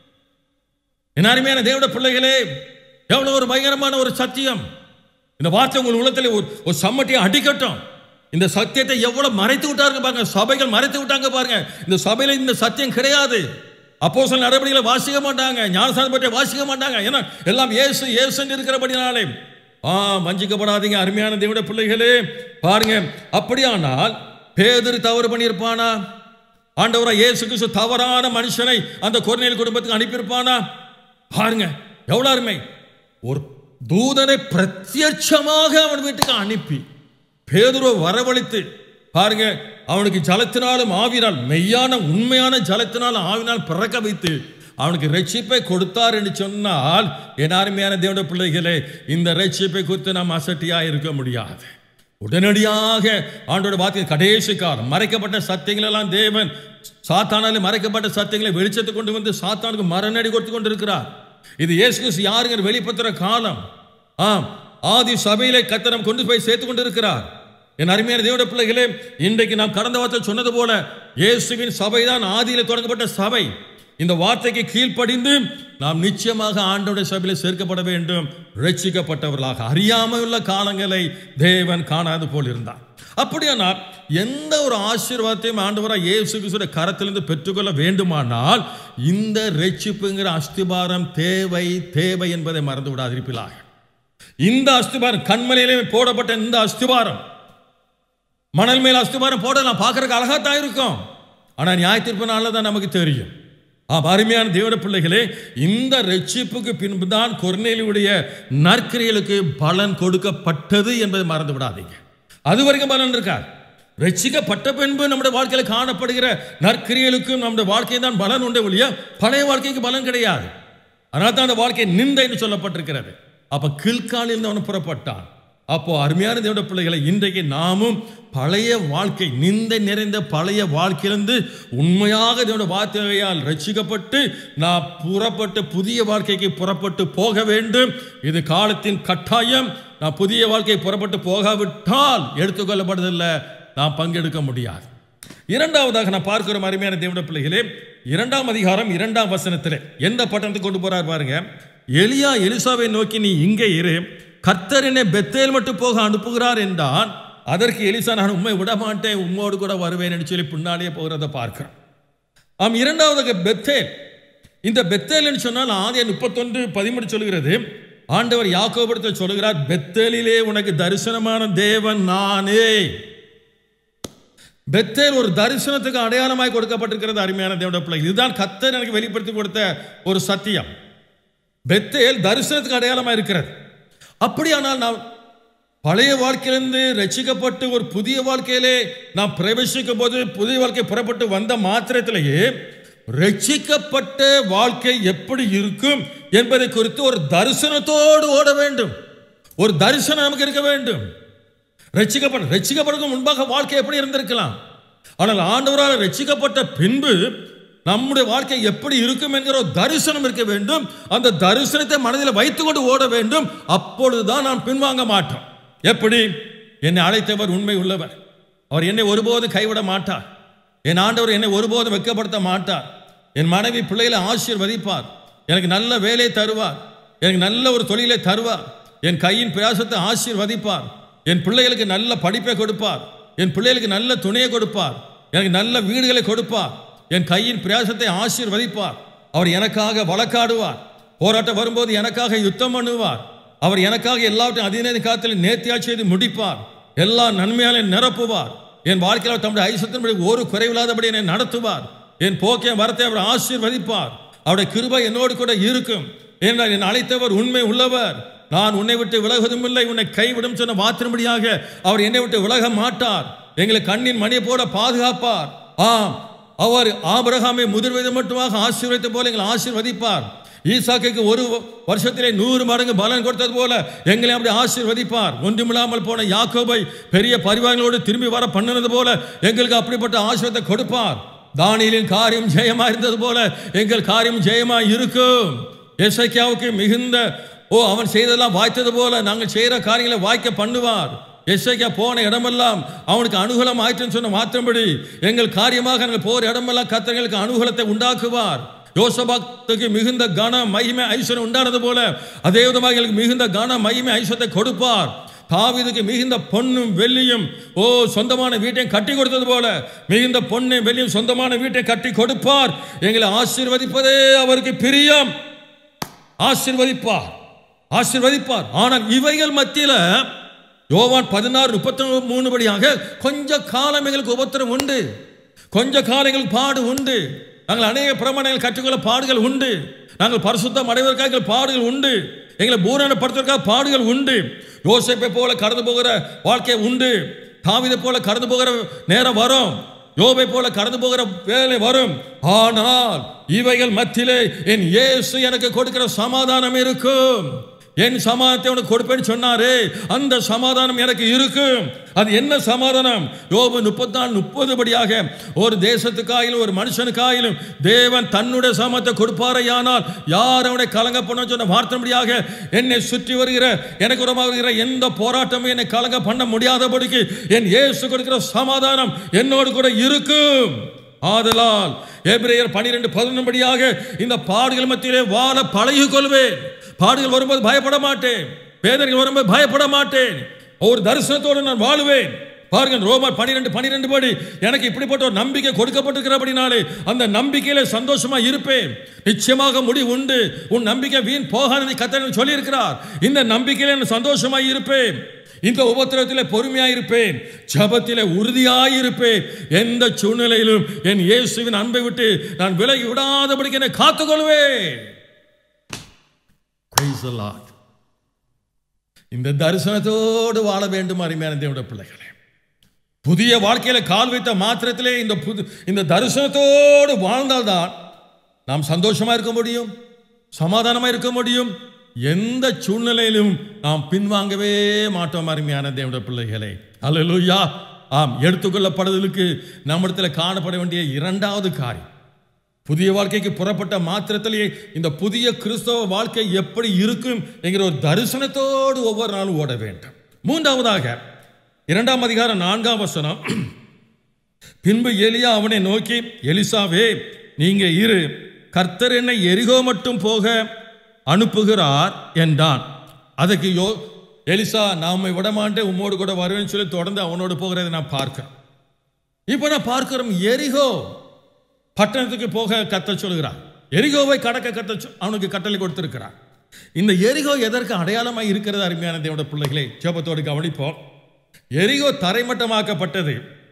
என் அருமையான தேவட பிள்ளைகளே எவ்வளவு ஒரு பயங்கரமான ஒரு சத்தியம் இந்த வார்த்தை உங்கள் உள்ளத்தில் ஒரு ஒரு சம்மட்டியை அடிக்கட்டும் இந்த சத்தியத்தை எவ்வளவு மறைத்து விட்டாருங்க பாருங்க சபைகள் மறைத்து விட்டாங்க பாருங்க இந்த சபையில இந்த சத்தியம் கிடையாது அப்போ சில நடவடிக்கைகளை வாசிக்க மாட்டாங்க ஞானசானம் பற்றி வாசிக்க மாட்டாங்க ஏன்னா எல்லாம் இயேசு இயேசுன்னு இருக்கிறபடினாலே ஆ வஞ்சிக்கப்படாதீங்க அருமையான தேவட பிள்ளைகளே பாருங்க அப்படியானால் பேதர் தவறு பண்ணியிருப்பானா ஆண்டவரா இயேசு கிறிஸ்து தவறான மனுஷனை அந்த கொர்நேல் குடும்பத்துக்கு அனுப்பியிருப்பானா பாருங்க எவ்வளவு அருமை ஒரு தூதனை பிரத்யட்சமாக அவன் வீட்டுக்கு அனுப்பி பேதுருவை வரவழைத்து பாருங்க அவனுக்கு ஜலத்தினாலும் ஆவினால் மெய்யான உண்மையான ஜலத்தினாலும் ஆவினால் பிறக்க வைத்து அவனுக்கு ரட்சிப்பை கொடுத்தார் என்று சொன்னால் என் அருமையான தேவனுடைய பிள்ளைகளே இந்த ரட்சிப்பை குறித்து நாம் அசட்டியா இருக்க முடியாது உடனடியாக ஆண்டோட வார்த்தை கடைசி காலம் மறைக்கப்பட்ட சத்தியங்கள் எல்லாம் தேவன் சாத்தானாலே மறைக்கப்பட்ட சத்தியங்களை வெளிச்சத்தை கொண்டு வந்து சாத்தானுக்கு மரணடி கொடுத்து கொண்டிருக்கிறார் இது இயேசு கிறிஸ்து யாருங்கிற வெளிப்படுத்துற காலம் ஆம் ஆதி சபையிலே கத்தனம் கொண்டு போய் சேர்த்து கொண்டிருக்கிறார் என் அருமையான தேவனுடைய பிள்ளைகளே இன்றைக்கு நாம் கடந்த வார்த்தை சொன்னது போல இயேசுவின் சபைதான் ஆதியிலே தொடங்கப்பட்ட சபை இந்த வார்த்தைக்கு கீழ்ப்படிந்து நாம் நிச்சயமாக ஆண்டோடைய சபையில் சேர்க்கப்பட வேண்டும் ரட்சிக்கப்பட்டவர்களாக அறியாமல் உள்ள காலங்களை தேவன் காணாது போல் இருந்தார் அப்படியானால் எந்த ஒரு ஆசீர்வாதத்தையும் ஆண்டவராக இயேசு கிறிஸ்துடைய கரத்திலிருந்து பெற்றுக்கொள்ள வேண்டுமானால் இந்த ரட்சிப்புங்கிற அஸ்திபாரம் தேவை தேவை என்பதை மறந்து விடாதிருப்பிலாக இந்த அஸ்திபாரம் கண்மலையிலே போடப்பட்ட இந்த அஸ்திபாரம் மணல் மேல் அஸ்திபாரம் போடலாம் பார்க்கறதுக்கு அழகா தான் இருக்கும் ஆனா நியாய தீர்ப்பு நாளில் தான் நமக்கு தெரியும் ஆம் அருமையான தேவட பிள்ளைகளே இந்த ரட்சிப்புக்கு பின்பு தான் கொர்நேலியுடைய நற்கிரியலுக்கு பலன் கொடுக்கப்பட்டது என்பதை மறந்து விடாதீங்க அது வரைக்கும் பலன் இருக்கார் ரட்சிக்கப்பட்ட பின்பு நம்முடைய வாழ்க்கையில் காணப்படுகிற நற்கிரியலுக்கும் நம்முடைய வாழ்க்கை தான் பலன் உண்டே ஒழிய பழைய வாழ்க்கைக்கு பலன் கிடையாது அதனால தான் அந்த வாழ்க்கை நிந்தை என்று சொல்லப்பட்டிருக்கிறது அப்ப கீழ்காலில் அவன் புறப்பட்டான் அப்போ அருமையான தேவட பிள்ளைகளை இன்றைக்கு நாமும் பழைய வாழ்க்கை நிந்தை நிறைந்த பழைய வாழ்க்கையிலிருந்து உண்மையாக தேவட வார்த்தையால் ரட்சிக்கப்பட்டு நான் புறப்பட்டு புதிய வாழ்க்கைக்கு புறப்பட்டு போக வேண்டும் இது காலத்தின் கட்டாயம் நான் புதிய வாழ்க்கை புறப்பட்டு போகாவிட்டால் எடுத்துக்கொள்ளப்படுவதில்லை நான் பங்கெடுக்க முடியாது இரண்டாவதாக நான் பார்க்கிற அருமையான தேவட பிள்ளைகளே இரண்டாம் அதிகாரம் இரண்டாம் வசனத்திலே எந்த பட்டணத்துக்கு கொண்டு போறார் பாருங்க எலியா எலிசாவை நோக்கி நீ இங்கே இரு கர்த்தர் என்னை பெத்தேல் மட்டும் போக அனுப்புகிறார் என்றான் அதற்கு எலிசா நான் உண்மை விட மாட்டேன் உம்மோடு கூட வருவேன் என்று சொல்லி பின்னாலேயே போகிறத பார்க்கிறோம் ஆம் இரண்டாவது பெத்தேல் இந்த பெத்தேல் என்று சொன்னால் ஆதிய முப்பத்தொன்று பதிமூணு சொல்கிறது ஆண்டவர் யாக்கோபுரத்தில் சொல்கிறார் பெத்தேலிலே உனக்கு தரிசனமான தேவன் நானே பெத்தேல் ஒரு தரிசனத்துக்கு அடையாளமாய் கொடுக்கப்பட்டிருக்கிறது அருமையான தேவட பிள்ளைகள் இதுதான் கத்தர் எனக்கு வெளிப்படுத்தி கொடுத்த ஒரு சத்தியம் பெத்தேல் தரிசனத்துக்கு அடையாளமாக இருக்கிறது அப்படியானால் நாம் பழைய வாழ்க்கையிலிருந்து ரட்சிக்கப்பட்டு ஒரு புதிய வாழ்க்கையிலே நாம் பிரவேசிக்கும் போது புதிய வாழ்க்கை புறப்பட்டு வந்த மாத்திரத்திலேயே ரட்சிக்கப்பட்ட வாழ்க்கை எப்படி இருக்கும் என்பதை குறித்து ஒரு தரிசனத்தோடு ஓட வேண்டும் ஒரு தரிசனம் நமக்கு இருக்க வேண்டும் ரட்சிக்கப்பட்ட ரட்சிக்கப்படுறதுக்கு முன்பாக வாழ்க்கை எப்படி இருந்திருக்கலாம் ஆனால் ஆண்டவரால் ரட்சிக்கப்பட்ட பின்பு நம்முடைய வாழ்க்கை எப்படி இருக்கும் என்கிற ஒரு தரிசனம் இருக்க வேண்டும் அந்த தரிசனத்தை மனதில் வைத்துக்கொண்டு ஓட வேண்டும் அப்பொழுதுதான் நாம் பின்வாங்க மாட்டோம் எப்படி என்னை அழைத்தவர் உண்மை உள்ளவர் அவர் என்னை ஒருபோதும் கைவிட மாட்டார் என் ஆண்டவர் என்னை ஒருபோதும் வெட்கப்படுத்த மாட்டார் என் மனைவி பிள்ளைகளை ஆசீர்வதிப்பார் எனக்கு நல்ல வேலை தருவார் எனக்கு நல்ல ஒரு தொழிலை தருவார் என் கையின் பிரயாசத்தை ஆசீர்வதிப்பார் என் பிள்ளைகளுக்கு நல்ல படிப்பை கொடுப்பார் என் பிள்ளைகளுக்கு நல்ல துணையை கொடுப்பார் எனக்கு நல்ல வீடுகளை கொடுப்பார் என் கையின் பிரயாசத்தை ஆசீர்வதிப்பார் அவர் எனக்காக வழக்காடுவார் போராட்டம் வரும்போது எனக்காக யுத்தம் பண்ணுவார் அவர் எனக்காக எல்லாவற்றையும் அதிநேர காலத்தில் நேர்த்தியா செய்து முடிப்பார் எல்லா நன்மையாலையும் நிரப்புவார் என் வாழ்க்கையில் தம்முடைய ஐசத்தின்படி ஒரு குறைவில்லாதபடி என்னை நடத்துவார் என் போக்கிய வரத்தை அவர் ஆசீர்வதிப்பார் அவருடைய கிருபை என்னோடு கூட இருக்கும் என்றால் என் அழைத்தவர் உண்மை உள்ளவர் நான் உன்னை விட்டு விலகுவதும் இல்லை உன்னை கைவிடும் சொன்ன வாத்திரம்படியாக அவர் என்னை விட்டு விலக மாட்டார் எங்களை கண்ணின் மணியை போல பாதுகாப்பார் ஆம் அவர் ஆபிரகாமை முதல் வயது மட்டுமாக ஆசீர்வதித்த போல எங்களை ஆசீர்வதிப்பார் ஈசாக்குக்கு ஒரு வருஷத்திலே நூறு மடங்கு பலன் கொடுத்தது போல எங்களை அப்படி ஆசீர்வதிப்பார் ஒன்றுமில்லாமல் போன யாக்கோபை பெரிய பரிவாரங்களோடு திரும்பி வர பண்ணினது போல எங்களுக்கு அப்படிப்பட்ட ஆசீர்வாதத்தை கொடுப்பார் தானியலின் காரியம் ஜெயமா இருந்தது போல எங்கள் காரியம் ஜெயமா இருக்கும் எசைக்கியாவுக்கு மிகுந்த ஓ அவன் செய்ததெல்லாம் வாய்த்தது போல நாங்கள் செய்கிற காரியங்களை வாய்க்க பண்ணுவார் எஸ்ஐக்கா போன இடமெல்லாம் அவனுக்கு அனுகூலம் ஆயிற்றுன்னு சொன்ன மாத்திரம்படி எங்கள் காரியமாக நாங்கள் போகிற இடமெல்லாம் கத்தங்களுக்கு அனுகூலத்தை உண்டாக்குவார் யோசபாத்துக்கு மிகுந்த கன மகிமை ஐஸ்வர்யம் உண்டானது போல அதே விதமாக எங்களுக்கு மிகுந்த கன மகிமை ஐஸ்வரத்தை கொடுப்பார் தாவீதுக்கு மிகுந்த பொன்னும் வெள்ளியும் ஓ சொந்தமான வீட்டையும் கட்டி கொடுத்தது போல மிகுந்த பொன்னும் வெள்ளியும் சொந்தமான வீட்டை கட்டி கொடுப்பார் எங்களை ஆசீர்வதிப்பதே அவருக்கு பிரியம் ஆசீர்வதிப்பார் ஆசீர்வதிப்பார் ஆனால் இவைகள் மத்தியில யோவான் பதினாறு முப்பத்தி மூணு படியாக கொஞ்ச காலம் எங்களுக்கு உபத்திரம் உண்டு கொஞ்ச காலம் எங்களுக்கு பாடு உண்டு நாங்கள் அநேக பிரமாணங்கள் கற்றுக்கொள்ள பாடுகள் உண்டு நாங்கள் பரிசுத்தம் அடைவதற்காக எங்களுக்கு பாடுகள் உண்டு எங்களை பூரணப்படுத்துவதற்காக பாடுகள் உண்டு யோசிப்பை போல கடந்து போகிற வாழ்க்கை உண்டு தாவிதை போல கடந்து போகிற நேரம் வரும் யோபை போல கடந்து போகிற வேலை வரும் ஆனால் இவைகள் மத்தியிலே என் இயேசு எனக்கு கொடுக்கிற சமாதானம் இருக்கும் என் சமாதானத்தை உனக்கு கொடுப்பேன்னு சொன்னாரே அந்த சமாதானம் எனக்கு இருக்கும் அது என்ன சமாதானம் யோபு முப்பத்தி நாலு முப்பது படியாக ஒரு தேசத்துக்காயிலும் ஒரு மனுஷனுக்காயிலும் தேவன் தன்னுடைய சமத்தை கொடுப்பாரையானால் யார் அவனை கலங்க பண்ண சொன்ன வார்த்தைபடியாக என்னை சுற்றி வருகிற எனக்கு உரமாக வருகிற எந்த போராட்டமும் என்னை கலங்க பண்ண முடியாதபடிக்கு என் இயேசு கொடுக்கிற சமாதானம் என்னோடு கூட இருக்கும் ஆதலால் எபிரேயர் பனிரெண்டு பதினொன்று படியாக இந்த பாடுகள் மத்தியிலே வாழ பழகிக் கொள்வேன் பாடுகள் வரும்போது பயப்பட மாட்டேன் வேதனைகள் வரும்போது பயப்பட மாட்டேன் ஒரு தரிசனத்தோடு நான் வாழுவேன் பாருங்க ரோமர் பனிரெண்டு பனிரெண்டு படி எனக்கு இப்படிப்பட்ட ஒரு நம்பிக்கை கொடுக்கப்பட்டிருக்கிறபடினாலே அந்த நம்பிக்கையில சந்தோஷமா இருப்பேன் நிச்சயமாக முடிவு உண்டு உன் நம்பிக்கை வீண் போகாததை கத்தனை சொல்லியிருக்கிறார் இந்த நம்பிக்கையில நான் சந்தோஷமா இருப்பேன் இந்த உபத்திரத்திலே பொறுமையாக இருப்பேன் ஜபத்திலே உறுதியாக இருப்பேன் எந்த சூழ்நிலையிலும் என் இயேசுவின் அன்பை விட்டு நான் விலகி விடாதபடிக்கு என்னை காத்துக்கொள்வேன் Praise the Lord. இந்த தரிசனத்தோடு வாழ வேண்டும் அருமையான தேவனுடைய பிள்ளைகளே புதிய வாழ்க்கையில கால் வைத்த மாத்திரத்திலே இந்த புது இந்த தரிசனத்தோடு வாழ்ந்தால்தான் நாம் சந்தோஷமா இருக்க முடியும் சமாதானமா இருக்க முடியும் எந்த சூழ்நிலையிலும் நாம் பின்வாங்கவே மாட்டோம் அருமையான தேவனுடைய பிள்ளைகளே அல்லேலூயா ஆம் எடுத்துக்கொள்ளப்படுதலுக்கு நம்மிடத்தில் காணப்பட வேண்டிய இரண்டாவது காரியம் புதிய வாழ்க்கைக்கு புறப்பட்ட மாத்திரத்திலேயே இந்த புதிய கிறிஸ்தவ வாழ்க்கை எப்படி இருக்கும் என்கிற ஒரு தரிசனத்தோடு ஒவ்வொரு நாளும் ஓட வேண்டும் மூன்றாவதாக இரண்டாம் அதிகாரம் நான்காம் வசனம் பின்பு எலியா அவனை நோக்கி எலிசாவே நீங்க இரு கர்த்தர் என்னை எரிகோ மட்டும் போக அனுப்புகிறார் என்றான் அதுக்கு யோ எலிசா நாம விடமாட்டேன் உம்மோடு கூட வருவேன்னு சொல்லி தொடர்ந்து அவனோடு போகிறதை நான் பார்க்கிறேன் இப்போ நான் பார்க்கிறோம் எரிகோ பட்டணத்துக்கு போக கத்த சொல்கிறார் எரிகோவை கடக்க கத்த சொ- அவனுக்கு கட்டளை கொடுத்திருக்கிறார் இந்த எரிகோ எதற்கு அடையாளமாய் இருக்கிறது அருமையான தேவனுடைய பிள்ளைகளே ஜெபத்தோடு கவனிப்போம் எரிகோ தரைமட்டமாக்கப்பட்டது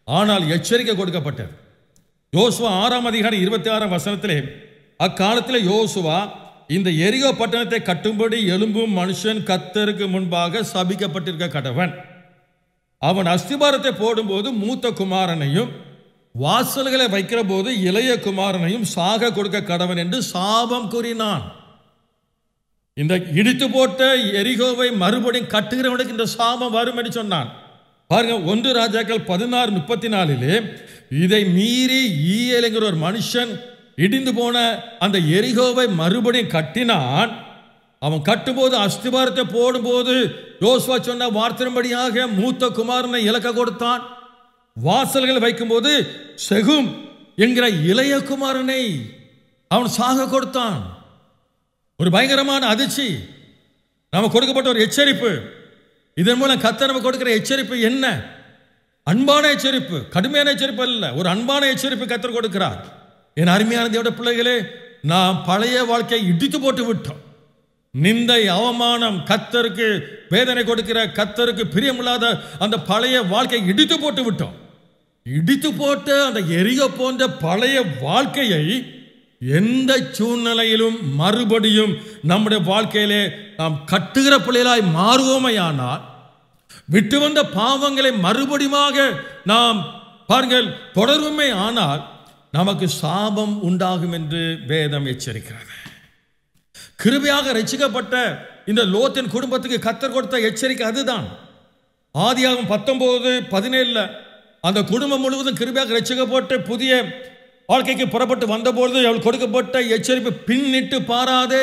ஆனால் எச்சரிக்கை கொடுக்கப்பட்டது யோசுவா ஆறாம் அதிகாரம் இருபத்தி ஆறாம் வசனத்திலே அக்காலத்தில் யோசுவா இந்த எரியோ பட்டணத்தை கட்டும்படி எழும்பும் மனுஷன் கத்தருக்கு முன்பாக சபிக்கப்பட்டிருக்க கடவன் அவன் அஸ்திபாரத்தை போடும்போது மூத்த குமாரனையும் வாசல்களை வைக்கிற போது இளைய குமாரனையும் சாக கொடுக்க கடவன் என்று சாபம் கூறினான் இந்த இடித்து போட்ட எரிகோவை மறுபடியும் கட்டுகிறவனுக்கு இந்த சாபம் வரும் என்று சொன்னான் பாருங்க ஒன்று ராஜாக்கள் பதினாறு முப்பத்தி நாலிலே இதை மீறி ஈயலுங்கிற ஒரு மனுஷன் இடிந்து போன அந்த எரிகோவை மறுபடியும் கட்டினான் அவன் கட்டும்போது அஸ்திபாரத்தை போடும்போது யோசுவா சொன்ன வார்த்தையின்படியாக மூத்த குமாரனை இலக்க கொடுத்தான் வாசல்கள் வைக்கும்போது செகும் என்கிற இளைய குமாரனை அவன் சாக கொடுத்தான் ஒரு பயங்கரமான அதிர்ச்சி நாம கொடுக்கப்பட்ட ஒரு எச்சரிப்பு இதன் மூலம் கத்த நம்ம கொடுக்கிற எச்சரிப்பு என்ன அன்பான எச்சரிப்பு கடுமையான எச்சரிப்பு அல்ல ஒரு அன்பான எச்சரிப்பு கத்தர் கொடுக்கிறார் என் அருமையான தேவட பிள்ளைகளே நாம் பழைய வாழ்க்கையை இடித்து போட்டு விட்டோம் நிந்தை அவமானம் கத்தருக்கு வேதனை கொடுக்கிற கத்தருக்கு பிரியமில்லாத அந்த பழைய வாழ்க்கையை இடித்து போட்டு விட்டோம் இடித்து போட்ட அந்த எரிய போன்ற பழைய வாழ்க்கையை எந்த சூழ்நிலையிலும் மறுபடியும் நம்முடைய வாழ்க்கையிலே நாம் கட்டுகிற பிள்ளைகளாய் மாறுவோமையானால் விட்டு வந்த பாவங்களை மறுபடியுமாக நாம் பாருங்கள் தொடர்வுமே ஆனால் நமக்கு சாபம் உண்டாகும் என்று வேதம் எச்சரிக்கிறது கிருபையாக ரசிக்கப்பட்ட இந்த லோத்தின் குடும்பத்துக்கு கத்தர் கொடுத்த எச்சரிக்கை அதுதான் ஆதியாகும் பத்தொன்பது பதினேழுல அந்த குடும்பம் முழுவதும் கிருபையாக ரசிக்கப்பட்டு புதிய வாழ்க்கைக்கு புறப்பட்டு வந்தபொழுது அவள் கொடுக்கப்பட்ட எச்சரிப்பு பின்னிட்டு பாராதே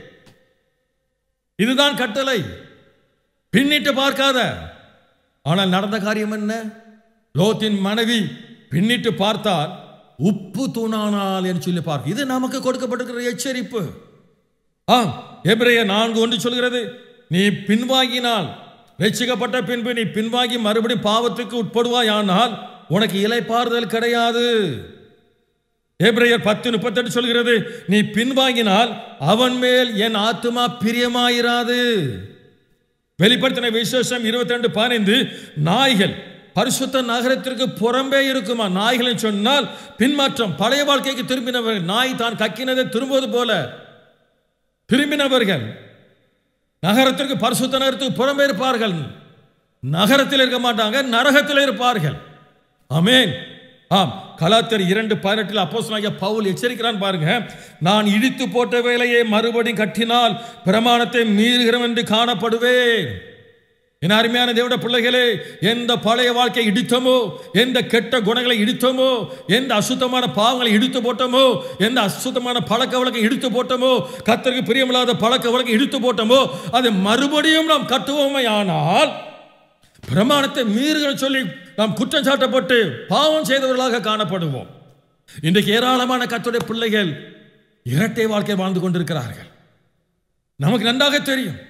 இதுதான் கட்டளை பின்னிட்டு பார்க்காத ஆனால் நடந்த காரியம் என்ன லோத்தின் மனைவி பின்னிட்டு பார்த்தால் உப்பு தூணானால் என்று சொல்லி பார்க்க இது நமக்கு கொடுக்கப்பட்டிருக்கிற எச்சரிப்பு ஆம் எபிரேய நான்கு ஒன்று சொல்கிறது நீ பின்வாங்கினால் ரட்சிக்கப்பட்ட பின்பு நீ பின்வாங்கி மறுபடியும் பாவத்துக்கு உட்படுவாயானால் உனக்கு இலைப்பாறுதல் கிடையாது எபிரேயர் பத்து முப்பத்தெட்டு சொல்கிறது நீ பின்வாங்கினால் அவன் மேல் என் ஆத்துமா பிரியமாயிராது வெளிப்படுத்தின விசேஷம் இருபத்தி ரெண்டு பதினைந்து நாய்கள் பரிசுத்த நகரத்திற்கு புறம்பே இருக்குமா நாய்கள் சொன்னால் பின்மாற்றம் பழைய வாழ்க்கைக்கு திரும்பினவர்கள் நாய் தான் கக்கினதை திரும்புவது போல திரும்பினவர்கள் நகரத்திற்கு பரிசுத்த நகரத்துக்கு புறம்பே இருப்பார்கள் நகரத்தில் இருக்க மாட்டாங்க நரகத்தில் இருப்பார்கள் அமேன் ஆம் கலாத்தர் இரண்டு பதினெட்டில் அப்போஸ்தலனாகிய பவுல் எச்சரிக்கிறான் பாருங்க நான் இடித்து போட்ட வேலையை மறுபடியும் கட்டினால் பிரமாணத்தை மீறுகிறோம் என்று காணப்படுவேன் என் அருமையான தேவட பிள்ளைகளே எந்த பழைய வாழ்க்கை இடித்தோமோ எந்த கெட்ட குணங்களை இடித்தோமோ எந்த அசுத்தமான பாவங்களை இடித்து போட்டோமோ எந்த அசுத்தமான பழக்க வழக்கம் இடித்து போட்டோமோ கத்தருக்கு பிரியமில்லாத பழக்க வழக்கம் இடித்து போட்டோமோ அதை மறுபடியும் நாம் கட்டுவோமே ஆனால் பிரமாணத்தை மீறுகிற சொல்லி நாம் குற்றம் சாட்டப்பட்டு பாவம் செய்தவர்களாக காணப்படுவோம் இன்றைக்கு ஏராளமான கத்துடைய பிள்ளைகள் இரட்டை வாழ்க்கை வாழ்ந்து கொண்டிருக்கிறார்கள் நமக்கு நன்றாக தெரியும்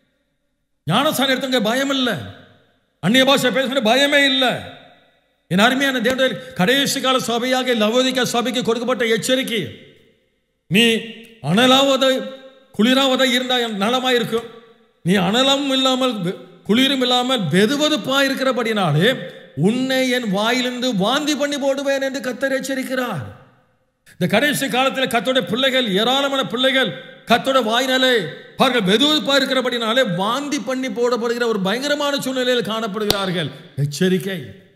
ஞானசான எடுத்தவங்க பயம் இல்லை அந்நிய பாஷை பேசுகிற பயமே இல்லை என் அருமையான தேவதர் கடைசி கால சபையாக லவோதிக்க சபைக்கு கொடுக்கப்பட்ட எச்சரிக்கை நீ அனலாவத குளிராவத இருந்தால் நலமாக இருக்கும் நீ அனலம் இல்லாமல் வெ- குளிரும் இல்லாமல் வெதுவெதுப்பா இருக்கிறபடினாலே உன்னை என் வாயிலிருந்து வாந்தி பண்ணி போடுவேன் என்று கத்தர் எச்சரிக்கிறார் இந்த கடைசி காலத்தில் கத்தோட பிள்ளைகள் ஏராளமான பிள்ளைகள் கத்தோட வாயினாலே பாருங்கள் வெதுவெதுப்பா இருக்கிறபடினாலே வாந்தி பண்ணி போடப்படுகிற ஒரு பயங்கரமான சூழ்நிலையில் காணப்படுகிறார்கள் எச்சரிக்கை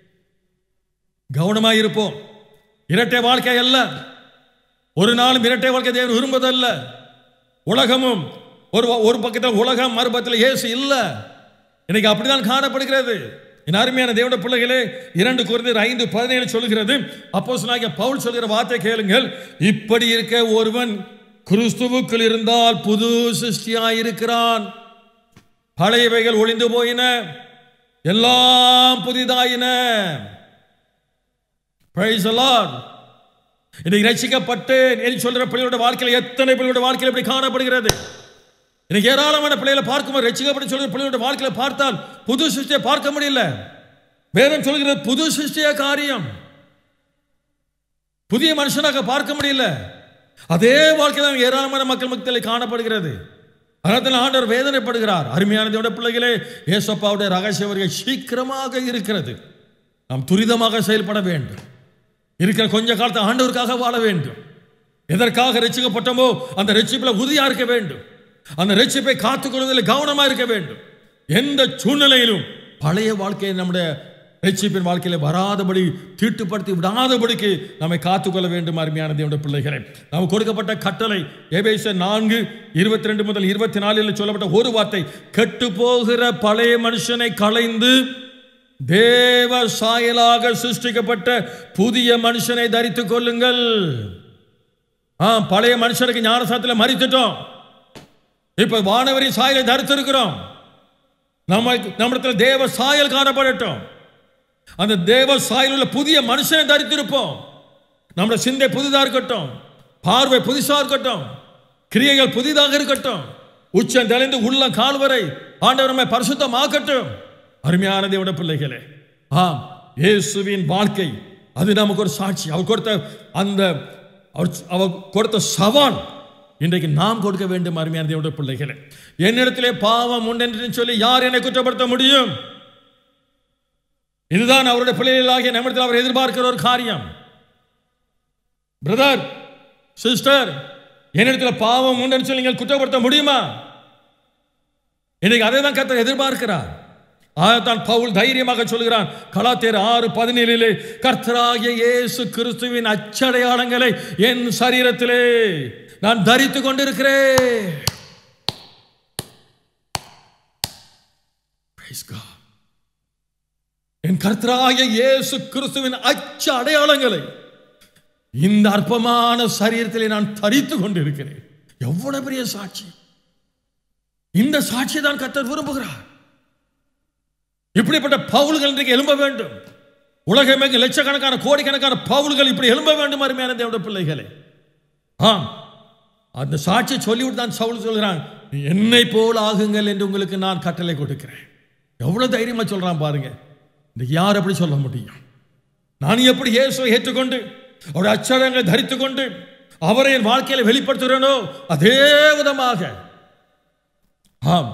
கவனமாக இருப்போம் இரட்டை வாழ்க்கை அல்ல ஒரு நாளும் இரட்டை வாழ்க்கை தேவன் விரும்புவதல்ல உலகமும் ஒரு ஒரு பக்கத்தில் உலகம் மறுபக்கத்தில் இயேசு இல்லை இன்னைக்கு அப்படிதான் காணப்படுகிறது என் அருமையான தேவட பிள்ளைகளே இரண்டு குறைந்தர் ஐந்து பதினேழு சொல்லுகிறது அப்போ பவுல் சொல்கிற வார்த்தை கேளுங்கள் இப்படி இருக்க ஒருவன் கிறிஸ்துவுக்குள் இருந்தால் புது சிருஷ்டியாயிருக்கிறான் பழையவைகள் ஒளிந்து போயின எல்லாம் புதிதாயின Praise the Lord. இன்னைக்கு ரசிக்கப்பட்டேன் என்று சொல்ற பிள்ளையோட வாழ்க்கையில் எத்தனை பிள்ளையோட வாழ்க்கையில் இப்படி காணப்படுகிறது இன்னைக்கு ஏராளமான பிள்ளைகளை பார்க்கும்போது ரசிக்கப்பட்டு சொல்கிற பிள்ளையோட வாழ்க்கையில பார்த்தால் புது சிருஷ்டியை பார்க்க முடியல வேதம் சொல்கிறது புது சிருஷ்டிய காரியம் புதிய மனுஷனாக பார்க்க முடியல அதே வாழ்க்கையில் ஏராளமான மக்கள் மத்தியில் காணப்படுகிறது அதனால் ஆண்டவர் வேதனைப்படுகிறார் அருமையான தேவனுடைய பிள்ளைகளே ஏசப்பாவுடைய ரகசிய வருகை சீக்கிரமாக இருக்கிறது நாம் துரிதமாக செயல்பட வேண்டும் இருக்கிற கொஞ்ச காலத்தை ஆண்டவருக்காக வாழ வேண்டும் எதற்காக ரட்சிக்கப்பட்டோமோ அந்த ரட்சிப்பில் உறுதியா இருக்க வேண்டும் அந்த ரட்சிப்பை காத்துக்கொள்வதில் கவனமா இருக்க வேண்டும் எந்த சூழ்நிலையிலும் பழைய வாழ்க்கையை நம்முடைய ரட்சிப்பின் வாழ்க்கையில வராதபடி தீட்டுப்படுத்தி விடாதபடிக்கு நம்மை காத்துக்கொள்ள வேண்டும் அருமையான தேவனுடைய பிள்ளைகளை நமக்கு கொடுக்கப்பட்ட கட்டளை எபேச நான்கு இருபத்தி ரெண்டு முதல் இருபத்தி நாலில் சொல்லப்பட்ட ஒரு வார்த்தை கெட்டு போகிற பழைய மனுஷனை களைந்து தேவ சாயலாக சிருஷ்டிக்கப்பட்ட புதிய மனுஷனை தரித்துக் கொள்ளுங்கள் ஆ பழைய மனுஷனுக்கு ஞானசாரத்தில் மறித்துட்டோம் இப்ப வானவரின் சாயலை தரித்திருக்கிறோம் நம்ம நம்மிடத்தில் தேவ சாயல் காணப்படட்டும் அந்த தேவ சாயல் உள்ள புதிய மனுஷனை தரித்திருப்போம் நம்முடைய சிந்தை புதிதாக இருக்கட்டும் பார்வை புதுசா இருக்கட்டும் கிரியைகள் புதிதாக இருக்கட்டும் உச்சம் தெளிந்து உள்ள கால் வரை ஆண்டவர் நம்மை பரிசுத்தமாக்கட்டும் அருமையான தேவட பிள்ளைகளே ஆம் இயேசுவின் வாழ்க்கை அது நமக்கு ஒரு சாட்சி அவர் கொடுத்த அந்த அவர் அவர் கொடுத்த சவால் இன்றைக்கு நாம் கொடுக்க வேண்டும் அருமையான தேவட பிள்ளைகளே என்னிடத்திலே பாவம் உண்டென்று சொல்லி யார் என்னை குற்றப்படுத்த முடியும் இதுதான் அவருடைய பிள்ளைகளாகிய நம்மிடத்தில் அவர் எதிர்பார்க்கிற ஒரு காரியம் பிரதர் சிஸ்டர் என்னிடத்தில் பாவம் உண்டுன்னு சொல்லி நீங்கள் குற்றப்படுத்த முடியுமா இன்னைக்கு அதை தான் கத்தர் எதிர்பார்க்கிறார் அதைத்தான் பவுல் தைரியமாக சொல்கிறான் கலாத்தேர் ஆறு பதினேழிலே கர்த்தராகிய இயேசு கிறிஸ்துவின் அச்சடையாளங்களை என் சரீரத்திலே நான் தரித்துக் கொண்டிருக்கிறேன் Praise God. என் கர்த்தராகிய இயேசு கிறிஸ்துவின் அச்ச அடையாளங்களை இந்த அற்பமான சரீரத்திலே நான் தரித்துக் கொண்டிருக்கிறேன் எவ்வளவு பெரிய சாட்சி இந்த சாட்சியை தான் கர்த்தர் விரும்புகிறார் இப்படிப்பட்ட பவுல்கள் இன்றைக்கு எழும்ப வேண்டும் உலகமெங்கு லட்சக்கணக்கான கோடிக்கணக்கான பவுல்கள் இப்படி எழும்ப வேண்டும் அருமையான தேவனுடைய பிள்ளைகளே ஆம் அந்த சாட்சியை சொல்லிவிட்டு தான் சவுல் சொல்கிறான் "நீ என்னை போல் ஆகுங்கள் என்று உங்களுக்கு நான் கட்டளை கொடுக்கிறேன் எவ்வளவு தைரியமா சொல்றான் பாருங்க இன்னைக்கு யார் அப்படி சொல்ல முடியும் நான் எப்படி இயேசுவை ஏற்றுக்கொண்டு அவருடைய அச்சடங்களை தரித்துக் கொண்டு அவரை என் வாழ்க்கையில வெளிப்படுத்துகிறேனோ அதே விதமாக ஆம்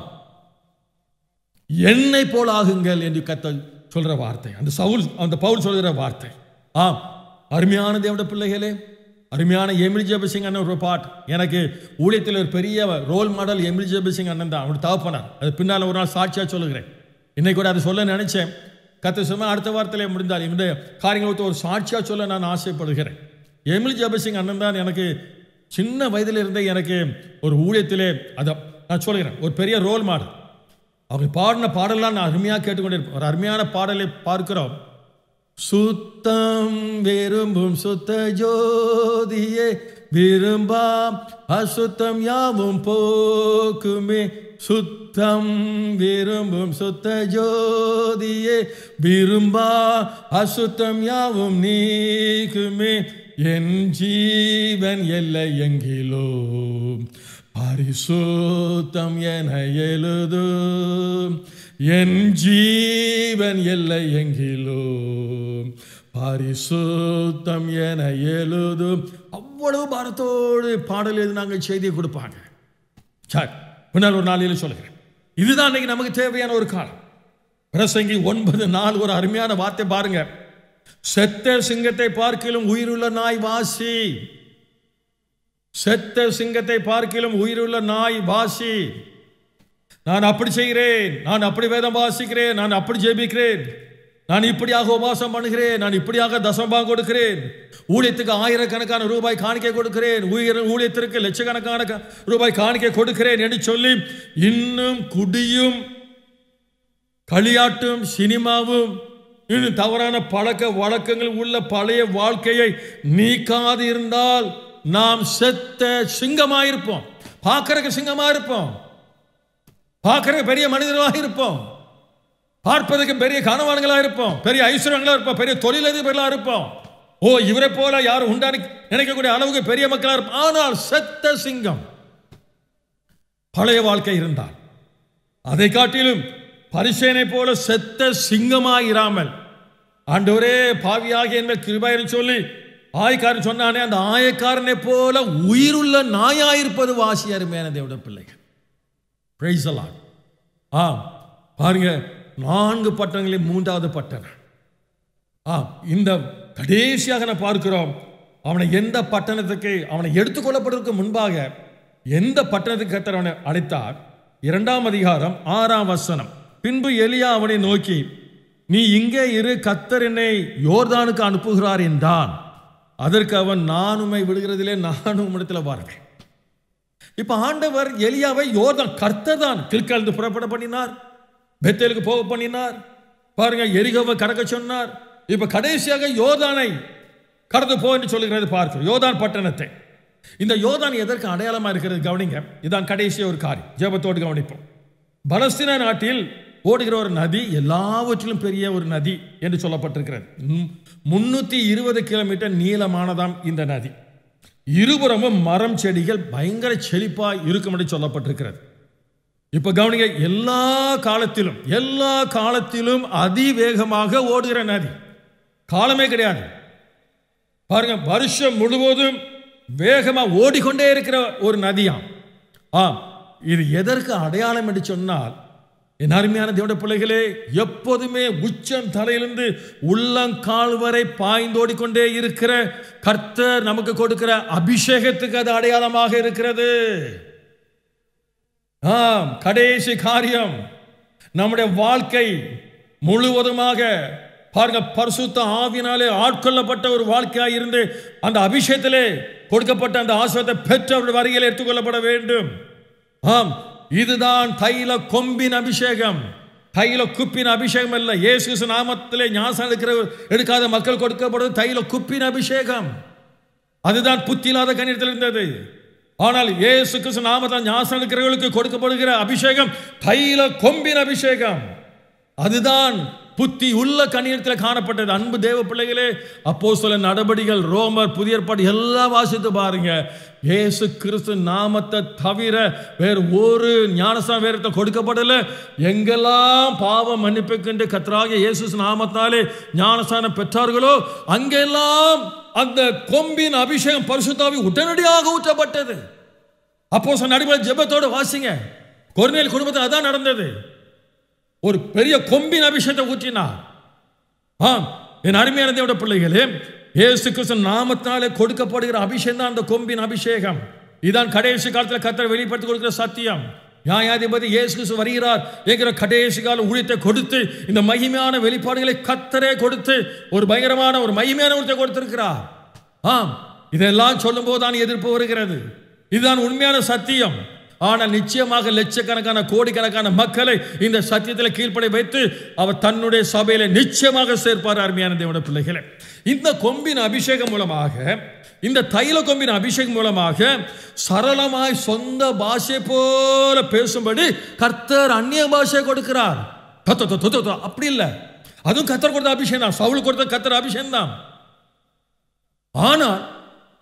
என்னை போல் ஆகுங்கள் என்று கத்த சொல்ற வார்த்தை அந்த சவுல் அந்த பவுல் சொல்கிற வார்த்தை ஆம் அருமையான தேவட பிள்ளைகளே அருமையான எமிலி ஜெபசிங் அண்ணன் ஒரு பாட் எனக்கு ஊழியத்தில் ஒரு பெரிய ரோல் மாடல் எமிலி ஜெபசிங் அண்ணன் தான் அவர் தகப்பனார் அது பின்னால் ஒரு நாள் சாட்சியாக சொல்லுகிறேன் இன்னைக்கு கூட அதை சொல்ல நினைச்சேன் கத்த சும்மா அடுத்த வாரத்திலே முடிந்தால் என்னுடைய காரியங்களுக்கு ஒரு சாட்சியாக சொல்ல நான் ஆசைப்படுகிறேன் எமிலி ஜெபசிங் அண்ணன் தான் எனக்கு சின்ன வயதில் இருந்தே எனக்கு ஒரு ஊழியத்திலே அதை நான் சொல்கிறேன் ஒரு பெரிய ரோல் மாடல் அவங்க பாடின பாடலாம் நான் அருமையாக கேட்டுக்கொண்டிருப்பேன் ஒரு அருமையான பாடலை பார்க்கிறோம் சுத்தம் விரும்பும் சுத்த ஜோதியே விரும்பாம் அசுத்தம் யாவும் போக்குமே சுத்தம் விரும்பும் சுத்த ஜோதியே விரும்பா அசுத்தம் யாவும் நீக்குமே என் ஜீவன் எல்லை எங்கிலோ பரிசுத்தம் என எழுதும் என் ஜீவன் எல்லை எங்கிலோ பரிசுத்தம் என எழுதும் அவ்வளவு பாரத்தோடு பாடல் எழுதினாங்க செய்தியை கொடுப்பாங்க சரி பின்னால் ஒரு நாளில் சொல்லுகிறேன் இதுதான் இன்னைக்கு நமக்கு தேவையான ஒரு காலம் பிரசங்கி ஒன்பது நாள் ஒரு அருமையான வார்த்தை பாருங்க செத்த சிங்கத்தை பார்க்கிலும் உயிருள்ள நாய் வாசி செத்த சிங்கத்தை பார்க்கிலும் உயிருள்ள நாய் வாசி நான் அப்படி செய்கிறேன் நான் அப்படி வேதம் வாசிக்கிறேன் நான் அப்படி ஜெபிக்கிறேன் நான் இப்படியாக உபாசம் பண்ணுகிறேன் நான் இப்படியாக தசம்பாகம் கொடுக்கிறேன் ஊழியத்துக்கு ஆயிரக்கணக்கான ரூபாய் காணிக்கை கொடுக்கிறேன் உயிர் ஊழியத்திற்கு லட்சக்கணக்கான க- ரூபாய் காணிக்கை கொடுக்கிறேன் என்று சொல்லி இன்னும் குடியும் களியாட்டும் சினிமாவும் இன்னும் தவறான பழக்க வழக்கங்கள் உள்ள பழைய வாழ்க்கையை நீக்காது இருந்தால் நாம் செத்த சிங்கமாயிருப்போம் பார்க்கறதுக்கு சிங்கமா இருப்போம் பார்க்கறதுக்கு பெரிய மனிதர்களாக இருப்போம் பார்ப்பதற்கு பெரிய கனவான்களா இருப்போம் பெரிய ஐஸ்வர்யங்களா இருப்போம் பெரிய தொழிலதிபர்களா இருப்போம் ஓ இவரை போல யாரும் உண்டானி நினைக்கக்கூடிய அளவுக்கு பெரிய மக்களா இருப்போம் ஆனால் செத்த சிங்கம் பழைய வாழ்க்கை இருந்தால் அதை காட்டிலும் பரிசேனை போல செத்த சிங்கமாய் இராமல் ஆண்டவரே பாவியாக என்ன கிருபாயின்னு சொல்லி ஆயக்காரன் சொன்னானே அந்த ஆயக்காரனை போல உயிருள்ள நாயாயிருப்பது வாசி அருமையான தேவட பிள்ளைகள் பிரைஸ் ஆ பாருங்க நான்கு பட்டணங்களில் மூன்றாவது பட்டணம் ஆ இந்த கடைசியாக நான் பார்க்கிறோம் அவனை எந்த பட்டணத்துக்கு அவனை எடுத்துக்கொள்ளப்படுவதற்கு முன்பாக எந்த பட்டணத்துக்கு கர்த்தர் அவனை அழைத்தார் இரண்டாம் அதிகாரம் ஆறாம் வசனம் பின்பு எலியா அவனை நோக்கி நீ இங்கே இரு கத்தர் என்னை யோர்தானுக்கு அனுப்புகிறார் என்றான் அதற்கு அவன் நான் உம்மை விடுகிறதிலே நானும் உம்மிடத்தில் வருவேன் இப்ப ஆண்டவர் எலியாவை யோர்தான் கர்த்தர் தான் கில்காலிருந்து புறப்பட பண்ணினார் பெத்தேலுக்கு போக பண்ணினார் பாருங்க எரிகவை கடக்க சொன்னார் இப்ப கடைசியாக யோர்தானை கடந்து போ என்று சொல்லுகிறது பார்க்கிறோம் யோதான் பட்டணத்தை இந்த யோதான் எதற்கு அடையாளமா இருக்கிறது கவனிங்க இதான் கடைசி ஒரு காரியம் ஜெபத்தோடு கவனிப்போம் பலஸ்தீன நாட்டில் ஓடுகிற ஒரு நதி எல்லாவற்றிலும் பெரிய ஒரு நதி என்று சொல்லப்பட்டிருக்கிறது ம், முன்னூத்தி இருபது கிலோமீட்டர் நீளமானதாம் இந்த நதி இருபுறமும் மரம் செடிகள் பயங்கர செழிப்பாய் இருக்கும் என்று சொல்லப்பட்டிருக்கிறது இப்ப கவனிங்க எல்லா காலத்திலும் எல்லா காலத்திலும் அதிவேகமாக ஓடுகிற நதி காலமே கிடையாது பாருங்க வருஷம் முழுவதும் வேகமா ஓடிக்கொண்டே இருக்கிற ஒரு நதியாம் ஆம் இது எதற்கு அடையாளம் என்று சொன்னால் என் அருமையான தேவட பிள்ளைகளே எப்போதுமே உச்சம் தலையிலிருந்து உள்ளங்கால் வரை பாய்ந்தோடிக்கொண்டே இருக்கிற கர்த்தர் நமக்கு கொடுக்கிற அபிஷேகத்துக்கு அது அடையாளமாக இருக்கிறது ஆம் கடைசி காரியம் நம்முடைய வாழ்க்கை முழுவதுமாக பாருங்க பரிசுத்த ஆவினாலே ஆட்கொள்ளப்பட்ட ஒரு வாழ்க்கையாக இருந்து அந்த அபிஷேகத்திலே கொடுக்கப்பட்ட அந்த ஆசிரியத்தை பெற்று அவருடைய வருகையில் எடுத்துக்கொள்ளப்பட வேண்டும் ஆம் இதுதான் தைல கொம்பின் அபிஷேகம் தைல குப்பின் அபிஷேகம் அல்ல இயேசு கிறிஸ்து நாமத்திலே ஞாசம் எடுக்கிற எடுக்காத மக்கள் கொடுக்கப்படுவது தைல குப்பின் அபிஷேகம் அதுதான் புத்தி இல்லாத கணிதத்தில் இருந்தது ஆனால் இயேசு கிறிஸ்து நாமத்தால் ஞாசம் எடுக்கிறவர்களுக்கு கொடுக்கப்படுகிற அபிஷேகம் தைல கொம்பின் அபிஷேகம் அதுதான் புத்தி உள்ள கணியத்தில் காணப்பட்டது அன்பு தேவ பிள்ளைகளே அப்போ சில நடபடிகள் ரோமர் புதிய ஏற்பாடு எல்லாம் வாசித்து பாருங்க இயேசு கிறிஸ்து நாமத்தை தவிர வேறு ஒரு ஞானசா வேறத்தை கொடுக்கப்படல எங்கெல்லாம் பாவம் மன்னிப்புக்கென்று கத்தராகிய இயேசு நாமத்தாலே ஞானசானம் பெற்றார்களோ அங்கெல்லாம் அந்த கொம்பின் அபிஷேகம் பரிசுத்தாவி உடனடியாக ஊற்றப்பட்டது அப்போ நடுவில் ஜெபத்தோடு வாசிங்க கொர்நேல் குடும்பத்தில் அதான் நடந்தது ஒரு பெரிய கொம்பின் அபிஷேகத்தை ஊற்றினார் ஆம் என் அருமையான தேவட பிள்ளைகளே இயேசு கிறிஸ்து நாமத்தாலே கொடுக்கப்படுகிற அபிஷேகம் தான் அந்த கொம்பின் அபிஷேகம் இதான் கடைசி காலத்தில் கத்தரை வெளிப்படுத்தி கொடுக்கிற சத்தியம் நியாயாதிபதி இயேசு கிறிஸ்து வருகிறார் என்கிற கடைசி கால ஊழியத்தை கொடுத்து இந்த மகிமையான வெளிப்பாடுகளை கத்தரே கொடுத்து ஒரு பயங்கரமான ஒரு மகிமையான ஊழியத்தை கொடுத்திருக்கிறார் ஆம் இதெல்லாம் சொல்லும் போது தான் எதிர்ப்பு வருகிறது இதுதான் உண்மையான சத்தியம் ஆனால் நிச்சயமாக லட்சக்கணக்கான கோடிக்கணக்கான மக்களை இந்த சத்தியத்தில் கீழ்ப்படை வைத்து அவர் தன்னுடைய சபையில நிச்சயமாக சேர்ப்பார் அருமையான தேவன பிள்ளைகளை இந்த கொம்பின் அபிஷேகம் மூலமாக இந்த தைல கொம்பின் அபிஷேகம் மூலமாக சரளமாய் சொந்த பாஷை போல பேசும்படி கர்த்தர் அந்நிய பாஷை கொடுக்கிறார் தத்தோ, தத்தோ, தத்தோ, அப்படி இல்லை அதுவும் கத்தர் கொடுத்த அபிஷேகம் தான் சவுல் கொடுத்த கத்தர் அபிஷேகம் தான் ஆனால்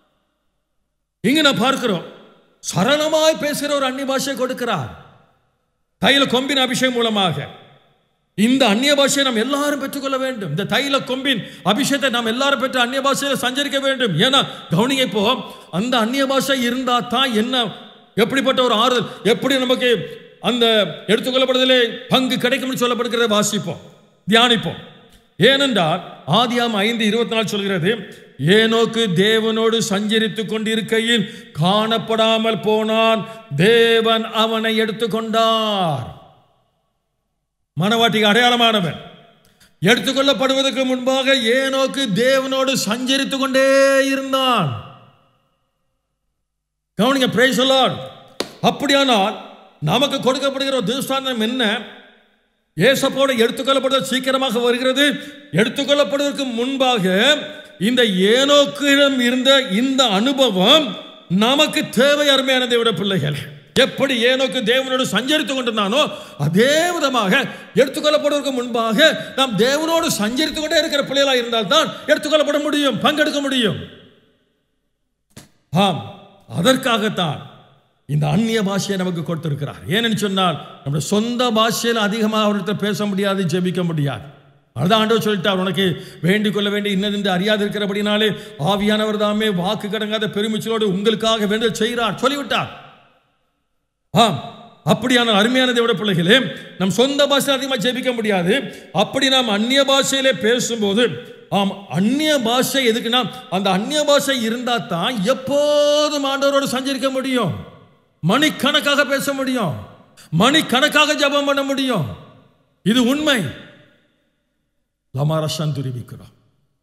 இங்க நான் பார்க்கிறோம் சரளமாய் பேசுகிற ஒரு அந்நிய பாஷை கொடுக்கிறார் தைல கொம்பின் அபிஷேகம் மூலமாக இந்த அந்நிய பாஷையை நாம் எல்லாரும் பெற்றுக்கொள்ள வேண்டும் இந்த தைல கொம்பின் அபிஷேகத்தை நாம் எல்லாரும் பெற்று அந்நிய பாஷையில சஞ்சரிக்க வேண்டும் ஏன்னா கவனிங்க இப்போ அந்த அந்நிய பாஷை இருந்தா தான் என்ன எப்படிப்பட்ட ஒரு ஆறுதல் எப்படி நமக்கு அந்த எடுத்துக்கொள்ளப்படுதலே பங்கு கிடைக்கும்னு சொல்லப்படுகிறத வாசிப்போம் தியானிப்போம் ஏனென்றால் ஆதியாம் ஐந்து இருபத்தி நாலு சொல்கிறது ஏனோக்கு தேவனோடு சஞ்சரித்துக் கொண்டிருக்கையில் காணப்படாமல் போனான் தேவன் அவனை எடுத்துக்கொண்டார் மனவாட்டிக்கு அடையாளமானவன் எடுத்துக்கொள்ளப்படுவதற்கு முன்பாக ஏனோக்கு தேவனோடு சஞ்சரித்துக் கொண்டே இருந்தான் கவனிங்க பிரைஸ் அப்படியானால் நமக்கு கொடுக்கப்படுகிற ஒரு திருஷ்டாந்தம் என்ன ஏசப்போடு எடுத்துக்கொள்ளப்படுவது சீக்கிரமாக வருகிறது எடுத்துக்கொள்ளப்படுவதற்கு முன்பாக இந்த ஏனோக்கிடம் இருந்த இந்த அனுபவம் நமக்கு தேவை அருமையான தேவட பிள்ளைகள் எப்படி ஏனோக்கு தேவனோடு சஞ்சரித்துக் கொண்டிருந்தானோ அதே விதமாக எடுத்துக்கொள்ளப்படுவதற்கு முன்பாக நாம் தேவனோடு சஞ்சரித்துக் கொண்டே இருக்கிற பிள்ளைகளாக இருந்தால் தான் எடுத்துக்கொள்ளப்பட முடியும் பங்கெடுக்க முடியும் ஆம் அதற்காகத்தான் இந்த அந்நிய பாஷையை நமக்கு கொடுத்திருக்கிறார் ஏன்னு சொன்னால் நம்முடைய சொந்த பாஷையில் அதிகமாக அவர்கிட்ட பேச முடியாது ஜெபிக்க முடியாது அதுதான் ஆண்டவர் சொல்லிட்டார் உனக்கு வேண்டிக் கொள்ள வேண்டிய இன்னதென்று அறியாது இருக்கிறபடினாலே ஆவியானவர் தாமே வாக்கு கடங்காத பெருமிச்சலோடு உங்களுக்காக வேண்டல் செய்கிறார் சொல்லிவிட்டார் ஆம் அப்படியான அருமையான தேவட பிள்ளைகளே நம் சொந்த பாஷையில் அதிகமாக ஜெபிக்க முடியாது அப்படி நாம் அந்நிய பாஷையிலே பேசும்போது ஆம் அந்நிய பாஷை எதுக்குன்னா அந்த அந்நிய பாஷை இருந்தா தான் எப்போதும் ஆண்டவரோடு சஞ்சரிக்க முடியும் மணிக்கணக்காக பேச முடியும் மணிக்கணக்காக ஜெபம் பண்ண முடியும் இது உண்மை லமாரஷன் துருவிக்கிறோம்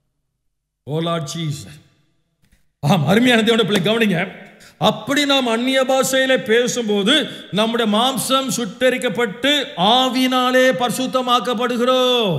ஓலா ஜீசஸ் ஆம் அருமையான தேவனுடைய பிள்ளை கவனிங்க அப்படி நாம் அந்நிய பாஷையில பேசும்போது நம்முடைய மாம்சம் சுட்டரிக்கப்பட்டு ஆவினாலே பரிசுத்தமாக்கப்படுகிறோம்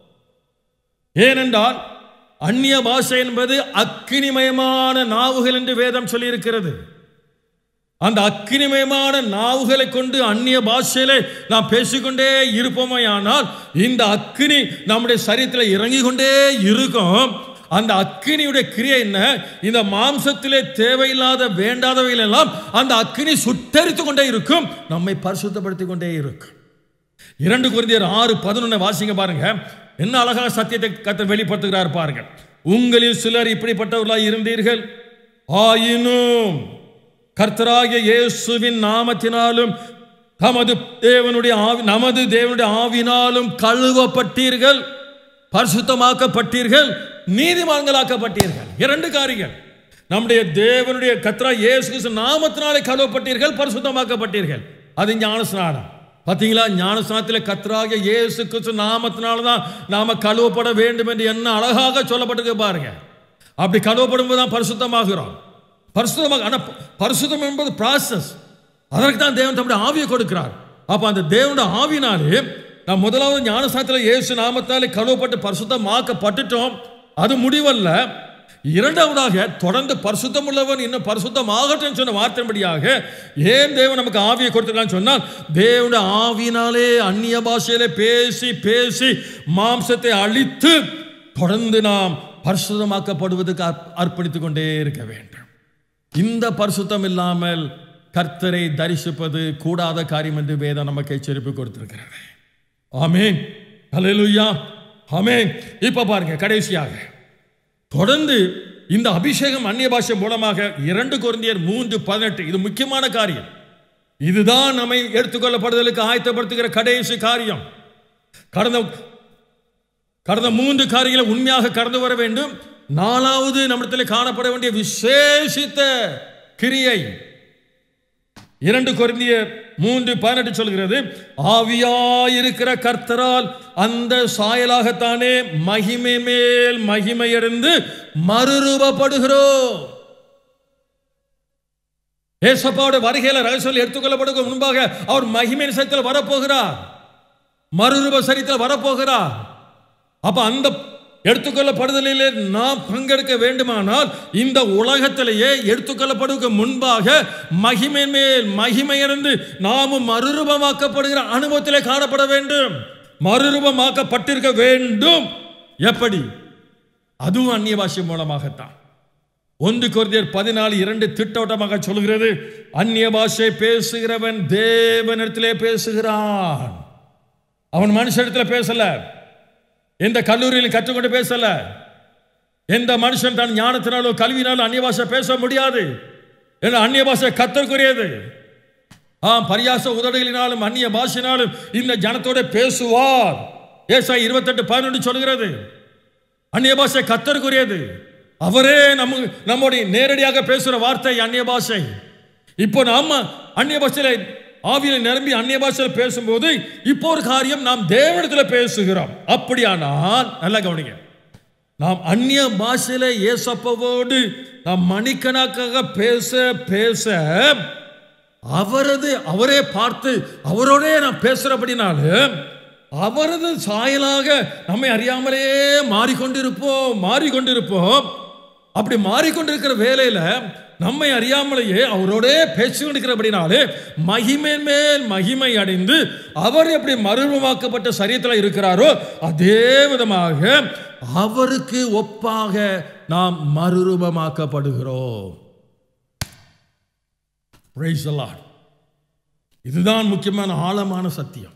ஏனென்றால் அந்நிய பாஷை என்பது அக்கினிமயமான நாவுகள் என்று வேதம் சொல்லியிருக்கிறது அந்த அக்கினிமயமான நாவுகளை கொண்டு அந்நிய பாஷையில நாம் பேசிக்கொண்டே இருப்போமையானால் இந்த அக்கினி நம்முடைய சரீரத்தில் இறங்கி கொண்டே இருக்கும் அந்த அக்கினியுடைய கிரியை என்ன இந்த மாம்சத்திலே தேவையில்லாத வேண்டாதவைகள் எல்லாம் அந்த அக்கினி சுட்டரித்து கொண்டே இருக்கும் நம்மை பரிசுத்தப்படுத்திக் கொண்டே இருக்கும் இரண்டு குருந்தியர் ஆறு பதினொன்னு வாசிங்க பாருங்க என்ன அழகாக சத்தியத்தை கத்த வெளிப்படுத்துகிறார் பாருங்க உங்களில் சிலர் இப்படிப்பட்டவர்களாய் இருந்தீர்கள் ஆயினும் கர்த்தராகிய இயேசுவின் நாமத்தினாலும் தமது தேவனுடைய ஆவி நமது தேவனுடைய ஆவினாலும் கழுவப்பட்டீர்கள் பரிசுத்தமாக்கப்பட்டீர்கள் நீதிமான்களாக்கப்பட்டீர்கள் இரண்டு காரியங்கள் நம்முடைய தேவனுடைய கத்ரா இயேசு கிறிஸ்து நாமத்தினாலே கழுவப்பட்டீர்கள் பரிசுத்தமாக்கப்பட்டீர்கள் அது ஞானஸ்நானம் பார்த்தீங்களா ஞானஸ்நானத்தில் கத்ராகிய இயேசு கிறிஸ்து நாமத்தினால தான் நாம கழுவப்பட வேண்டும் என்று என்ன அழகாக சொல்லப்பட்டிருக்கு பாருங்க அப்படி கழுவப்படும் போது தான் பரிசுத்தமாகிறோம் பரிசுத்தமாக ஆனால் பரிசுத்தம் என்பது ப்ராசஸ் அதற்கு தான் தேவன் தம்முடைய ஆவியை கொடுக்கிறார் அப்போ அந்த தேவனுடைய ஆவினாலே நான் முதலாவது ஞானஸ்தானத்தில் இயேசு நாமத்தாலே கழுவப்பட்டு பரிசுத்தமாக்கப்பட்டுட்டோம் அது முடிவல்ல இரண்டாவதாக தொடர்ந்து பரிசுத்தம் உள்ளவன் இன்னும் பரிசுத்தம் ஆகட்டும் சொன்ன வார்த்தைப்படியாக ஏன் தேவன் நமக்கு ஆவியை கொடுத்துருக்கான்னு சொன்னால் தேவனுடைய ஆவினாலே அந்நிய பாஷையிலே பேசி பேசி மாம்சத்தை அழித்து தொடர்ந்து நாம் பரிசுத்தமாக்கப்படுவதற்கு அர்ப்ப- அர்ப்பணித்துக் கொண்டே இருக்க வேண்டும் இந்த பரிசுத்தம் இல்லாமல் கர்த்தரை தரிசிப்பது கூடாத காரியம் என்று வேதம் நமக்கு எச்சரிப்பு கொடுத்திருக்கிறது ஆமேன் ஹalleluya ஆமேன் இப்ப பாருங்க கடைசியாக தொடர்ந்து இந்த அபிஷேகம் அந்நிய பாஷை மூலமாக இரண்டு கொரிந்தியர் மூன்று பதினெட்டு இது முக்கியமான காரியம் இதுதான் நம்மை எடுத்துக்கொள்ளப்படுதலுக்கு ஆயத்தப்படுத்துகிற கடைசி காரியம் கடந்த கடந்த மூன்று காரியங்களை உண்மையாக கடந்து வர வேண்டும் நாலாவது நம்மிடத்தில் காணப்பட வேண்டிய விசேஷித்த கிரியை இரண்டு கொரிந்திய மூன்று பதினெட்டு சொல்கிறது ஆவியாயிருக்கிற கர்த்தரால் அந்த சாயலாகத்தானே மகிமை மேல் மகிமையடைந்து மறுரூபப்படுகிறோம் ஏசப்பாவோட வருகையில ரகசியம் எடுத்துக்கொள்ளப்படுவதற்கு முன்பாக அவர் மகிமை சரத்தில் வரப்போகிறார் மறுரூப சரித்தில் வரப்போகிறார் அப்ப அந்த எடுத்துக்கொள்ளப்படுதலிலே நாம் பங்கெடுக்க வேண்டுமானால் இந்த உலகத்திலேயே எடுத்துக்கொள்ளப்படுவதற்கு முன்பாக மகிமை மேல் மகிமையிருந்து நாமும் மறுரூபமாக்கப்படுகிற அனுபவத்திலே காணப்பட வேண்டும் மறுரூபமாக்கப்பட்டிருக்க வேண்டும் எப்படி அதுவும் அந்நிய பாஷை மூலமாகத்தான் ஒன்று கொரிந்தியர் பதினாலு இரண்டு திட்டவட்டமாக சொல்கிறது அந்நிய பாஷை பேசுகிறவன் தேவனிடத்திலே பேசுகிறான் அவன் மனுஷனிடத்துல பேசல எந்த கல்லூரியிலும் கற்றுக்கொண்டு பேசல எந்த மனுஷன் தன் ஞானத்தினாலும் கல்வியினாலும் அந்நிய பாஷை பேச முடியாது ஏன்னா அந்நிய பாஷை கத்தற்குரியது ஆம் பரியாச உதடுகளினாலும் அந்நிய பாஷையினாலும் இந்த ஜனத்தோட பேசுவார் ஏசாய் இருபத்தெட்டு பதினொன்று சொல்கிறது அந்நிய பாஷை கத்தருக்குரியது அவரே நம்ம நம்முடைய நேரடியாக பேசுற வார்த்தை அந்நிய பாஷை இப்போ நாம அந்நிய பாஷையில ஆவியில நிரம்பி அந்நிய பாஷையில பேசும்போது இப்போ ஒரு காரியம் நாம் தேவனிடத்துல பேசுகிறோம் அப்படியானால் நல்லா கவனிங்க நாம் அந்நிய பாஷையில ஏசப்பவோடு நாம் மணிக்கணக்காக பேச பேச அவரது அவரே பார்த்து அவரோடே நாம் பேசுறபடினாலும் அவரது சாயலாக நம்மை அறியாமலே மாறிக்கொண்டிருப்போம் மாறிக்கொண்டிருப்போம் அப்படி மாறிக்கொண்டிருக்கிற வேலையில நம்மை அறியாமலேயே அவரோடே பேசி கொண்டிருக்கிறபடினாலே மகிமை மேல் மகிமை அடைந்து அவர் எப்படி மறுரூபமாக்கப்பட்ட சரீரத்தில் இருக்கிறாரோ அதே விதமாக அவருக்கு ஒப்பாக நாம் மறுரூபமாக்கப்படுகிறோம் Praise the Lord. இதுதான் முக்கியமான ஆழமான சத்தியம்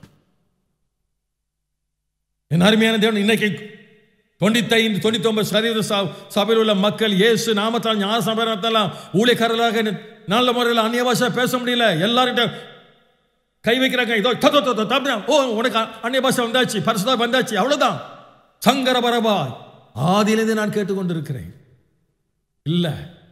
என் அருமையான தேவன் இன்னைக்கு தொண்ணூத்தைந்து தொண்ணூத்தி ஒன்பது சதவீத ச- சபையில் உள்ள மக்கள் இயேசு நாமத்தால் ஞான சம்பரணத்தால் ஊழியக்காரர்களாக நல்ல முறையில் அந்நிய பாஷை பேச முடியல எல்லார்கிட்ட கை வைக்கிறாங்க இதோ தோ, தோ, தோ, தோ, தப்புனா. ஓ உனக்கு அந்நிய பாஷை வந்தாச்சு பரிசுதா வந்தாச்சு அவ்வளவுதான் சங்கர பரபா ஆதியிலிருந்து நான் கேட்டுக்கொண்டிருக்கிறேன் இல்ல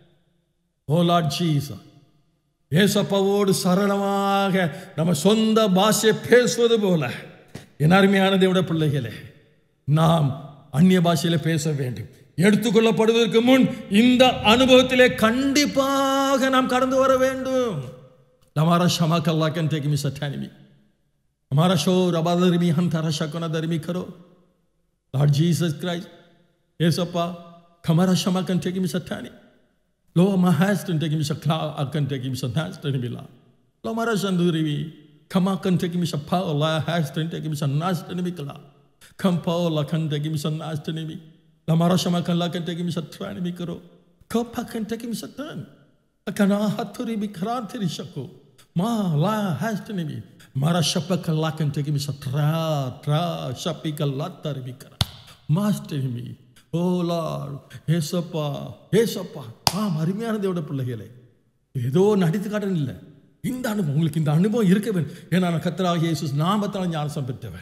ஓ லார்ட் ஜீசஸ் ஏசப்பாவோடு சரளமாக நம்ம சொந்த பாஷை பேசுவது போல என் அருமையான தேவட பிள்ளைகளே நாம் அந்நிய பாஷையில பேச வேண்டும் எடுத்துக்கொள்ளப்படுவதற்கு முன் இந்த அனுபவத்திலே கண்டிப்பாக நாம் கடந்து வர வேண்டும் हमारा क्षमा कल्ला कंटे की मिसा ठहनी हमारा शो रबा दरमी हम थारा शकोना दरमी करो लॉर्ड जीसस क्राइस्ट ये सपा हमारा क्षमा कंटे की मिसा ठहनी लो महास कंटे की मिसा क्ला कंटे की मिसा नास टनी मिला लो हमारा संदूरी भी खमा कंटे की मिसा पा ला हैस कंटे की मिसा नास टनी मिला खम पा ला कंटे की मिसा नास टनी मी हमारा क्षमा कल्ला कंटे की मिसा ठहनी भी करो कपा कंटे की मिसा टन Kana haturi bi krantiri shako. Ma la hastani bi. Mara shapaka lakan teki mi satra tra shapika latari bi kara. Masteri mi. Oh lord ஏசப்பா ஏசப்பா ஆ அருமையான தேவட பிள்ளைகளே ஏதோ நடித்து காட்டணும் இல்லை இந்த அனுபவம் உங்களுக்கு இந்த அனுபவம் இருக்க வேண்டும் ஏன்னா நான் கத்தராக இயேசு நாமத்தால் ஞானசம் பெற்றவன்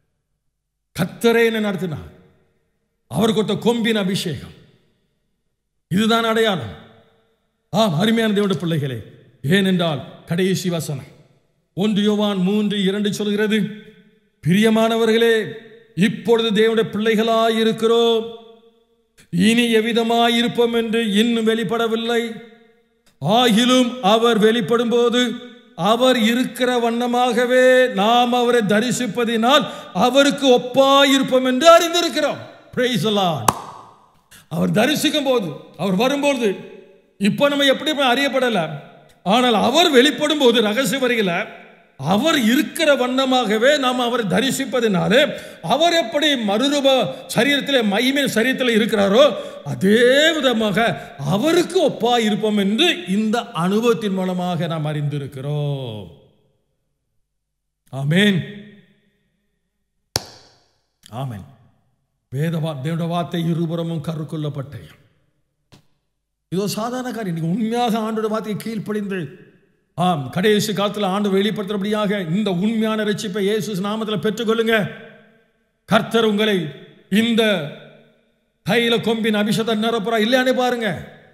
கத்தரே என்ன நடத்தினார் அவர் கொடுத்த கொம்பின் அபிஷேகம் இதுதான் அடையாளம் ஆம் அருமையான தேவட பிள்ளைகளே ஏனென்றால் கடைசி வசனம் ஒன்று யோவான் மூன்று இரண்டு சொல்கிறது பிரியமானவர்களே இப்பொழுது தேவனுடைய பிள்ளைகளாய் இருக்கிறோம் இனி எவ்விதமாய் இருப்போம் என்று இன்னும் வெளிப்படவில்லை ஆகிலும் அவர் வெளிப்படும் போது அவர் இருக்கிற வண்ணமாகவே நாம் அவரை தரிசிப்பதினால் அவருக்கு ஒப்பாயிருப்போம் என்று அறிந்திருக்கிறோம் Praise the Lord. அவர் தரிசிக்கும் போது அவர் வரும்போது இப்போ நம்ம எப்படி அறியப்படல ஆனால் அவர் வெளிப்படும் போது ரகசிய வரிகள அவர் இருக்கிற வண்ணமாகவே நாம் அவரை தரிசிப்பதினாலே அவர் எப்படி மறுரூப சரீரத்தில் மகிமை சரீரத்தில் இருக்கிறாரோ அதே விதமாக அவருக்கு ஒப்பா இருப்போம் என்று இந்த அனுபவத்தின் மூலமாக நாம் அறிந்திருக்கிறோம் ஆமேன் ஆமேன் வேத வா தேவட வார்த்தை இருபுறமும் கருக்கொள்ளப்பட்டேன் இதோ சாதாரண காரியம் நீங்க உண்மையாக ஆண்டோட வார்த்தையை கீழ்ப்படிந்து ஆம் கடைசி காலத்தில் ஆண்டு வெளிப்படுத்துறபடியாக இந்த உண்மையான ரட்சிப்பை இயேசு நாமத்தில் பெற்றுக்கொள்ளுங்க கர்த்தர் உங்களை இந்த கையில கொம்பின் அபிஷத்தை நிரப்புறா இல்லையானே பாருங்க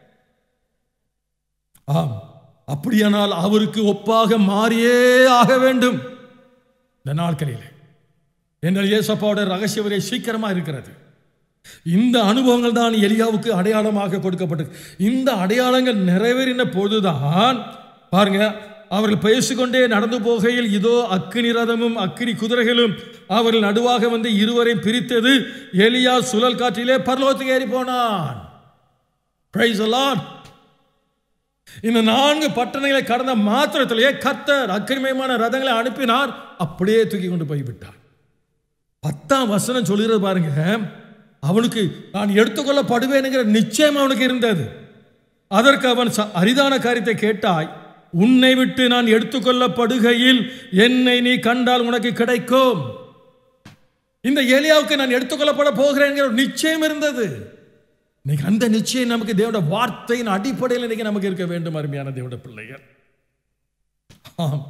ஆம் அப்படியானால் அவருக்கு ஒப்பாக மாறியே ஆக வேண்டும் இந்த நாட்களில் எங்கள் இயேசப்பாவோட ரகசிய வரை சீக்கிரமா இருக்கிறது இந்த அனுபவங்கள் தான் எலியாவுக்கு அடையாளமாக கொடுக்கப்பட்டது இந்த அடையாளங்கள் நிறைவேறின போதுதான் பாருங்க அவர்கள் பேசிக்கொண்டே நடந்து போகையில் இதோ அக்கினி ரதமும் அக்கினி குதிரைகளும் அவர்கள் நடுவாக வந்து இருவரை பிரித்தது எலியா சுழல் காற்றிலே பரலோகத்துக்கு ஏறி போனான் Praise the Lord. இந்த நான்கு பட்டணங்களை கடந்த மாத்திரத்திலேயே கர்த்தர் அக்கிரிமயமான ரதங்களை அனுப்பினார் அப்படியே தூக்கி கொண்டு போய்விட்டார் பத்தாம் வசனம் சொல்லுகிறது பாருங்க அவனுக்கு நான் எடுத்துக்கொள்ளப்படுவேனுங்கிற நிச்சயம் அவனுக்கு இருந்தது அதற்கு அவன் ச- அரிதான காரியத்தை கேட்டாய் உன்னை விட்டு நான் எடுத்துக்கொள்ளப்படுகையில் என்னை நீ கண்டால் உனக்கு கிடைக்கும் இந்த ஏலியாவுக்கு நான் எடுத்துக்கொள்ளப்பட போகிறேன் ஒரு நிச்சயம் இருந்தது இன்னைக்கு அந்த நிச்சயம் நமக்கு தேவட வார்த்தையின் அடிப்படையில் இன்னைக்கு நமக்கு இருக்க வேண்டும் அருமையான தேவட பிள்ளைகள் ஆம்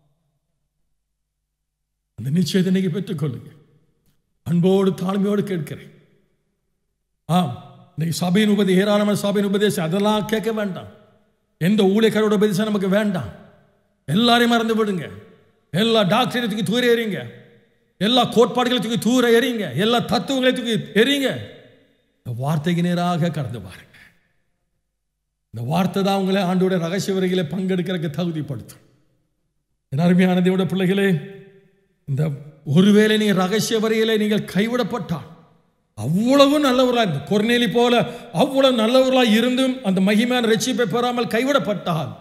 அந்த நிச்சயத்தை இன்னைக்கு பெற்றுக்கொள்ளுங்க அன்போடு தாழ்மையோடு கேட்கிறேன் ஆம் இன்னைக்கு சபையின் உபதி ஏராளமான சபையின் உபதேசம் அதெல்லாம் கேட்க வேண்டாம் எந்த ஊழியக்காரோட உபதேசம் நமக்கு வேண்டாம் எல்லாரையும் மறந்து விடுங்க எல்லா டாக்டரை தூக்கி தூர எறிங்க எல்லா கோட்பாடுகளை தூக்கி தூர எறிங்க எல்லா தத்துவங்களை தூக்கி எறிங்க இந்த வார்த்தைக்கு நேராக கடந்து பாருங்க இந்த வார்த்தை தான் உங்களை ஆண்டோட ரகசிய வரைகளை பங்கெடுக்கிறதுக்கு தகுதிப்படுத்தும் என் அருமையான தேவனுடைய பிள்ளைகளே இந்த ஒருவேளை நீங்கள் ரகசிய வரையிலே நீங்கள் கைவிடப்பட்டால் அவ்வளவு நல்லவர்களா இந்த கொர்நேலி போல அவ்வளவு நல்லவர்களா இருந்தும் அந்த மகிமையான ரட்சிப்பை பெறாமல் கைவிடப்பட்டால்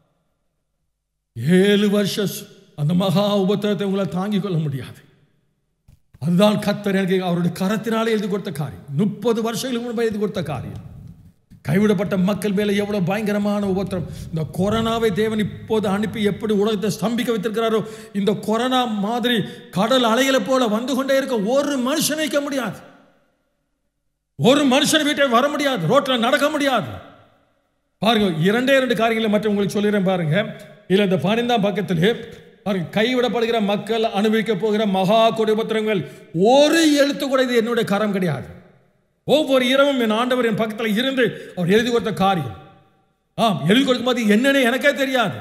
ஏழு வருஷம் அந்த மகா உபத்திரத்தை உங்களால் தாங்கிக் கொள்ள முடியாது அதுதான் கத்தர் எனக்கு அவருடைய கரத்தினாலே எழுதி கொடுத்த காரியம் முப்பது வருஷங்களுக்கு முன்பு எழுதி கொடுத்த காரியம் கைவிடப்பட்ட மக்கள் மேலே எவ்வளவு பயங்கரமான உபத்திரம் இந்த கொரோனாவை தேவன் இப்போது அனுப்பி எப்படி உலகத்தை ஸ்தம்பிக்க வைத்திருக்கிறாரோ இந்த கொரோனா மாதிரி கடல் அலைகளை போல வந்து கொண்டே இருக்க ஒரு மனுஷன் வைக்க முடியாது ஒரு மனுஷன் வீட்டை வர முடியாது ரோட்ல நடக்க முடியாது பாருங்க இரண்டே இரண்டு காரியங்களை மட்டும் உங்களுக்கு சொல்லிடுறேன் பாருங்க இல்ல இந்த பனிந்தாம் பக்கத்திலே பாருங்க கைவிடப்படுகிற மக்கள் அனுபவிக்க போகிற மகா கொடி உபத்திரங்கள் ஒரு எழுத்து கூட இது என்னுடைய கரம் கிடையாது ஒவ்வொரு இரவும் என் ஆண்டவர் என் பக்கத்தில் இருந்து அவர் எழுதி கொடுத்த காரியம் ஆம் எழுதி கொடுக்கும் போது என்னன்னு எனக்கே தெரியாது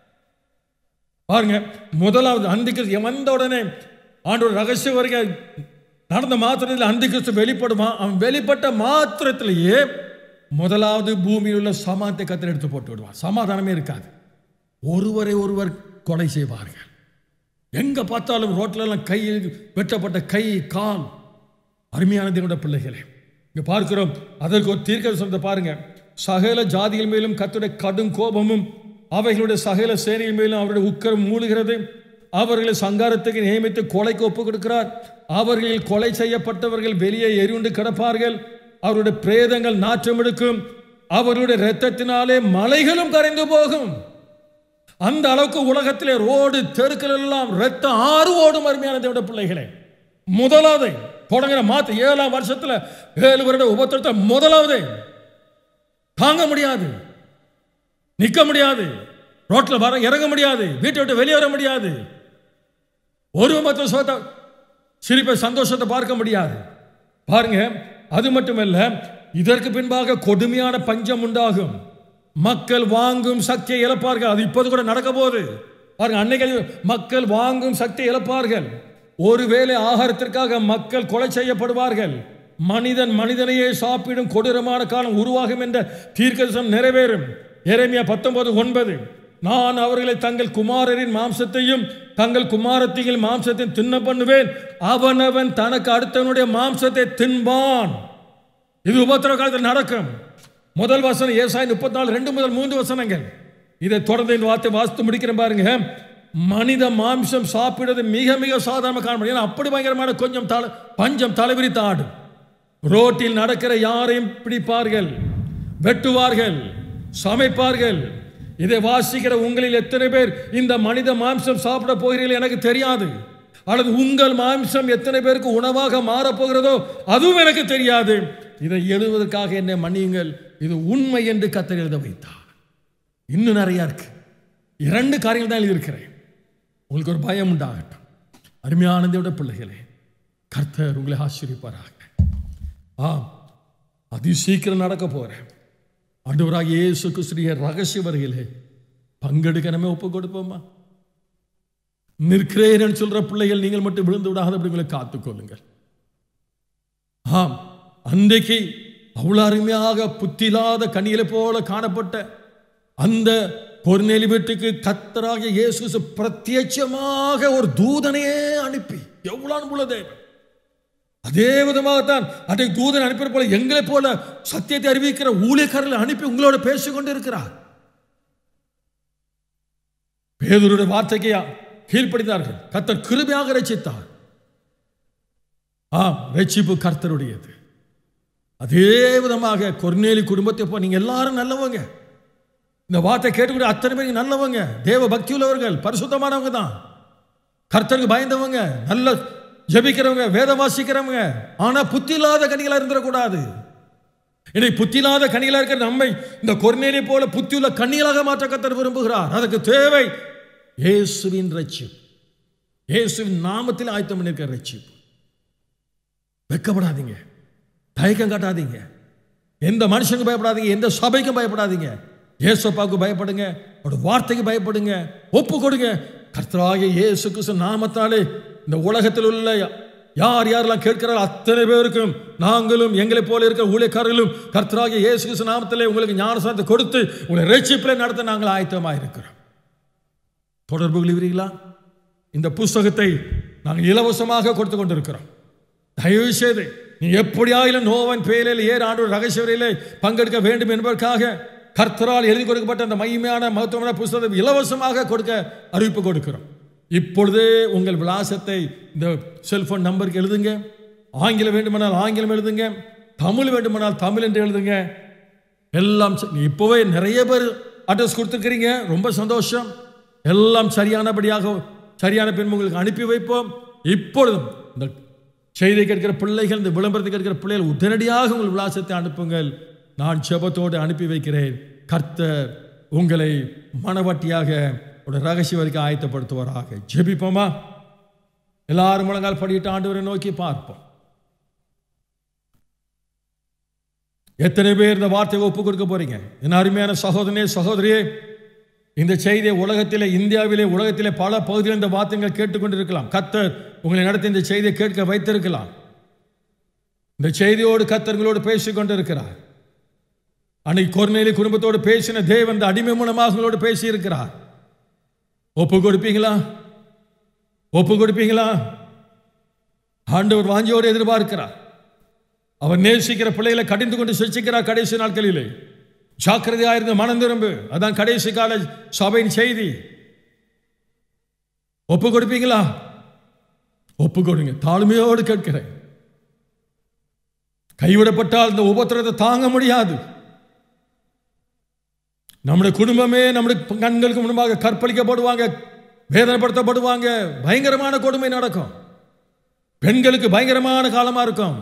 பாருங்க முதலாவது அந்திகிறிஸ்து வந்த உடனே ஆண்டவர் ரகசிய வருகை நடந்த மாத்திரத்தில் அந்திகிறிஸ்து வெளிப்படுவான் அவன் வெளிப்பட்ட மாத்திரத்திலேயே முதலாவது பூமியில் உள்ள சமாதத்தை கத்திர எடுத்து போட்டு விடுவான் சமாதானமே இருக்காது ஒருவரை ஒருவர் கொலை செய்வார்கள் எங்க பார்த்தாலும் ரோட்ல எல்லாம் கை வெட்டப்பட்ட கை கால் அருமையான தேவனுடைய பிள்ளைகளே இங்க பார்க்கிறோம் அதற்கு ஒரு தீர்க்க சொன்னதை பாருங்க சகல ஜாதிகள் மேலும் கத்துடைய கடும் கோபமும் அவைகளுடைய சகல சேனைகள் மேலும் அவருடைய உக்கரம் மூழுகிறது அவர்களை சங்காரத்துக்கு நியமித்து கொலைக்கு ஒப்பு கொடுக்கிறார் அவர்களில் கொலை செய்யப்பட்டவர்கள் வெளியே எரியுண்டு கிடப்பார்கள் அவருடைய பிரேதங்கள் நாற்றம் எடுக்கும் அவர்களுடைய இரத்தத்தினாலே மலைகளும் கரைந்து போகும் அந்த அளவுக்கு உலகத்திலே ரோடு தெருக்கள் எல்லாம் ரத்த ஆறு ஓடும் அருமையான தேவட பிள்ளைகளே முதலாவது தொடங்கின மாத்த ஏழாம் வருஷத்துல ஏழு வருட உபத்திரத்தை முதலாவது தாங்க முடியாது நிக்க முடியாது ரோட்ல வர இறங்க முடியாது வீட்டை விட்டு வெளியே வர முடியாது ஒரு மற்ற சோத்த சிரிப்பை சந்தோஷத்தை பார்க்க முடியாது பாருங்க அது மட்டுமல்ல இதற்கு பின்பாக கொடுமையான பஞ்சம் உண்டாகும் மக்கள் வாங்கும் சக்தியை இழப்பார்கள் அது இப்போது கூட நடக்க போகுது பாருங்க அன்னைக்கு மக்கள் வாங்கும் சக்தியை இழப்பார்கள் ஒருவேளை ஆகாரத்திற்காக மக்கள் கொலை செய்யப்படுவார்கள் மனிதன் மனிதனையே சாப்பிடும் கொடூரமான காலம் உருவாகும் என்ற தீர்க்கதரிசனம் நிறைவேறும் எரேமியா பத்தொன்பது ஒன்பது நான் அவர்களை தங்கள் குமாரரின் மாம்சத்தையும் தங்கள் குமாரத்திகள் மாம்சத்தையும் தின்ன பண்ணுவேன் அவனவன் தனக்கு அடுத்தவனுடைய மாம்சத்தை தின்பான் இது உபத்திரவ காலத்தில் நடக்கும் முதல் வசனம் ஏசாய் முப்பத்தி நாலு ரெண்டு முதல் மூன்று வசனங்கள் இதை தொடர்ந்து இந்த வார்த்தை வாசித்து முடிக்கிறேன் பாருங்க மனித மாம்சம் சாப்பிடுறது மிக மிக சாதாரண காண முடியும் அப்படி பயங்கரமான கொஞ்சம் தலை பஞ்சம் தலைவிரித்து ஆடும் ரோட்டில் நடக்கிற யாரையும் பிடிப்பார்கள் வெட்டுவார்கள் சமைப்பார்கள் இதை வாசிக்கிற உங்களில் எத்தனை பேர் இந்த மனித மாம்சம் சாப்பிட போகிறீர்கள் எனக்கு தெரியாது அல்லது உங்கள் மாம்சம் எத்தனை பேருக்கு உணவாக மாறப்போகிறதோ அதுவும் எனக்கு தெரியாது இதை எழுதுவதற்காக என்னை மன்னியுங்கள் இது உண்மை என்று கத்தர் எழுத வைத்தார் இன்னும் நிறைய இருக்கு இரண்டு காரியங்கள் தான் எழுதியிருக்கிறேன் உங்களுக்கு ஒரு பயம் உண்டாகட்டும் அருமையானந்தோட பிள்ளைகளே கர்த்தர் உங்களை ஆச்சரியப்பாராக ஆம் அதி சீக்கிரம் நடக்க போறேன் ஆண்டவராக இயேசு கிறிஸ்துடைய ரகசிய வருகையிலே பங்கெடுக்க நம்ம ஒப்பு கொடுப்போமா நிற்கிறேன் சொல்ற பிள்ளைகள் நீங்கள் மட்டும் விழுந்து விடாதபடி உங்களை காத்துக்கொள்ளுங்கள் ஆம் அன்றைக்கு அவ்வளவு அருமையாக புத்திலாத கனியில போல காணப்பட்ட அந்த பொருநெலி வீட்டுக்கு கத்தராக இயேசு பிரத்யட்சமாக ஒரு தூதனையே அனுப்பி எவ்வளவு அன்புள்ள தேவன் அதே விதமாகத்தான் அதை தூதன் அனுப்பின போல எங்களை போல சத்தியத்தை அறிவிக்கிற ஊழியக்காரர்களை அனுப்பி உங்களோட பேசிக்கொண்டு இருக்கிறார் பேதருடைய வார்த்தைக்கு கீழ்ப்படித்தார்கள் கர்த்தர் கிருபையாக ரச்சித்தார் ஆம் ரட்சிப்பு கர்த்தருடையது அதே விதமாக கொர்நேலி குடும்பத்தை போ நீங்க எல்லாரும் நல்லவங்க இந்த வார்த்தை கேட்டுக்கூடிய அத்தனை பேர் நல்லவங்க தேவ பக்தி உள்ளவர்கள் பரிசுத்தமானவங்க தான் கர்த்தருக்கு பயந்தவங்க நல்ல ஜெபிக்கிறவங்க வேதம் வாசிக்கிறவங்க ஆனா புத்தி இல்லாத கனிகளா இருந்துடக்கூடாது இன்னைக்கு புத்தி இல்லாத கனிகளா இருக்கிற நம்மை இந்த கொர்நேலி போல புத்தியுள்ள கண்ணிகளாக மாற்ற கர்த்தர் விரும்புகிறார் அதுக்கு தேவை இயேசுவின் ரட்சிப்பு இயேசுவின் நாமத்தில் ஆயத்தம் பண்ணியிருக்கிற ரட்சிப்பு வெக்கப்படாதீங்க தயக்கம் காட்டாதீங்க எந்த மனுஷனுக்கும் பயப்படாதீங்க எந்த சபைக்கும் பயப்படாதீங்க ஏசப்பாவுக்கு பயப்படுங்க அவருடைய வார்த்தைக்கு பயப்படுங்க ஒப்பு கொடுங்க கர்த்தராகிய இயேசு கிறிஸ்து நாமத்தாலே இந்த உலகத்தில் உள்ள யார் யாரெல்லாம் கேட்கிறாரோ அத்தனை பேருக்கும் நாங்களும் எங்களை போல இருக்கிற ஊழியக்காரர்களும் கர்த்தராகிய இயேசு கிறிஸ்து நாமத்திலே உங்களுக்கு ஞானசாரத்தை கொடுத்து உங்களை ரட்சிப்பிலே நடத்த நாங்கள் ஆயத்தமாக இருக்கிறோம் தொடர்பு கொள்கிறீர்களா இந்த புஸ்தகத்தை நாங்கள் இலவசமாக கொடுத்து கொண்டிருக்கிறோம் தயவு செய்து நீ எப்படியாயிலும் நோவன் பேரில் ஏர் ஆண்டு ரகசியவரையிலே பங்கெடுக்க வேண்டும் என்பதற்காக கர்த்தரால் எழுதி கொடுக்கப்பட்ட அந்த மையமான மகத்துவமான புஸ்தகத்தை இலவசமாக கொடுக்க அறிவிப்பு கொடுக்கிறோம் இப்பொழுதே உங்கள் விலாசத்தை இந்த செல்போன் நம்பருக்கு எழுதுங்க ஆங்கிலம் வேண்டுமானால் ஆங்கிலம் எழுதுங்க தமிழ் வேண்டுமானால் தமிழ் என்று எழுதுங்க எல்லாம் ச- இப்போவே நிறைய பேர் அட்ரஸ் கொடுத்துருக்கிறீங்க ரொம்ப சந்தோஷம் எல்லாம் சரியானபடியாக சரியான பின் உங்களுக்கு அனுப்பி வைப்போம் இப்பொழுதும் இந்த செய்தி கேட்கிற பிள்ளைகள் இந்த விளம்பரத்தை கேட்கிற பிள்ளைகள் உடனடியாக உங்கள் விலாசத்தை அனுப்புங்கள் நான் செபத்தோடு அனுப்பி வைக்கிறேன் கர்த்தர் உங்களை மனவட்டியாக ஒரு ரகசிய வரைக்கும் ஆயத்தப்படுத்துவாராக ஜெபிப்போமா எல்லாரும் முழங்கால் படிட்டு ஆண்டவரை நோக்கி பார்ப்போம் எத்தனை பேர் இந்த வார்த்தையை ஒப்பு கொடுக்க போறீங்க என் அருமையான சகோதரனே சகோதரியே இந்த செய்தியை உலகத்திலே இந்தியாவிலே உலகத்திலே பல பகுதியில் இந்த வார்த்தைகள் கேட்டுக்கொண்டிருக்கலாம் கத்தர் உங்களை நடத்தி இந்த செய்தியை கேட்க வைத்திருக்கலாம் இந்த செய்தியோடு கத்தர்களோடு பேசிக் கொண்டிருக்கிறார் அன்னைக்கு கொர்நேலி குடும்பத்தோடு பேசின தேவன் இந்த அடிமை மூலமாக உங்களோடு பேசி இருக்கிறார் ஒப்பு கொடுப்பீங்களா ஒப்பு கொடுப்பீங்களா ஆண்டவர் வாஞ்சியோடு எதிர்பார்க்கிறார் அவர் நேசிக்கிற பிள்ளைகளை கடிந்து கொண்டு சிரிச்சிக்கிறார் கடைசி நாட்களிலே ஜாக்கிரதையாயிருந்து மனம் திரும்பு அதான் கடைசி கால சபையின் செய்தி ஒப்பு கொடுப்பீங்களா ஒப்பு கொடுங்க தாழ்மையோடு கேட்கிறேன் கைவிடப்பட்டால் இந்த உபத்திரத்தை தாங்க முடியாது நம்முடைய குடும்பமே நம்முடைய கண்களுக்கு முன்பாக கற்பழிக்கப்படுவாங்க வேதனைப்படுத்தப்படுவாங்க பயங்கரமான கொடுமை நடக்கும் பெண்களுக்கு பயங்கரமான காலமா இருக்கும்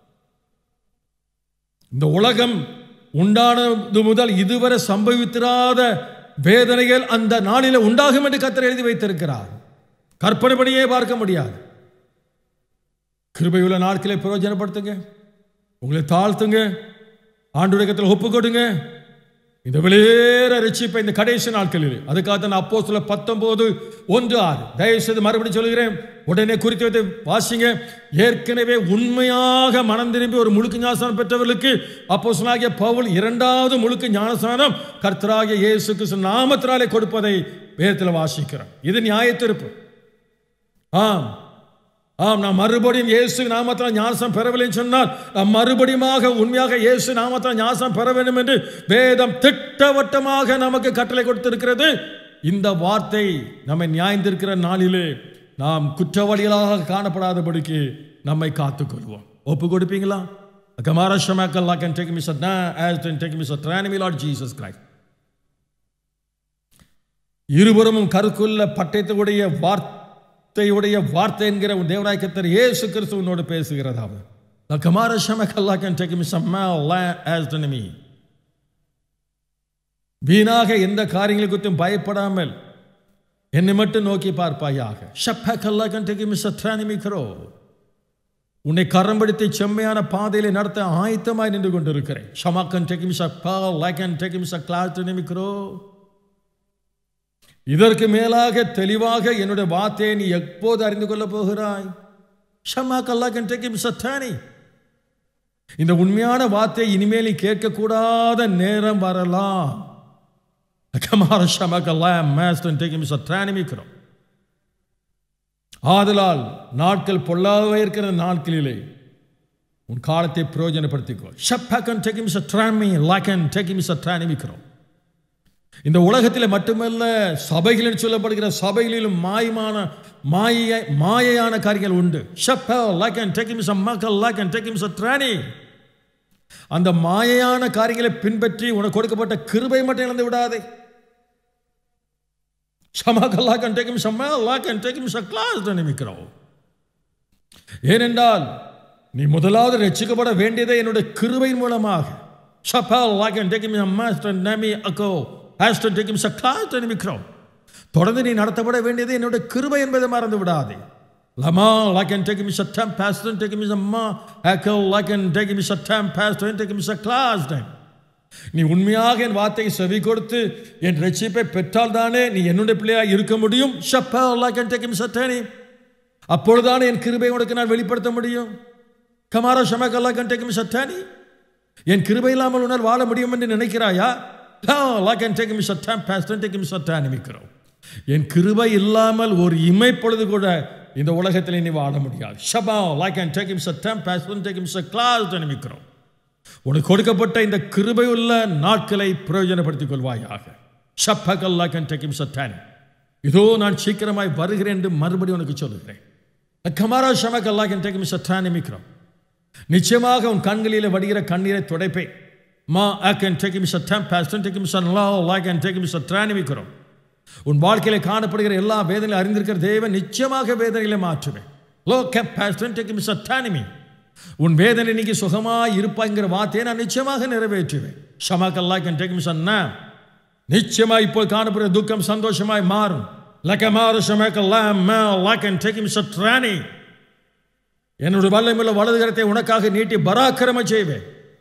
இந்த உலகம் உண்டானது முதல் இதுவரை சம்பவித்திராத வேதனைகள் அந்த நாளில உண்டாகும் என்று கத்தர் எழுதி வைத்திருக்கிறார் கற்பனை பண்ணியே பார்க்க முடியாது கிருபையுள்ள நாட்களை பிரயோஜனப்படுத்துங்க உங்களை தாழ்த்துங்க ஆண்டுடைய ஒப்பு கொடுங்க இந்த வெளியேற ரட்சிப்பை இந்த கடைசி நாட்களில் அதுக்காக தான் அப்போ சில பத்தொன்பது ஒன்று ஆறு தயவு செய்து மறுபடியும் சொல்கிறேன் உடனே குறித்து வைத்து வாசிங்க ஏற்கனவே உண்மையாக மனம் திரும்பி ஒரு முழுக்கு ஞானஸ்தானம் பெற்றவர்களுக்கு அப்போ சொன்னாகிய பவுல் இரண்டாவது முழுக்கு ஞானஸ்தானம் கர்த்தராகிய இயேசு கிறிஸ்து நாமத்தினாலே கொடுப்பதை வேதத்தில் வாசிக்கிறோம் இது நியாயத்திருப்பு ஆம் ஆம் நான் மறுபடியும் இயேசு நாமத்தில் ஞானசம் பெறவில்லைன்னு சொன்னால் நான் மறுபடியுமாக உண்மையாக இயேசு நாமத்தில் ஞானசம் பெற வேண்டும் என்று வேதம் திட்டவட்டமாக நமக்கு கட்டளை கொடுத்திருக்கிறது இந்த வார்த்தை நம்மை நியாயந்திருக்கிற நாளிலே நாம் குற்றவாளிகளாக காணப்படாதபடிக்கு நம்மை காத்துக்கொள்வோம் ஒப்பு கொடுப்பீங்களா Kamarashamakalla can take me sadna as can take me satranimi Lord Jesus Christ. இருபுறமும் கருக்குள்ள பட்டயத்துடைய வார்த்தையுடைய வார்த்தை என்கிற உன் தேவராய் கத்தர் இயேசு கிறிஸ்து உன்னோடு பேசுகிறதாவது The Kamara Shamakalla can take me some as the enemy. வீணாக எந்த காரியங்களை குறித்தும் பயப்படாமல் என்னை மட்டும் நோக்கி பார்ப்பாயாக ஷப்பக்கல்லா can take me satranimi kro. உன்னை கரம்படுத்தி செம்மையான பாதையிலே நடத்த ஆயத்தமாய் நின்று கொண்டிருக்கிறேன் ஷமாக்கன் டெக்கிமிச பால் லைக்கன் டெக்கிமிச கிளாஸ் நிமிக்கிறோ இதற்கு மேலாக தெளிவாக என்னுடைய வார்த்தையை நீ எப்போது அறிந்து கொள்ளப் போகிறாய் ஷமா கல்லாக்கன் டெக்கிமிச தானி இந்த உண்மையான வார்த்தை இனிமேல் நீ கேட்கக்கூடாத நேரம் வரலாம் கமார ஷமக்கல்லா மேஸ்டன் டெக்கிமிச தானிமிக்கிறோம் ஆதலால் நாட்கள் பொல்லாதவே இருக்கிற நாட்களிலே உன் காலத்தை பிரயோஜனப்படுத்திக்கோ ஷப்பக்கன் டெக்கிம் சட்ராமி லாக்கன் டெக்கிம் சட்ரானிமிக்கிறோம் இந்த உலகத்தில் மட்டுமல்ல சபைகளில் சொல்லப்படுகிற சபைகளிலும் மாயமான மாய மாயையான காரியங்கள் உண்டு ஷப்ப லாக்கன் டெக்கிம் மக்கள் லாக்கன் டெக்கிம் சட்ரானி அந்த மாயையான காரியங்களை பின்பற்றி உனக்கு கொடுக்கப்பட்ட கிருபை மட்டும் இழந்து விடாதே ஷமாக்கல்லா கன் டேக்கும் ஷம்மா அல்லா கன் டேக்கும் ஷக்லாஸ் நிமிக்கிறோம் ஏனென்றால் நீ முதலாவது ரட்சிக்கப்பட வேண்டியதே என்னுடைய கிருபையின் மூலமாக ஷப்பா அல்லா கன் டேக்கும் மாஸ்டர் நமி அக்கோ ஆஸ்டர் டேக்கும் ஷக்லாஸ் நிமிக்கிறோம் தொடர்ந்து நீ நடத்தப்பட வேண்டியது என்னுடைய கிருபை என்பதை மறந்து விடாதே லமா like and take me some time pastor and take me some ma echo like and take me some time pastor and take me some class time நீ உண்மையாக என் வார்த்தையை செவி கொடுத்து என் ரட்சிப்பை பெற்றால் தானே நீ என்னுடைய பிள்ளையாக இருக்க முடியும் சட்டானி அப்பொழுதானே என் கிருபை உனக்கு நான் வெளிப்படுத்த முடியும் கமாரா ஷமக்கல்லா கண்டேக்கும் சட்டானி என் கிருபை இல்லாமல் உன்னால் வாழ முடியும் என்று நினைக்கிறாயா நினைக்கிறோம் என் கிருபை இல்லாமல் ஒரு இமைப்பொழுது கூட இந்த உலகத்தில் நீ வாழ முடியாது ஷபா லைக் அண்ட் டேக் இம் சட்டம் பேசன் டேக் இம் கிளாஸ் நினைக்கிறோம் உனக்கு கொடுக்கப்பட்ட இந்த கிருபையுள்ள நாட்களை பிரயோஜனப்படுத்திக் கொள்வாயாக ஷப்பகல்லா கன் டெக்கிம் சட்டானி இதோ நான் சீக்கிரமாய் வருகிறேன் என்று மறுபடியும் உனக்கு சொல்லுகிறேன் கமாரா ஷமகல்லா கன் டெக்கிம் சட்டானி மிக்கிறோம் நிச்சயமாக உன் கண்களில் வடிகிற கண்ணீரை துடைப்பேன் மா ஆ கேன் டேக்கிம் சட்டம் பாஸ்டன் டேக்கிம் சன்லா லா கேன் டேக்கிம் சட்டானி மிக்கிறோம் உன் வாழ்க்கையில காணப்படுகிற எல்லா வேதனையும் அறிந்திருக்கிற தேவன் நிச்சயமாக வேதனைகளை மாற்றுவேன் லோ கேப் பாஸ்டன் டேக்கிம் சட்டானிமி உன் வேதனை நீங்க சுகமாய் இருப்பாங்கிற வார்த்தையை நான் நிச்சயமாக நிறைவேற்றுவேன் ஷமாக்கல்லா கேன் டேக் சொன்ன நிச்சயமா இப்போ காணப்படுற துக்கம் சந்தோஷமாய் மாறும் லக்கமாறு ஷமாக்கல்லா மே லாக்கன் டேக் சட்ரானி என்னுடைய வல்லமுள்ள வலது கரத்தை உனக்காக நீட்டி பராக்கிரம செய்வேன்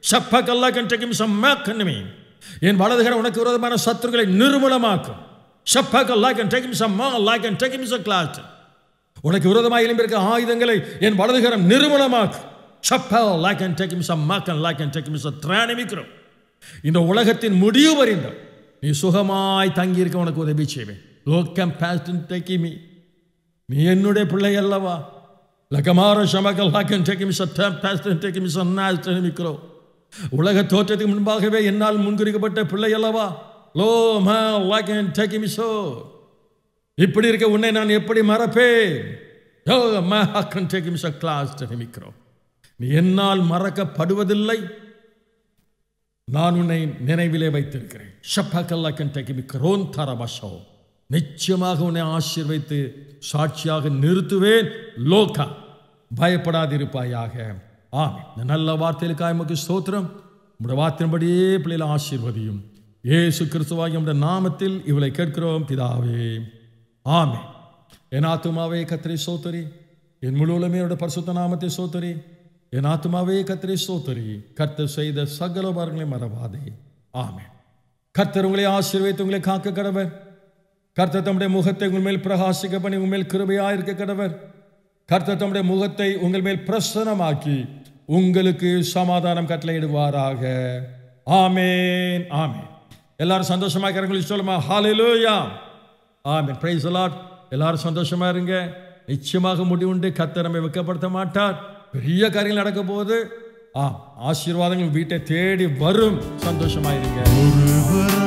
ஷப்பக்கல்லா can take him some மேக்கன்னுமே என் வலதுகரம் உனக்கு விரோதமான சத்துருக்களை நிர்மூலமாக்கும் ஷப்பக்கல்லா can take him some more can take him some class உனக்கு விரோதமாக எழும்பியிருக்க ஆயுதங்களை என் வலதுகரம் நிர்மூலமாக்கும் ஷப்பல் லாக் அண்ட் டேக் இம் சம் மாக்கன் லாக் அண்ட் டேக் இம் சம் திராணிமிக்கிறோம் இந்த உலகத்தின் முடிவு வரைந்த நீ சுகமாய் தங்கியிருக்க உனக்கு உதவி செய்வேன் லோக்கம் பாஸ்ட் டேக்கி மீ நீ என்னுடைய பிள்ளை அல்லவா லகமார ஷமகல் லாக்கன் டேக்கிமி சட்டம் பாஸ்டன் டேக்கிமி சொன்னால் நிற்கிறோம் உலக தோற்றத்துக்கு முன்பாகவே என்னால் முன்குறிக்கப்பட்ட பிள்ளை அல்லவா லோ மா லாக்கன் டேக்கிமி சோ இப்படி இருக்க உன்னை நான் எப்படி மறப்பேன் யோ மா ஹக்கன் டேக்கிமி ச கிளாஸ் நிற்கிறோம் நீ என்னால் மறக்கப்படுவதில்லை நான் உன்னை நினைவிலே வைத்திருக்கிறேன் ஷப்பக்கல்லாக்கன் டேக்கிமி கரோன் தரபஷோ நிச்சயமாக உன்னை ஆசீர்வைத்து சாட்சியாக நிறுத்துவேன் லோகா பயப்படாதிருப்பாயாக ஆமே இந்த நல்ல வார்த்தைகளுக்காக நமக்கு ஸ்தோத்திரம் உடைய வார்த்தையின்படியே பிள்ளைகளை ஆசீர்வதியும் ஏசு கிறிஸ்துவாகி நம்முடைய நாமத்தில் இவளை கேட்கிறோம் பிதாவே ஆமே என் ஆத்துமாவே கத்திரை சோத்தரி என் முழுவலுமே அவருடைய பரிசுத்த நாமத்தை சோத்தரி என் ஆத்துமாவே கத்திரை சோத்தரி கர்த்தர் செய்த சகல உபகாரங்களை மறவாதே ஆமே கர்த்தர் உங்களை ஆசீர்வைத்து உங்களை காக்க கடவர் கர்த்தர் தம்முடைய முகத்தை உங்கள் மேல் பிரகாசிக்க பண்ணி உங்கள் மேல் கிருபையாக இருக்க கடவர் கர்த்தர் தம்முடைய முகத்தை உங்கள் மேல் பிரசனமாக்கி உங்களுக்கு சமாதானம் கட்டளையிடுவாராக ஆமேன் ஆமேன் எல்லாரும் சந்தோஷமா இருக்கிறவங்களுக்கு சொல்லுமா ஹalleluya ஆமென் பிரைஸ் லார்ட் எல்லாரும் சந்தோஷமா இருங்க நிச்சயமாக முடிவுண்டு கர்த்தர் நம்மை வெட்கப்படுத்த மாட்டார் பெரிய காரியங்கள் நடக்க போகுது ஆ ஆசீர்வாதங்கள் வீட்டை தேடி வரும் சந்தோஷமா இருங்க ஒருவர்